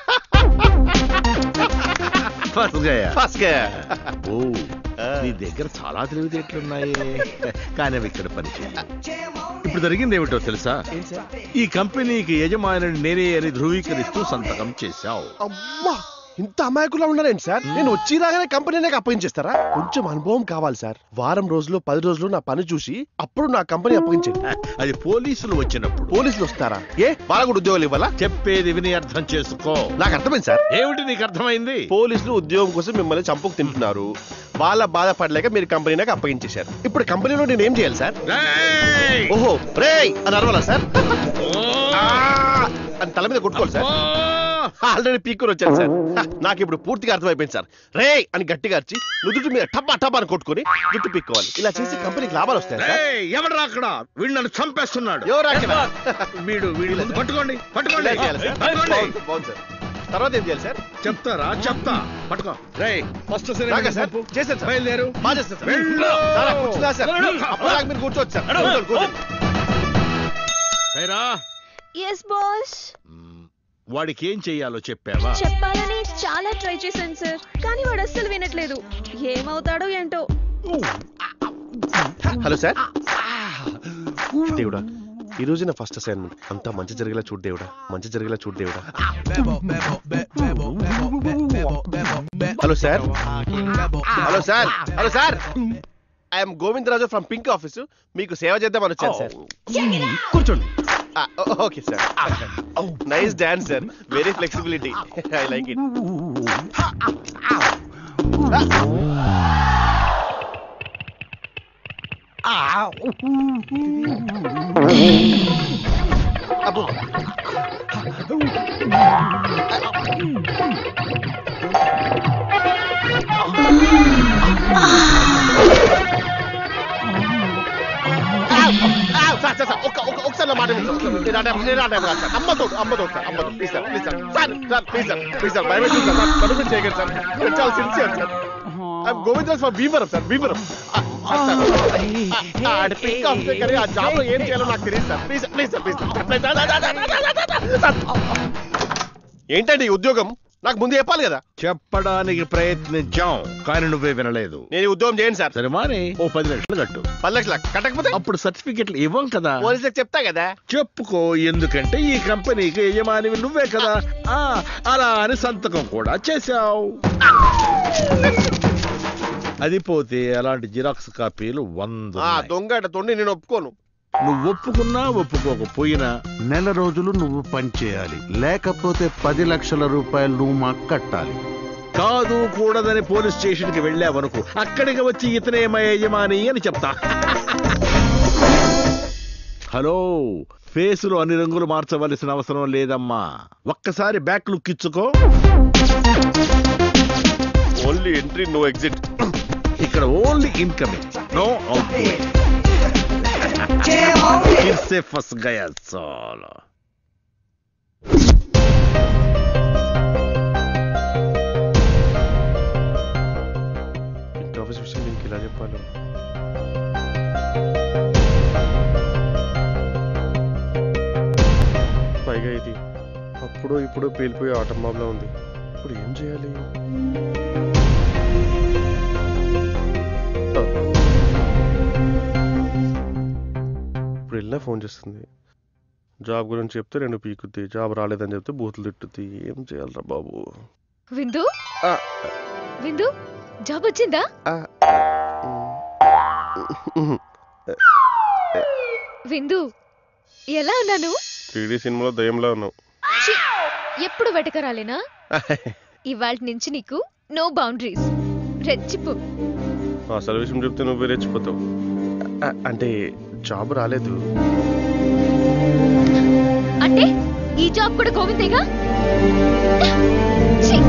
[SPEAKER 5] ఫస్ట్
[SPEAKER 22] ఓ నీ దగ్గర చాలా తెలివితేటలున్నాయి కానీ అవి ఇక్కడ పనిచేయ ఇప్పుడు జరిగింది ఏమిటో తెలుసా ఈ కంపెనీకి యజమానిని నేనే అని ధృవీకరిస్తూ సంతకం చేశావు
[SPEAKER 5] అమ్మా ఇంత అమాయకులా ఉన్నారేంటి సార్ నేను వచ్చి రాగానే కంపెనీనే అప్పగించేస్తారా కొంచెం అనుభవం కావాలి సార్ వారం రోజులు పది రోజులు నా పని చూసి అప్పుడు నా కంపెనీ అప్పగించండి
[SPEAKER 22] అది పోలీసులు వచ్చినప్పుడు
[SPEAKER 5] పోలీసులు వస్తారా ఏ వాళ్ళ కూడా ఉద్యోగాలు ఇవ్వాలా
[SPEAKER 22] చెప్పేది విని అర్థం చేసుకో
[SPEAKER 5] నాకు అర్థమైంది సార్
[SPEAKER 22] ఏమిటి నీకు అర్థమైంది
[SPEAKER 5] పోలీసులు ఉద్యోగం కోసం మిమ్మల్ని చంపుకు తింటున్నారు వాళ్ళ బాధపడలేక మీరు కంపెనీకి అప్పగించేశారు ఇప్పుడు కంపెనీలో నేను ఏం చేయాలి సార్ ఓహో రేయ్ అని అరవాలా సార్ ఆ! అని తల మీద కొట్టుకోవాలి సార్ ఆల్రెడీ పీక్కుని వచ్చాను సార్ హ, నాకు ఇప్పుడు పూర్తిగా అర్థమైపోయింది సార్ రే అని గట్టిగా అరిచి నుదుటి మీద టబ్బా టబ్బా అని కొట్టుకొని జుట్టు పీక్కోవాలి ఇలా చేసి కంపెనీకి లాభాలు వస్తాయి సార్
[SPEAKER 22] ఏయ్, ఎవడ్రా అక్కడ వీడు నన్ను చంపేస్తున్నాడు
[SPEAKER 5] ఎవరు అక్కడ?
[SPEAKER 22] వీడు వీడి ముందు పట్టుకోండి పట్టుకోండి
[SPEAKER 5] ఇలా చేయాలి సార్
[SPEAKER 22] పట్టుకోండి
[SPEAKER 5] బాగుంది, బాగుంది సార్ తర్వాత ఏం చేయాలి సార్
[SPEAKER 22] చెప్తారా చెప్తా పట్టుకో రే ఫస్ట్
[SPEAKER 5] రాగా సార్ చేశాను సార్
[SPEAKER 22] బయలుదేరు
[SPEAKER 5] బాగా చేస్తాను సార్
[SPEAKER 22] వెళ్ళు.
[SPEAKER 5] సార్ కూర్చున్నా సార్
[SPEAKER 22] వెళ్ళు.
[SPEAKER 5] అప్పుడు దాకా మీరు కూర్చోవచ్చు సార్ కూర్చోండి, కూర్చోండి.
[SPEAKER 22] రేరా,
[SPEAKER 3] ఎస్ బాస్
[SPEAKER 22] వాడికి ఏం చెయ్యాలో చెప్పావా
[SPEAKER 3] చెప్పాలని చాలా ట్రై చేశాను సార్ కానీ వాడు అస్సలు వినట్లేదు ఏమవుతాడో ఏంటో
[SPEAKER 5] హలో సార్ దేవుడా ఈ రోజు నా ఫస్ట్ అసైన్మెంట్ అంతా మంచి జరిగేలా చూడు దేవుడా మంచి జరిగేలా చూడు దేవుడా hello sir hello sir hello sir I'm Govindaraju from pink office మీకు సేవ చేద్దామని వచ్చాను సార్ కూర్చోండి okay sir nice dance sir very flexibility I like it అబ్బో సార్ సార్ సార్ ఒక్క ఒక్క ఒకసారి నా మాట వినండి. నేను ఆ టైం- నేను ఆ టైం కాదు సార్. అమ్మ తోడు అమ్మ తోడు సార్ అమ్మ తోడు please sir please sir sir sir please sir please sir భయపెట్టి సార్ సార్ నన్ను మీరు చేయగలరు సార్ నేను చాలా sincere sir I'm Govindaraj for Bhimavaram sir Bhimavaram ఆడ పిక్ ఆఫ్ కానీ ఆ జాబ్ లో ఏం చేయాలో నాకు తెలియదు sir please please sir please sir ఏంటండి ఈ ఉద్యోగం నాకు ముందు చెప్పాలి కదా
[SPEAKER 22] చెప్పడానికి ప్రయత్నించాం కానీ నువ్వే వినలేదు
[SPEAKER 5] నేను ఈ ఉద్యోగం చేయను సార్
[SPEAKER 22] సరే మాని ఓ పది లక్షలు కట్టు
[SPEAKER 5] పది లక్షల కట్టకపోతే
[SPEAKER 22] అప్పుడు సర్టిఫికెట్లు ఇవ్వం కదా
[SPEAKER 5] పోలీసులకు చెప్తా కదా
[SPEAKER 22] చెప్పుకో ఎందుకంటే ఈ కంపెనీకి యజమానివి నువ్వే కదా ఆ అలా అని సంతకం కూడా చేశావు అది పోతే అలాంటి జిరాక్స్ కాపీలు వంద
[SPEAKER 5] ఆ దొంగ తొండి నేను ఒప్పుకోను
[SPEAKER 22] నువ్వు ఒప్పుకున్నా ఒప్పుకోకపోయినా
[SPEAKER 14] నెల రోజులు నువ్వు పనిచేయాలి లేకపోతే పది లక్షల రూపాయలు నువ్వు మాకు కట్టాలి
[SPEAKER 22] కాదు కూడదని పోలీస్ స్టేషన్ కి వెళ్ళావనుకో అక్కడికి వచ్చి ఇతనే మా యజమాని అని చెప్తా హలో ఫేసులో అన్ని రంగులు మార్చవలసిన అవసరం లేదమ్మా ఒక్కసారి బ్యాక్ లుక్ ఇచ్చుకో
[SPEAKER 5] ఓన్లీ ఎంట్రీ నో ఎగ్జిట్
[SPEAKER 22] ఇక్కడ ఓన్లీ ఇన్కమింగ్ నో అవుట్ फिर फंस गया साला
[SPEAKER 5] ఇంటి ఆఫీస్ విషయం దీనికి ఇలా చెప్పాలి పైగా ఇది అప్పుడు ఇప్పుడు పేలిపోయే ఆటం బాంబ్లా ఉంది ఇప్పుడు ఏం చేయాలి ఆ. ఇప్పుడు వెళ్ళా ఫోన్ చేస్తుంది జాబ్ గురించి చెప్తే రెండు పీకుద్ది జాబ్ రాలేదని చెప్తే బూతులు తిట్టుద్ది ఏం చేయాలరా బాబు
[SPEAKER 11] విందు
[SPEAKER 5] ఆ,
[SPEAKER 11] విందు జాబ్ వచ్చిందా
[SPEAKER 5] ఉహు.
[SPEAKER 11] విందు ఎలా ఉన్నాను
[SPEAKER 5] త్రీ సినిమాలో దయ్యంలో ఉన్నావు
[SPEAKER 11] ఛీ, ఎప్పుడు వెటకరాలేనా ఇవాళ నుంచి నీకు నో బౌండరీస్ రెచ్చిపో
[SPEAKER 5] అసలు విషయం చెప్తే నువ్వు రెచ్చిపోతావు అ- అంటే జాబ్ రాలేదు
[SPEAKER 11] అంటే ఈ జాబ్ కూడా గోవిందేగా ఛీ!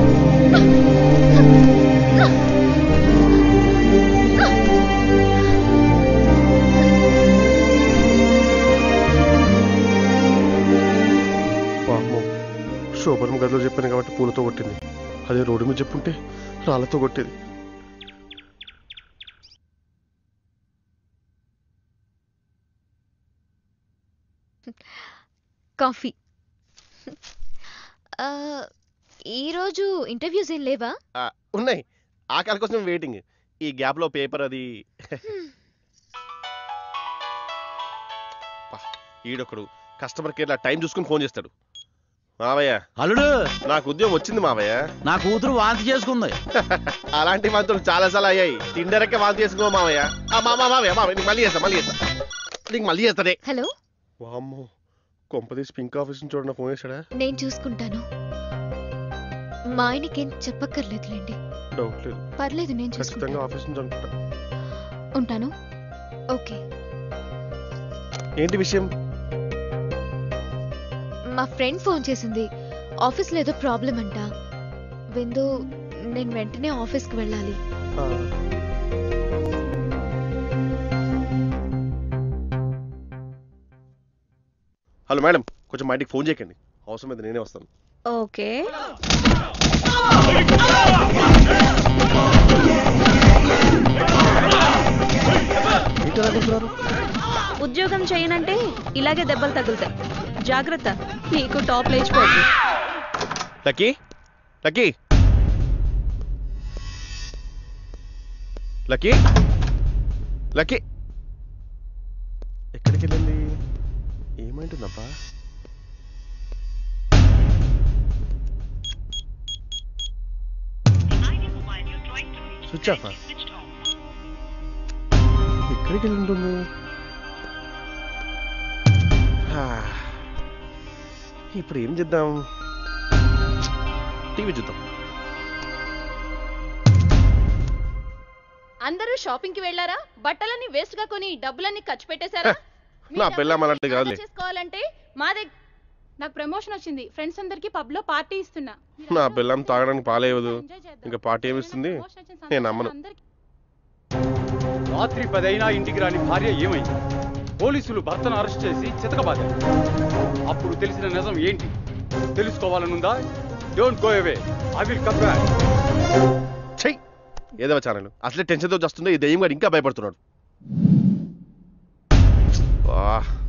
[SPEAKER 5] పాపం శోభనం గదిలో చెప్పాను కాబట్టి పూలతో కొట్టింది అదే రోడ్డు మీద చెప్పుంటే రాళ్ళతో కొట్టేది
[SPEAKER 11] కాఫీ ఆ, ఈరోజు ఇంటర్వ్యూస్ ఏం లేవా
[SPEAKER 5] ఆ, ఉన్నాయి ఆకలి కోసం వెయిటింగ్ ఈ గ్యాప్ లో పేపర్ అది పా, ఈడొకడు కస్టమర్ కేర్ టైం చూసుకుని ఫోన్ చేస్తాడు మావయ్య
[SPEAKER 8] అల్లుడు
[SPEAKER 5] నాకు ఉద్యోగం వచ్చింది మావయ్య
[SPEAKER 8] నా కూతురు వాంతి చేసుకుంది
[SPEAKER 5] అలాంటి వాంతులు చాలా సార్లు అయ్యాయి తిండరకే వాంతి చేసుకో మావయ్య ఆ, మా మా మావయ్య మావయ్య నీకు మళ్ళీ చేస్తా మళ్ళీ చేస్తా నీకు మళ్ళీ చేస్తాడే
[SPEAKER 11] హలో
[SPEAKER 5] వామ్మో కొంపదీసి పింక్ ఆఫీస్ నుంచి చూడండి ఫోన్ చేశాడా
[SPEAKER 11] నేను చూసుకుంటాను మా ఆయనకేం చెప్పక్కర్లేదులేండి
[SPEAKER 5] డౌట్ లేదు
[SPEAKER 11] పర్లేదు నేను
[SPEAKER 5] ఖచ్చితంగా
[SPEAKER 11] చూసుకుంటాను
[SPEAKER 5] ఆఫీస్ నుంచి అనుకుంటా
[SPEAKER 11] ఉంటాను ఓకే
[SPEAKER 5] ఏంటి విషయం
[SPEAKER 11] మా ఫ్రెండ్ ఫోన్ చేసింది ఆఫీస్లో ఏదో ప్రాబ్లం అంట విందు నేను వెంటనే ఆఫీస్కి వెళ్ళాలి
[SPEAKER 5] ఆ, హలో మేడం కొంచెం మా ఇంటికి ఫోన్ చేయకండి అవసరం అయితే నేనే వస్తాను
[SPEAKER 3] ఓకే
[SPEAKER 5] ఏంటి అలా కూర్చున్నారు?
[SPEAKER 3] ఉద్యోగం చేయనంటే ఇలాగే దెబ్బలు తగులుతాయి జాగ్రత్త నీకు టాప్ లేచిపోద్ది
[SPEAKER 5] లక్కీ లక్కీ లక్కీ లక్కీ ఎక్కడికి వెళ్ళింది ఏమైంటుందబ్బా స్విచ్ ఆఫ్ ఎక్కడికి వెళ్ళి ఉంటుంది హా. ఇప్పుడు ఏం చేద్దాం టీవీ చూద్దాం
[SPEAKER 9] అందరూ షాపింగ్ కి వెళ్లారా బట్టలన్నీ వేస్ట్ గా కొని డబ్బులన్నీ ఖర్చు పెట్టేశారా
[SPEAKER 5] నా పిల్ల అలాంటిది కాదులే
[SPEAKER 9] చేసుకోవాలంటే మా దగ్గర నాకు ప్రమోషన్ వచ్చింది ఫ్రెండ్స్ అందరికి పబ్ లో పార్టీ ఇస్తున్నా
[SPEAKER 5] నా పిల్లం తాగడానికి పాలేయదు ఇంకా పార్టీ ఏమిస్తుంది నేను నమ్మను
[SPEAKER 19] రాత్రి పదైనా ఇంటికి రాని భార్య ఏమైంది పోలీసులు భర్తను అరెస్ట్ చేసి చితకబాదారు అప్పుడు తెలిసిన నిజం ఏంటి తెలుసుకోవాలనుందా don't go away I will come back
[SPEAKER 5] చెయ్ ఏదో ఛానల్ అసలే టెన్షన్తో వస్తుందో ఈ దెయ్యం గారు ఇంకా భయపడుతున్నాడు వా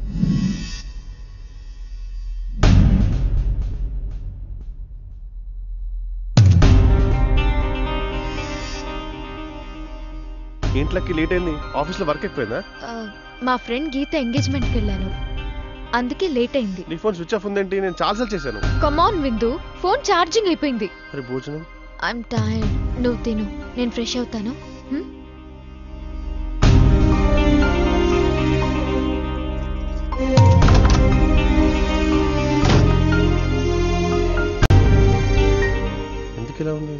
[SPEAKER 5] ఇంట్లోకి లేట్ అయింది ఆఫీస్లో వర్క్ ఎక్కువైందా
[SPEAKER 11] ఆ, మా ఫ్రెండ్ గీత ఎంగేజ్మెంట్కి వెళ్ళాను అందుకే లేట్ అయింది
[SPEAKER 5] నీ ఫోన్ స్విచ్ ఆఫ్ ఉందేంటి నేను చాలాసార్లు చేశాను
[SPEAKER 11] కమాన్ విందు ఫోన్ ఛార్జింగ్ అయిపోయింది
[SPEAKER 5] మరి భోజనం
[SPEAKER 11] ఐఎమ్ టైర్డ్ నువ్వు తిను నేను ఫ్రెష్ అవుతాను హ్మ్?
[SPEAKER 5] ఎందుకు ఇలా ఉంది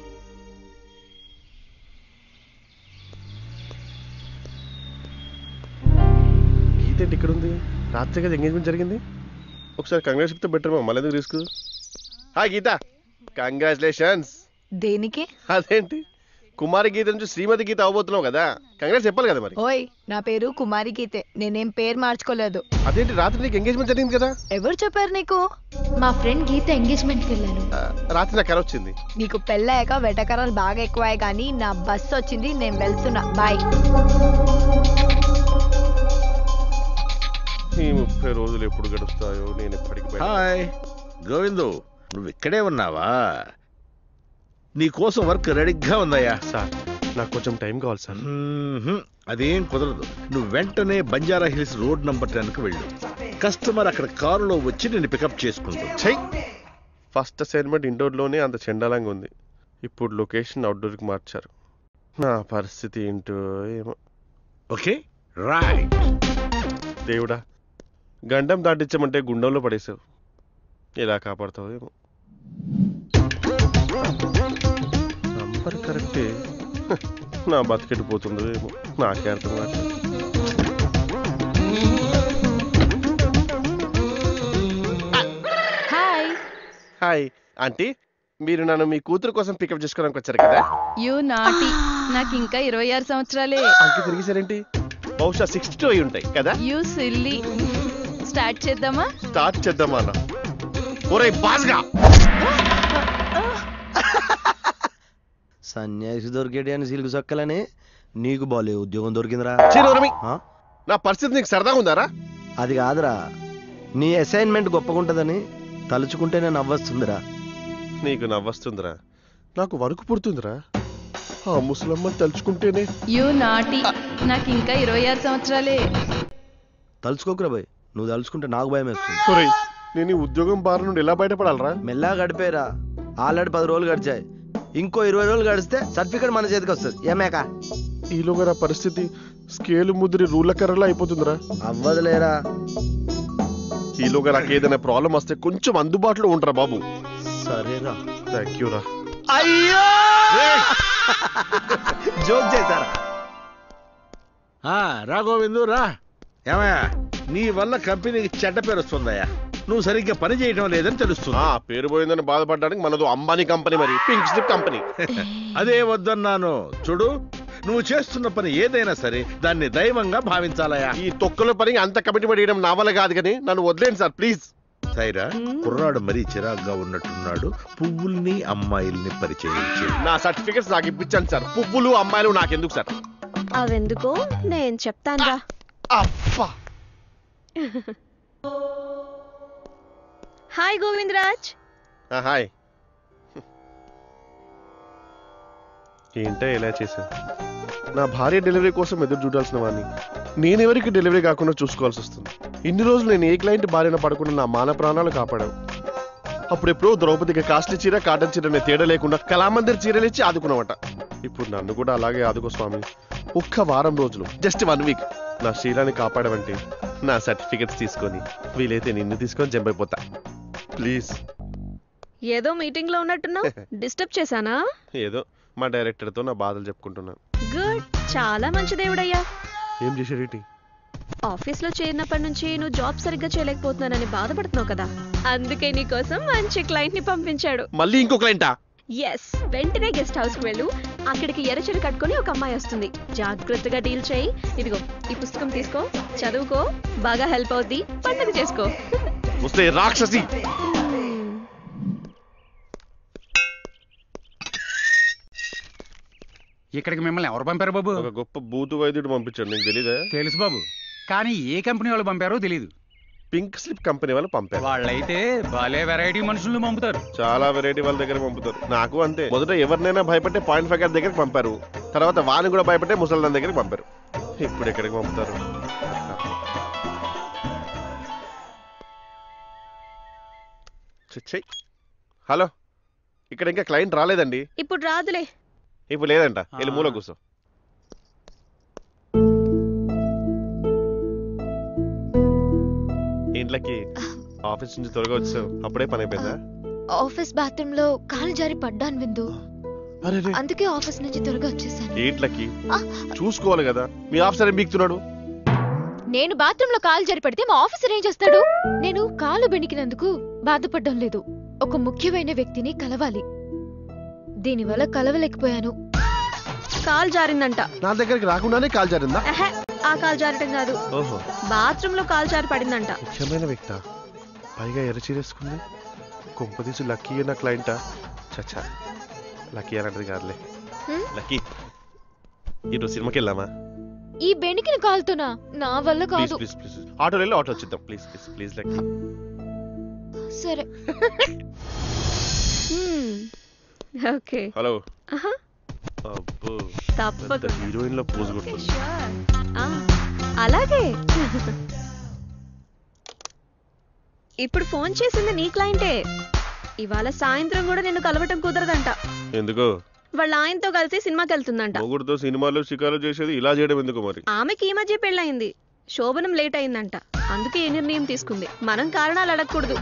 [SPEAKER 5] గీత ఏంటి ఇక్కడ ఉంది రాత్రి కదా ఎంగేజ్మెంట్ జరిగింది ఒకసారి కంగ్రాట్స్ చెప్తే బెటర్ మళ్ళీ ఎందుకు రిస్క్ హాయ్ గీత కంగ్రాచులేషన్స్
[SPEAKER 2] దేనికి
[SPEAKER 5] అదేంటి కుమారి గీత నుంచి శ్రీమతి గీత అవబోతున్నావు కదా కంగ్రాట్స్ చెప్పాలి కదా మరి
[SPEAKER 2] ఓయ్ నా పేరు కుమారి గీతే నేనేం పేరు మార్చుకోలేదు
[SPEAKER 5] అదేంటి రాత్రి నీకు ఎంగేజ్మెంట్ జరిగింది కదా
[SPEAKER 2] ఎవరు చెప్పారు నీకు
[SPEAKER 11] మా ఫ్రెండ్ గీత ఎంగేజ్మెంట్కి వెళ్ళాను
[SPEAKER 5] ఆ, రాత్రి నాకు కల వచ్చింది
[SPEAKER 2] నీకు పెళ్ళాక వెటకరాలు బాగా ఎక్కువయ్యాయి కానీ నా బస్సు వచ్చింది నేను వెళ్తున్నా బాయ్
[SPEAKER 5] ఈ ముప్పై రోజులు ఎప్పుడు గడుస్తాయో నేను ఎప్పటికి బయట-
[SPEAKER 22] హాయ్ గోవిందు నువ్వు ఇక్కడే ఉన్నావా నీ కోసం వర్క్ రెడీగా ఉందయ్యా
[SPEAKER 5] సార్ నాకు కొంచెం టైం కావాలి సార్
[SPEAKER 22] మ్మ్హ్మ్. అదేం కుదరదు నువ్వు వెంటనే Banjara Hills road number ten కు వెళ్ళు కస్టమర్ అక్కడ కారులో వచ్చి నేను పికప్ చేసుకుంటాను
[SPEAKER 5] చెయ్ ఫస్ట్ అసైన్మెంట్ ఇండోర్లోనే అంత చెండాలంగా ఉంది ఇప్పుడు లొకేషన్ అవుట్డోర్కి మార్చారు నా పరిస్థితి ఏంటో ఏమో
[SPEAKER 22] ఓకే రైట్
[SPEAKER 5] దేవుడా గండం దాటించమంటే గుండంలో పడేసావు ఎలా కాపాడుతావు ఏమో నంబర్ కరెక్టే హ, నా బతికెట్టు పోతుందో ఏమో నాకే అర్థం కావట్లేదు
[SPEAKER 3] హాయ్
[SPEAKER 5] హాయ్ ఆంటీ మీరు నన్ను మీ కూతురు కోసం పికప్ చేసుకోవడానికి వచ్చారు కదా
[SPEAKER 9] యూ నాటి నాకు ఇంకా ఇరవై ఆరు సంవత్సరాలే
[SPEAKER 5] అంకి తిరిగేసారేంటి బహుశా సిక్స్టీ టూ అయి ఉంటాయి కదా
[SPEAKER 9] యూ సిల్లీ స్టార్ట్ చేద్దామా
[SPEAKER 5] స్టార్ట్ చేద్దామా అన్న ఒరే బాస్గా
[SPEAKER 6] సన్యాసి దొరికేటి అని సిల్కు సొక్కలని నీకు బాలే ఉద్యోగం దొరికిందిరా
[SPEAKER 5] చిరురమి
[SPEAKER 6] ఆ?
[SPEAKER 5] నా పరిస్థితి నీకు సరదాగా ఉందారా
[SPEAKER 6] అది కాదురా నీ అసైన్మెంట్ గొప్పగుంటదని తలుచుకుంటేనే నవ్వొస్తుందిరా
[SPEAKER 5] నీకు నవ్వొస్తుందిరా నాకు వణుకు పుడుతుందిరా ఆ ముసలమ్మ తలుచుకుంటేనే
[SPEAKER 9] యూ నాటి నాకు ఇంకా ఇరవై ఆరు సంవత్సరాలే
[SPEAKER 6] తలుచుకోకురా బాయ్
[SPEAKER 10] నువ్వు తలుచుకుంటే నాకు భయం వేస్తుంది
[SPEAKER 5] ఒరేయ్, నేను ఈ ఉద్యోగం బారి నుండి ఎలా బయటపడాలరా
[SPEAKER 10] మెల్లగా గడిపేరా ఆల్రెడీ పది రోజులు గడిచాయి ఇంకో ఇరవై రోజులు గడిస్తే సర్టిఫికేట్ మన చేతికి వస్తుంది ఏమేక
[SPEAKER 5] ఈలోగా నా పరిస్థితి స్కేలు ముదిరి రూళ్ళ కర్రలా అయిపోతుందిరా
[SPEAKER 10] అవ్వదులేరా
[SPEAKER 5] ఈలోగా నాకు ఏదైనా ప్రాబ్లం వస్తే కొంచెం అందుబాటులో ఉంటారా బాబు
[SPEAKER 10] సరేరా
[SPEAKER 5] థ్యాంక్ యూ రా
[SPEAKER 10] అయ్యో జోక్ చేశారా
[SPEAKER 22] ఆ, రా గోవిందు రా ఏమయ్యా నీ వల్ల కంపెనీకి చెడ్డ పేరు వస్తుందయ్యా నువ్వు సరిగ్గా పని చేయడం లేదని తెలుస్తుంది
[SPEAKER 5] ఆ పేరు పోయిందని బాధపడడానికి మనదు అంబానీ కంపెనీ మరి పింక్ స్లిప్ కంపెనీ
[SPEAKER 22] అదే వద్దన్నాను చూడు నువ్వు చేస్తున్న పని ఏదైనా సరే దాన్ని దైవంగా భావించాలయా
[SPEAKER 5] ఈ తొక్కల పని అంత కమిటీ పడేయడం నా వల్ల కాదు కానీ నన్ను వదిలేండి సార్ ప్లీజ్
[SPEAKER 22] సైరా కుర్రాడు మరీ చిరాగ్గా ఉన్నట్టున్నాడు పువ్వుల్ని అమ్మాయిల్ని పరిచయం చేయి
[SPEAKER 5] నా సర్టిఫికెట్స్ నాకు ఇప్పించండి సార్ పువ్వులు అమ్మాయిలు నాకెందుకు సార్
[SPEAKER 3] అవెందుకో నేను చెప్తానురా
[SPEAKER 5] అబ్బా
[SPEAKER 3] హాయ్ గోవిందరాజ్
[SPEAKER 5] ఆ, హాయ్ ఏంటో ఎలా చేశావు నా భార్య డెలివరీ కోసం ఎదురు చూడాల్సిన వాడిని నేనెవరికి డెలివరీ కాకుండా చూసుకోవాల్సి వస్తుంది ఇన్ని రోజులు నేను ఏ క్లయింట్ భార్యన పడకుండా నా మాన ప్రాణాలు కాపాడావు అప్పుడెప్పుడో ద్రౌపదికి కాస్ట్లీ చీర కాటన్ చీర అనే తేడా లేకుండా కళామందిర్ చీరలు ఇచ్చి ఆదుకున్నావట ఇప్పుడు నన్ను కూడా అలాగే ఆదుకో స్వామి ఒక్క వారం రోజులు జస్ట్ వన్ వీక్ నా శీలాన్ని కాపాడమంటే నా సర్టిఫికెట్స్ తీసుకొని వీలైతే నిన్ను తీసుకొని జంపైపోతా ప్లీజ్
[SPEAKER 3] ఏదో మీటింగ్ లో ఉన్నట్టున్నావు డిస్టర్బ్ చేశానా
[SPEAKER 5] ఏదో మా డైరెక్టర్తో నా బాధలు చెప్పుకుంటున్నాను
[SPEAKER 3] గుడ్ చాలా మంచి దేవుడయ్యా
[SPEAKER 5] ఏం చేశాడేంటి
[SPEAKER 3] ఆఫీస్ లో చేరినప్పటి నుంచి నువ్వు జాబ్ సరిగ్గా చేయలేకపోతున్నానని బాధపడుతున్నావు కదా అందుకే నీ కోసం మంచి క్లయింట్ ని పంపించాడు
[SPEAKER 5] మళ్ళీ ఇంకో క్లయింటా
[SPEAKER 3] ఎస్ వెంటనే గెస్ట్ హౌస్ కి వెళ్ళు అక్కడికి ఎర్రచీర కట్టుకొని ఒక అమ్మాయి వస్తుంది జాగ్రత్తగా డీల్ చేయి ఇదిగో ఈ పుస్తకం తీసుకో చదువుకో బాగా హెల్ప్ అవుద్ది పండుగ చేసుకో
[SPEAKER 5] వస్తే రాక్షసి
[SPEAKER 15] ఇక్కడికి మిమ్మల్ని ఎవరు పంపారు బాబు
[SPEAKER 5] ఒక గొప్ప బూతు వైద్యుడు పంపించాడు నీకు తెలీదా
[SPEAKER 15] తెలుసు బాబు కానీ ఏ కంపెనీ వాళ్ళు పంపారో తెలియదు
[SPEAKER 5] పింక్ స్లిప్ కంపెనీ వాళ్ళు పంపారు
[SPEAKER 15] వాళ్ళైతే భలే వెరైటీ మనుషులను పంపుతారు
[SPEAKER 5] చాలా వెరైటీ వాళ్ళ దగ్గర పంపుతారు నాకు అంతే మొదట ఎవరినైనా భయపట్టే పాయింట్ ఫైవ్ గారి దగ్గరికి పంపారు తర్వాత వాని కూడా భయపట్టే ముసల్దాన్ దగ్గరికి పంపారు ఇప్పుడు ఎక్కడికి పంపుతారు చిచ్చయ్. హలో ఇక్కడ ఇంకా క్లయింట్ రాలేదండి
[SPEAKER 3] ఇప్పుడు రాదులే
[SPEAKER 5] ఇప్పుడు లేదంట వెళ్ళి మూల కూర్చో ఇంట్లోకి ఆఫీస్ నుంచి త్వరగా వచ్చావు అప్పుడే పని అయిపోయిందా
[SPEAKER 11] ఆఫీస్ బాత్రూమ్ లో కాలు జారి పడ్డాను విందు అందుకే ఆఫీస్ నుంచి త్వరగా వచ్చేసాను
[SPEAKER 5] ఏంట్లకి చూసుకోవాలి కదా మీ ఆఫీసర్ ఏం బీక్తున్నాడు
[SPEAKER 11] నేను బాత్రూమ్ లో కాలు జారి పడితే మా ఆఫీసర్ ఏం చేస్తాడు నేను కాలు బెణికినందుకు బాధపడడం లేదు ఒక ముఖ్యమైన వ్యక్తిని కలవాలి దీనివల్ల కలవలేకపోయాను
[SPEAKER 3] కాల్ జారిందంట
[SPEAKER 5] నా దగ్గరికి రాకుండానే కాల్ జారిందా
[SPEAKER 3] ఎహె, ఆ కాల్ జారటం కాదు
[SPEAKER 5] ఓహో
[SPEAKER 3] బాత్రూమ్ లో కాల్ జారి పడిందంట
[SPEAKER 5] ముఖ్యమైన వ్యక్త పైగా ఎర్రచీరేసుకుంది కొంపదీసు లక్కీ నా క్లయింటా చచ్చా లక్కీ అలాంటిది కాదులే
[SPEAKER 11] హ్మ్?
[SPEAKER 5] లక్కీ ఈరోజు సినిమాకి వెళ్దామా
[SPEAKER 11] ఈ బెణికిన కాలుతోనా నా వల్ల
[SPEAKER 5] ప్లీజ్
[SPEAKER 11] కాదు
[SPEAKER 5] ప్లీజ్ ప్లీజ్ ఆటోలో వెళ్ళి ఆటో వచ్చిద్దాం ప్లీజ్ ప్లీజ్ ప్లీజ్ లక్కీ
[SPEAKER 11] సరే
[SPEAKER 3] ఓకే
[SPEAKER 5] హలో
[SPEAKER 3] ఆహా.
[SPEAKER 5] అబ్బో
[SPEAKER 3] తప్పకుండా.
[SPEAKER 5] హీరోయిన్ లో పోజ్ కొడుతుంది
[SPEAKER 3] ఆ, అలాగే ఇప్పుడు ఫోన్ చేసింది నీ క్లయింటే ఇవాళ సాయంత్రం కూడా నిన్ను కలవటం కుదరదంట
[SPEAKER 5] ఎందుకు
[SPEAKER 3] వాళ్ళ ఆయనతో కలిసి సినిమాకి వెళ్తుందంట
[SPEAKER 5] మొగుడుతో సినిమాలు షికారు చేసేది ఇలా చేయడం ఎందుకు మరి
[SPEAKER 3] ఆమెకి ఈ మధ్య పెళ్ళయింది శోభనం లేట్ అయిందంట అందుకే ఈ నిర్ణయం తీసుకుంది మనం కారణాలు అడగకూడదు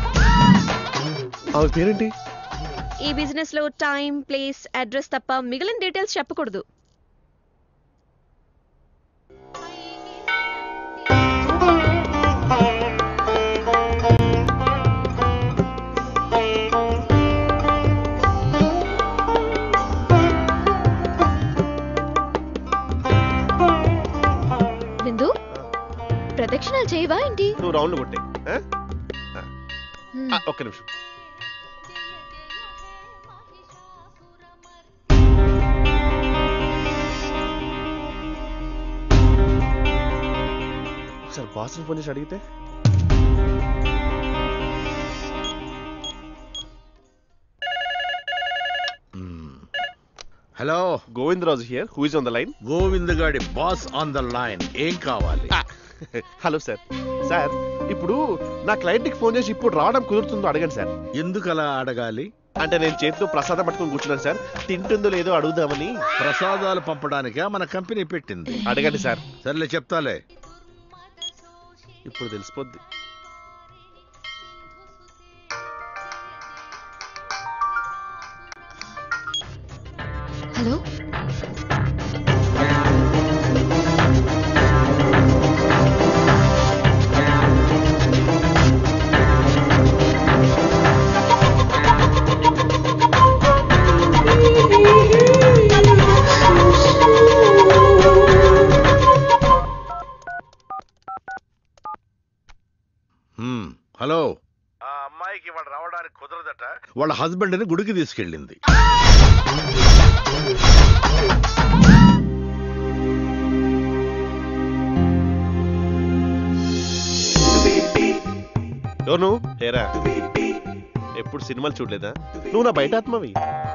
[SPEAKER 5] ఆమె పేరేంటి
[SPEAKER 3] ఈ బిజినెస్ లో టైం ప్లేస్ అడ్రస్ తప్ప మిగిలిన డీటెయిల్స్ చెప్పకూడదు
[SPEAKER 11] బిందు ప్రదక్షిణాలు చేయవా ఏంటి
[SPEAKER 5] నువ్వు రౌండ్ కొట్టే ఆ? ఆ.
[SPEAKER 11] హ్మ్.
[SPEAKER 5] ఆ, ఒక్క నిమిషం ఒకసారి బాస్ని ఫోన్ చేసి అడిగితే
[SPEAKER 22] hello
[SPEAKER 5] Govindaraju here who is on the line
[SPEAKER 22] Govind గాడి బాస్ ఆన్ ద లైన్ ఏం కావాలి
[SPEAKER 5] హలో సార్ సార్ ఇప్పుడు నా క్లయింట్ కి ఫోన్ చేసి ఇప్పుడు రావడం కుదురుతుందో అడగండి సార్
[SPEAKER 22] ఎందుకు అలా అడగాలి
[SPEAKER 5] అంటే నేను చేతితో ప్రసాదం పట్టుకొని కూర్చున్నాను సార్ తింటుందో లేదో అడుగుదామని
[SPEAKER 22] ప్రసాదాలు పంపడానికే మన కంపెనీ పెట్టింది
[SPEAKER 5] అడగండి సార్
[SPEAKER 22] సర్లే చెప్తాలే
[SPEAKER 5] ఇప్పుడు తెలిసిపోద్ది
[SPEAKER 11] హలో
[SPEAKER 22] హ్మ్, హలో ఆ అమ్మాయికి వాడు రావడానికి కుదరదట వాళ్ళ హస్బెండ్ ని గుడికి తీసుకెళ్ళింది
[SPEAKER 5] ఎవరు నువ్వు ఏరా ఎప్పుడు సినిమాలు చూడలేదా నువ్వు నా బయట ఆత్మవి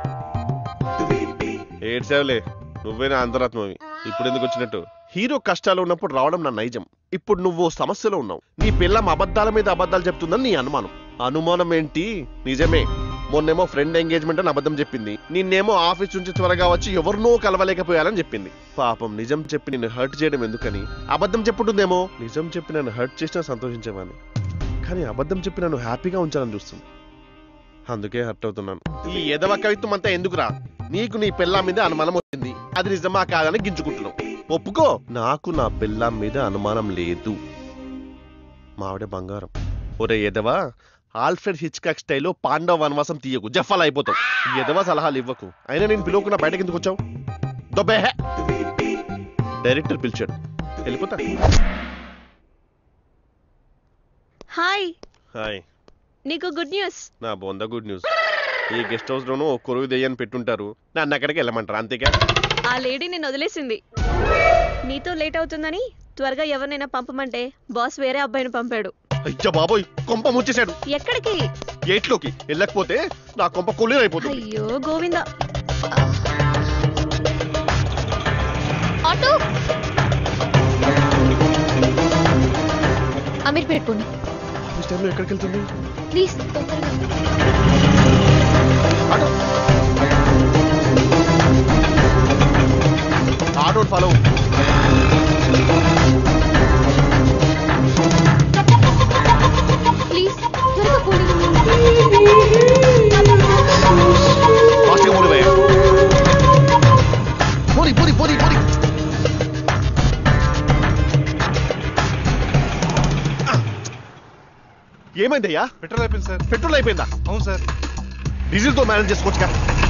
[SPEAKER 5] ఏడ్చావులే నువ్వే నా అంతరాత్మవి ఇప్పుడు ఎందుకు వచ్చినట్టు హీరో కష్టాలు ఉన్నప్పుడు రావడం నా నైజం ఇప్పుడు నువ్వు సమస్యలో ఉన్నావు నీ పిల్లం అబద్ధాల మీద అబద్ధాలు చెప్తుందని నీ అనుమానం అనుమానం ఏంటి నిజమే మొన్నేమో ఫ్రెండ్ ఎంగేజ్మెంట్ అని అబద్ధం చెప్పింది నిన్నేమో ఆఫీస్ నుంచి త్వరగా వచ్చి ఎవరినో కలవలేకపోయాలని చెప్పింది పాపం నిజం చెప్పి నిన్ను హర్ట్ చేయడం ఎందుకని అబద్ధం చెప్పుంటుందేమో నిజం చెప్పి నన్ను హర్ట్ చేసినా సంతోషించేవాడిని కానీ అబద్ధం చెప్పి నన్ను హ్యాపీగా ఉంచాలని చూస్తుంది అందుకే హర్ట్ అవుతున్నాను ఈ ఎదవ కవిత్వం అంతా ఎందుకురా నీకు నీ పెళ్ళాం మీద అనుమానం వచ్చింది అది నిజమా కాదని గింజుకుంటున్నావు ఒప్పుకో నాకు నా పెళ్ళాం మీద అనుమానం లేదు మావిడ బంగారం ఒరే ఎదవా ఆల్ఫ్రెడ్ హిచ్కాక్ స్టైల్లో పాండవ వనవాసం తీయకు జఫాలు అయిపోతావు ఈ ఎదవ సలహాలు ఇవ్వకు అయినా నేను పిలువకుండా బయటకి ఎందుకు వచ్చావు దొబ్బే డైరెక్టర్ పిలిచాడు వెళ్ళిపోతా
[SPEAKER 3] హాయ్
[SPEAKER 5] హాయ్
[SPEAKER 3] నీకు గుడ్ న్యూస్
[SPEAKER 5] నా బొంద గుడ్ న్యూస్ ఈ గెస్ట్ హౌస్ లోనూ ఒక కొరువు దెయ్యాన్ని పెట్టుంటారు నన్ను అక్కడికి వెళ్ళమంటారు అంతేగా
[SPEAKER 3] ఆ లేడీ నేను వదిలేసింది నీతో లేట్ అవుతుందని త్వరగా ఎవరినైనా పంపమంటే బాస్ వేరే అబ్బాయిని పంపాడు
[SPEAKER 5] అయ్యా బాబోయ్ కొంప ముచ్చేశాడు
[SPEAKER 3] ఎక్కడికి
[SPEAKER 5] ఏట్లోకి వెళ్ళకపోతే నా కొంప కొల్లేరైపోతుంది
[SPEAKER 3] అయ్యో గోవింద
[SPEAKER 11] ఆటో అమీర్పేట్ పోనీ
[SPEAKER 5] ఆఫీస్ టైంలో ఎక్కడికి వెళ్తుంది
[SPEAKER 11] ప్లీజ్ తొందరగా
[SPEAKER 5] ఆటో ఫాలో
[SPEAKER 11] ప్లీజ్ త్వరగా పోనీ
[SPEAKER 5] ఫాస్ట్గా మూడు వేయ పోనీ పోనీ పోనీ పోనీ ఏమైందయ్యా
[SPEAKER 4] పెట్రోల్ అయిపోయింది సార్
[SPEAKER 5] పెట్రోల్ అయిపోయిందా
[SPEAKER 4] అవును సార్
[SPEAKER 5] డీజిల్ తో మేనేజ్ చేసుకోవచ్చుగా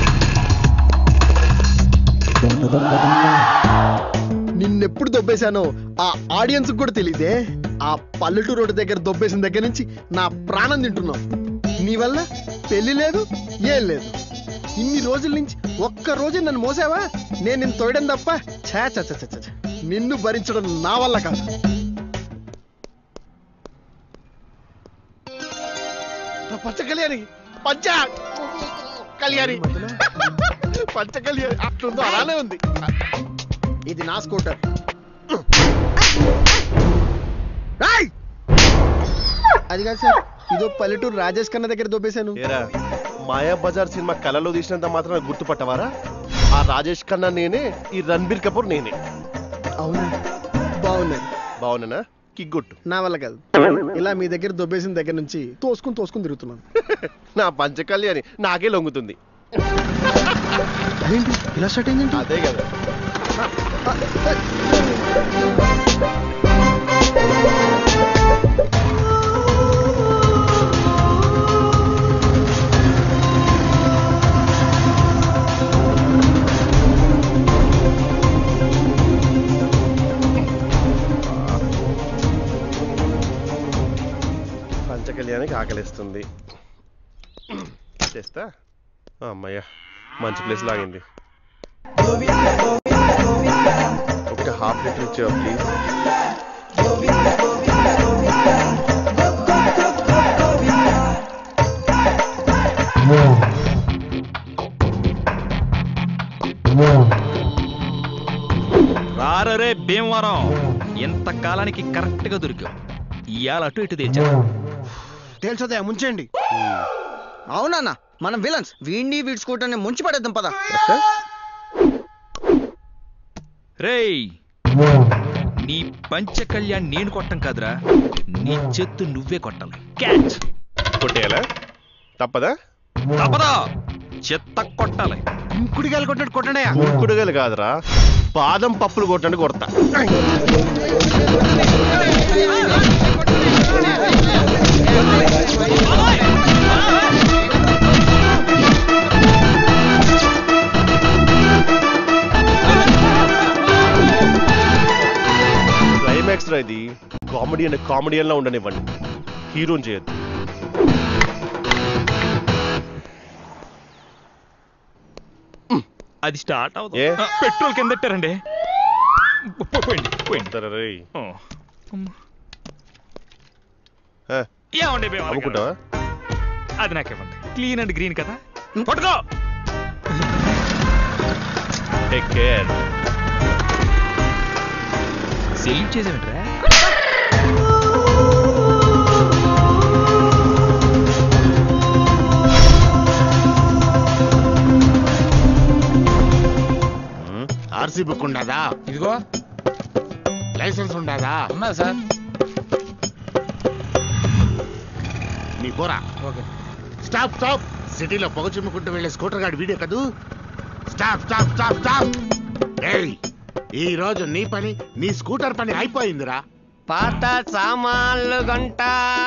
[SPEAKER 1] నిన్నెప్పుడు దొబ్బేశానో ఆ ఆడియన్స్ కూడా తెలియదే ఆ పల్లెటూరు రోడ్డు దగ్గర దొబ్బేసిన దగ్గర నుంచి నా ప్రాణం తింటున్నావు నీ వల్ల పెళ్లి లేదు ఏం లేదు ఇన్ని రోజుల నుంచి ఒక్క రోజు నన్ను మోసావా నేను నిన్ను తోయడం తప్ప ఛా ఛా ఛా ఛా, ఛా, ఛా. నిన్ను భరించడం నా వల్ల కాదు
[SPEAKER 5] నా పంచ కళ్యాణి పంచ కళ్యాణి పంచ కళ్యాణి అట్లుందో అలానే ఉంది
[SPEAKER 1] ఇది నా స్కూటర్ అది కాదు సార్ ఇదో పల్లెటూరు రాజేష్ ఖన్నా దగ్గర దొబ్బేశాను
[SPEAKER 5] ఏరా మాయా బజార్ సినిమా కళలో తీసినంత మాత్రం గుర్తుపట్టవారా ఆ రాజేష్ ఖన్నా నేనే ఈ రణబీర్ కపూర్ నేనే
[SPEAKER 1] అవునా బాగున్నాయి
[SPEAKER 5] బాగున్నానా కిగ్గొట్టు
[SPEAKER 1] నా వల్ల కాదు ఇలా మీ దగ్గర దొబ్బేసిన దగ్గర నుంచి తోసుకుని తోసుకుని తిరుగుతున్నాను
[SPEAKER 5] నా పంచ కళ్యాణి నాకే లొంగుతుంది
[SPEAKER 1] అదేంటి ఇలా స్టార్ట్ అయిందండి
[SPEAKER 5] అదే కదా పంచ కళ్యాణికి ఆకలిస్తుంది చేస్తా ఆ, అమ్మయ్య మంచి ప్లేస్ లాగింది ఒక హాఫ్ లీటర్ ఇచ్చావు ప్లీజ్
[SPEAKER 16] Yeah.
[SPEAKER 12] అరే భీమవరం ఎంత కాలానికి కరెక్ట్ గా దొరికావు ఇవాళ అటు ఇటు తెచ్చా
[SPEAKER 6] తేల్చోదయా ముంచండి అవునన్నా మనం విలన్స్ వీడిని వీడి స్కూటర్ని ముంచి పడేద్దాం పద
[SPEAKER 12] రేయ్ నీ పంచ కళ్యాణ్ నేను కొట్టం కాదురా నీ చెత్తు నువ్వే కొట్టాలి క్యాచ్
[SPEAKER 5] కొట్టేయాలా తప్పదా
[SPEAKER 12] తప్పదా చెత్త కొట్టాలి
[SPEAKER 5] కుడిగాలు కొట్టాడు కొట్టడా కుడిగాలు కాదురా బాదం పప్పులు కొట్టండి కొడతా క్లైమాక్స్ రా ఇది కామెడీ అనే కామెడియన్ లా ఉండనివ్వండి హీరోని చేయొద్దు
[SPEAKER 12] అది స్టార్ట్
[SPEAKER 5] ఏ?
[SPEAKER 12] అవుతుంది ఆ, పెట్రోల్ కింద పెట్టారండి పో- పోయింది పోయింది ఓ. ఏమండి భీమవరం గారు?
[SPEAKER 5] అమ్ముకుంటావా
[SPEAKER 12] అది నాకేమంది క్లీన్ అండ్ గ్రీన్ కదా పట్టుకో
[SPEAKER 5] టేక్ కేర్
[SPEAKER 12] సెల్యూట్ చేసేమిట్రా
[SPEAKER 14] ఆర్సీ బుక్ ఉండదా
[SPEAKER 15] ఇదిగో
[SPEAKER 14] లైసెన్స్ ఉండదా
[SPEAKER 15] ఉన్నా సార్
[SPEAKER 14] నీ పోరా
[SPEAKER 15] ఓకే
[SPEAKER 14] స్టాప్ స్టాప్ సిటీలో పొగ చిమ్ముకుంటూ వెళ్ళే స్కూటర్ గాడి వీడియో కదూ స్టాప్ స్టాప్ స్టాప్ స్టాప్ ఏయ్ ఈ రోజు నీ పని నీ స్కూటర్ పని అయిపోయిందిరా
[SPEAKER 13] పాత సామాన్లు గంట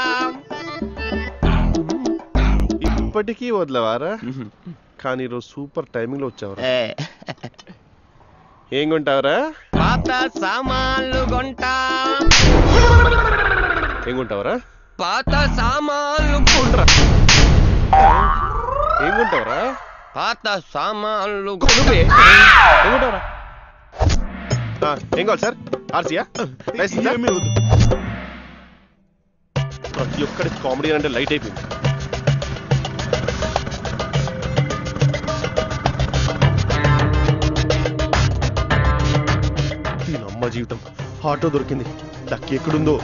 [SPEAKER 5] ఇప్పటికీ వదలవారా కానీ ఈరోజు సూపర్ టైమింగ్ లో వచ్చావరా ఏం కొంటావరా
[SPEAKER 13] పాత సామాన్లు గంట
[SPEAKER 5] ఏం కొంటావరా
[SPEAKER 13] పాత సామాన్లు
[SPEAKER 5] కొంటరా ఏం కొంటావరా
[SPEAKER 13] పాత సామాన్లు
[SPEAKER 5] ఏం కొంటావరా ఆ, ఏం కావాలి సార్ ఆర్సీయా లైసెన్స్ ప్రతి ఒక్కడి కామెడీ అంటే లైట్ అయిపోయింది ఈ అమ్మ జీవితం ఆటో దొరికింది లక్కి ఎక్కడుందో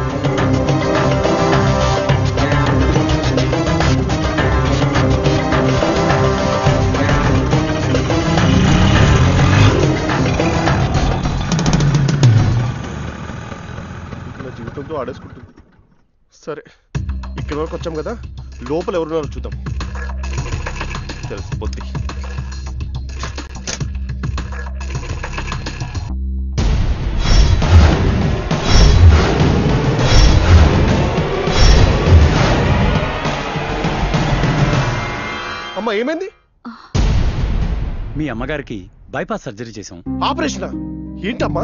[SPEAKER 5] నా జీవితంతో ఆడేసుకుంటుంది సరే ఇక్కడి వరకు వచ్చాం కదా లోపల ఎవరున్నారో చూద్దాం తెలిసిపోద్ది అమ్మ ఏమైంది
[SPEAKER 15] మీ అమ్మగారికి బైపాస్ సర్జరీ చేసాం
[SPEAKER 5] ఆపరేషనా ఏంటమ్మా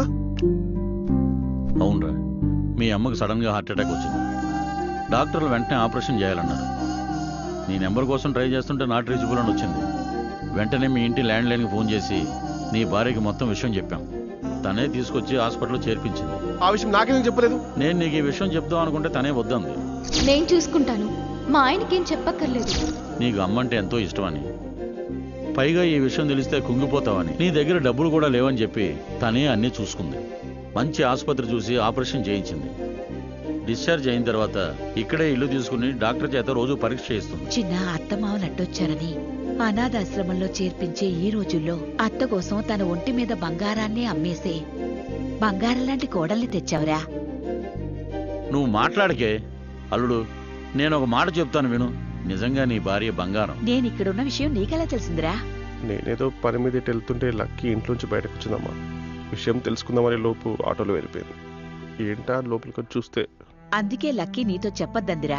[SPEAKER 8] అవునరా మీ అమ్మకు సడన్ గా హార్ట్ అటాక్ వచ్చింది డాక్టర్లు వెంటనే ఆపరేషన్ చేయాలన్నారు నీ నెంబర్ కోసం ట్రై చేస్తుంటే నాట్ రీచబుల్ అని వచ్చింది వెంటనే మీ ఇంటి ల్యాండ్ లైన్కి ఫోన్ చేసి నీ భార్యకి మొత్తం విషయం చెప్పాం తనే తీసుకొచ్చి హాస్పిటల్లో చేర్పించింది
[SPEAKER 5] ఆ విషయం నాకేం చెప్పలేదు
[SPEAKER 8] నేను నీకు ఈ విషయం చెప్దాం అనుకుంటే తనే వద్దంది
[SPEAKER 11] నేను చూసుకుంటాను మా ఆయనకేం చెప్పక్కర్లేదు
[SPEAKER 8] నీకు అమ్మంటే ఎంతో ఇష్టమని పైగా ఈ విషయం తెలిస్తే కుంగిపోతావని నీ దగ్గర డబ్బులు కూడా లేవని చెప్పి తనే అన్నీ చూసుకుంది మంచి ఆసుపత్రి చూసి ఆపరేషన్ చేయించింది డిశ్చార్జ్ అయిన తర్వాత ఇక్కడే ఇల్లు తీసుకుని డాక్టర్ చేత రోజు పరీక్ష చేయిస్తుంది
[SPEAKER 7] చిన్న అత్తమావలు అడ్డొచ్చారని అనాథాశ్రమంలో చేర్పించే ఈ రోజుల్లో అత్త కోసం తన ఒంటి మీద బంగారాన్ని అమ్మేసే బంగారం లాంటి కోడల్ని తెచ్చావురా
[SPEAKER 8] నువ్వు మాట్లాడకే అల్లుడు నేను ఒక మాట చెప్తాను విను నిజంగా నీ భార్య బంగారం
[SPEAKER 7] నేనిక్కడున్న విషయం నీకెలా తెలిసిందిరా
[SPEAKER 5] నేనేదో పని మీద ఇటు వెళ్తుంటే లక్కీ ఇంట్లోంచి బయటకు వచ్చిందమ్మా విషయం తెలుసుకుందామని లోపు ఆటోలో వెళ్ళిపోయింది ఏంటా లోపలికి వచ్చి చూస్తే
[SPEAKER 7] అందుకే లక్కీ నీతో చెప్పొద్దందిరా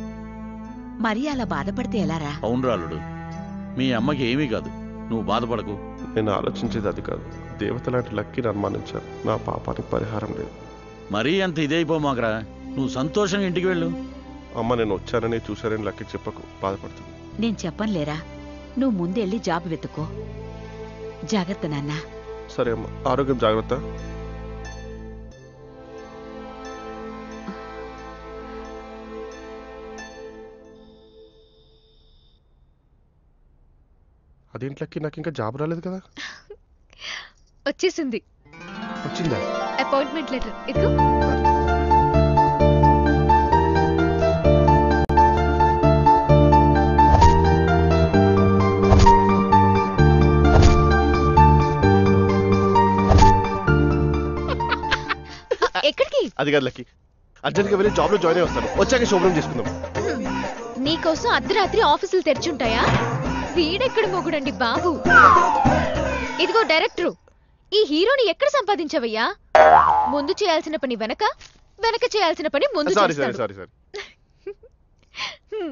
[SPEAKER 7] మరి అలా బాధపడితే ఎలారా
[SPEAKER 8] అవునరా అల్లుడు మీ అమ్మకి ఏమీ కాదు నువ్వు బాధపడకు
[SPEAKER 5] నేను ఆలోచించేది అది కాదు దేవత లాంటి లక్కీని అనుమానించాను నా పాపానికి పరిహారం లేదు
[SPEAKER 8] మరీ అంత ఇదైపో మాకరా నువ్వు సంతోషంగా ఇంటికి వెళ్ళు
[SPEAKER 5] అమ్మ నేను వచ్చానని చూశానని లక్కీ చెప్పకు బాధపడుతుంది
[SPEAKER 7] నేను చెప్పనులేరా నువ్వు ముందెళ్ళి జాబ్ వెతుక్కో జాగ్రత్త నాన్నా
[SPEAKER 5] సరే అమ్మ ఆరోగ్యం జాగ్రత్త అదేంటి లక్కీ నాకు ఇంకా జాబ్ రాలేదు కదా
[SPEAKER 11] వచ్చేసింది
[SPEAKER 5] వచ్చిందా
[SPEAKER 11] అపాయింట్మెంట్ లెటర్ ఇదిగో ఎక్కడికి
[SPEAKER 5] అది కాదు లక్కి అర్జెంట్ గా వెళ్ళి జాబ్ లో జాయిన్ అయి వస్తాను వచ్చాక శోభనం చేసుకుందాం
[SPEAKER 11] నీకోసం అర్ధరాత్రి ఆఫీసులు తెరిచుంటాయా వీడెక్కడ మొగుడండి బాబు ఇదిగో డైరెక్టరు ఈ హీరోని ఎక్కడ సంపాదించవయ్యా ముందు చేయాల్సిన పని వెనక వెనక చేయాల్సిన పని ముందు
[SPEAKER 5] సారీ సారీ
[SPEAKER 11] చేస్తాడు.
[SPEAKER 5] Sorry sorry
[SPEAKER 11] hmm.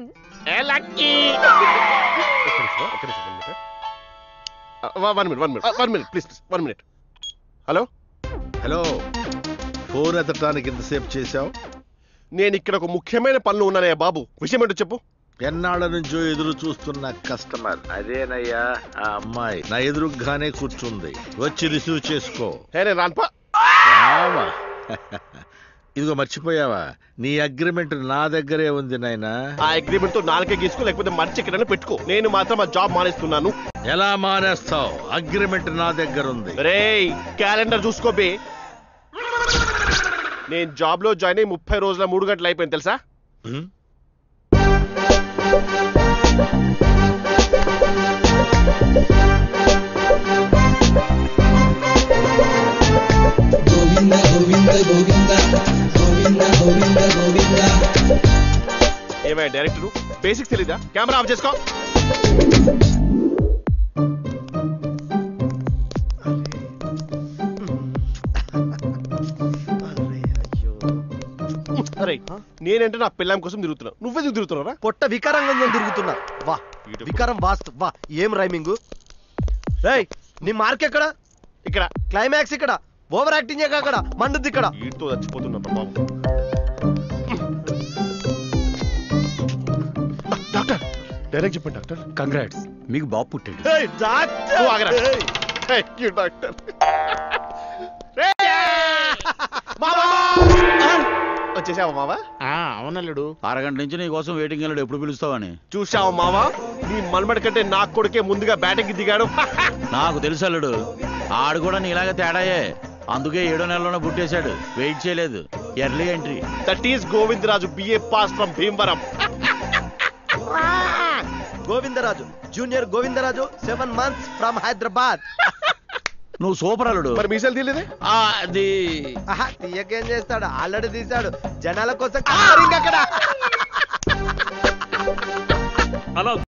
[SPEAKER 5] One minute one minute one minute please one minute hello
[SPEAKER 22] hello phone ఎత్తడానికి ఎంతసేపు చేశావు
[SPEAKER 5] నేను ఇక్కడ ఒక ముఖ్యమైన పనులు ఉన్నానయ్యా బాబు విషయం ఏంటో చెప్పు
[SPEAKER 22] ఎన్నాళ్ళ నుంచో ఎదురు చూస్తున్న కస్టమర్ అదేనయ్యా ఆ అమ్మాయి నా ఎదురుగానే కూర్చుంది వచ్చి రిసీవ్ చేసుకో
[SPEAKER 5] నేను రాన్పా
[SPEAKER 22] రావా? ఇదిగో మర్చిపోయావా నీ అగ్రిమెంట్ నా దగ్గరే ఉంది నాయనా
[SPEAKER 5] ఆ అగ్రిమెంట్ తో నాలుగే గీసుకో లేకపోతే మర్చి ఎక్కడైనా పెట్టుకో నేను మాత్రం ఆ జాబ్ మానేస్తున్నాను
[SPEAKER 22] ఎలా మానేస్తావు అగ్రిమెంట్ నా దగ్గర ఉంది
[SPEAKER 5] రేయ్ క్యాలెండర్ చూసుకో బే నేను జాబ్ లో జాయిన్ అయ్యి ముప్పై రోజుల మూడు గంటలు అయిపోయింది తెలుసా
[SPEAKER 17] గోవింద గోవింద గోవింద గోవింద గోవింద గోవింద
[SPEAKER 5] ఏమయ్య డైరెక్టర్ బేసిక్స్ తెలీదా కెమెరా ఆఫ్ చేసుకో అరే నేనంటే నా పిల్లం కోసం తిరుగుతున్నా నువ్వెందుకు తిరుగుతున్నారా
[SPEAKER 10] పొట్ట వికారంగా తిరుగుతున్నా వా వికారం వాస్తు వా ఏం రైమింగ్ రేయ్ నీ మార్క్ ఎక్కడ
[SPEAKER 5] ఇక్కడ
[SPEAKER 10] క్లైమాక్స్ ఇక్కడ ఓవర్ యాక్టింగ్ చేయక అక్కడ మండుద్ది ఇక్కడ
[SPEAKER 5] వీటితో చచ్చిపోతున్నా బాబు డాక్టర్ డైరెక్ట్ చెప్పండి డాక్టర్
[SPEAKER 15] కంగ్రాట్స్ మీకు బాబు పుట్టాడు
[SPEAKER 5] నువ్వు ఆగరా. థ్యాంక్ యూ డాక్టర్ వచ్చేసావా మావా
[SPEAKER 22] అవునల్లుడు
[SPEAKER 8] అరగంట నుంచి నీ కోసం వెయిటింగ్ వెళ్ళాడు ఎప్పుడు పిలుస్తావని
[SPEAKER 5] చూసావా మావా నీ మన్మడి కంటే నా కొడుకే ముందుగా బ్యాటింగ్ దిగాడు
[SPEAKER 8] నాకు తెలుసు అల్లుడు ఆడు కూడా నీలాగా తేడాయే అందుకే ఏడో నెలలోనే పుట్టేశాడు వెయిట్ చేయలేదు early entry
[SPEAKER 5] that is Govindaraju BA pass from Bhimavaram
[SPEAKER 10] Govindaraju junior Govindaraju seven months from Hyderabad
[SPEAKER 8] నువ్వు సూపర్ అల్లుడు
[SPEAKER 5] మరి మీసాలు తీయలేదే
[SPEAKER 8] అది
[SPEAKER 10] ఆహా, తీయకేం చేస్తాడు ఆల్రెడీ తీశాడు జనాల కోసం కవరింగ్ అక్కడ
[SPEAKER 4] అలా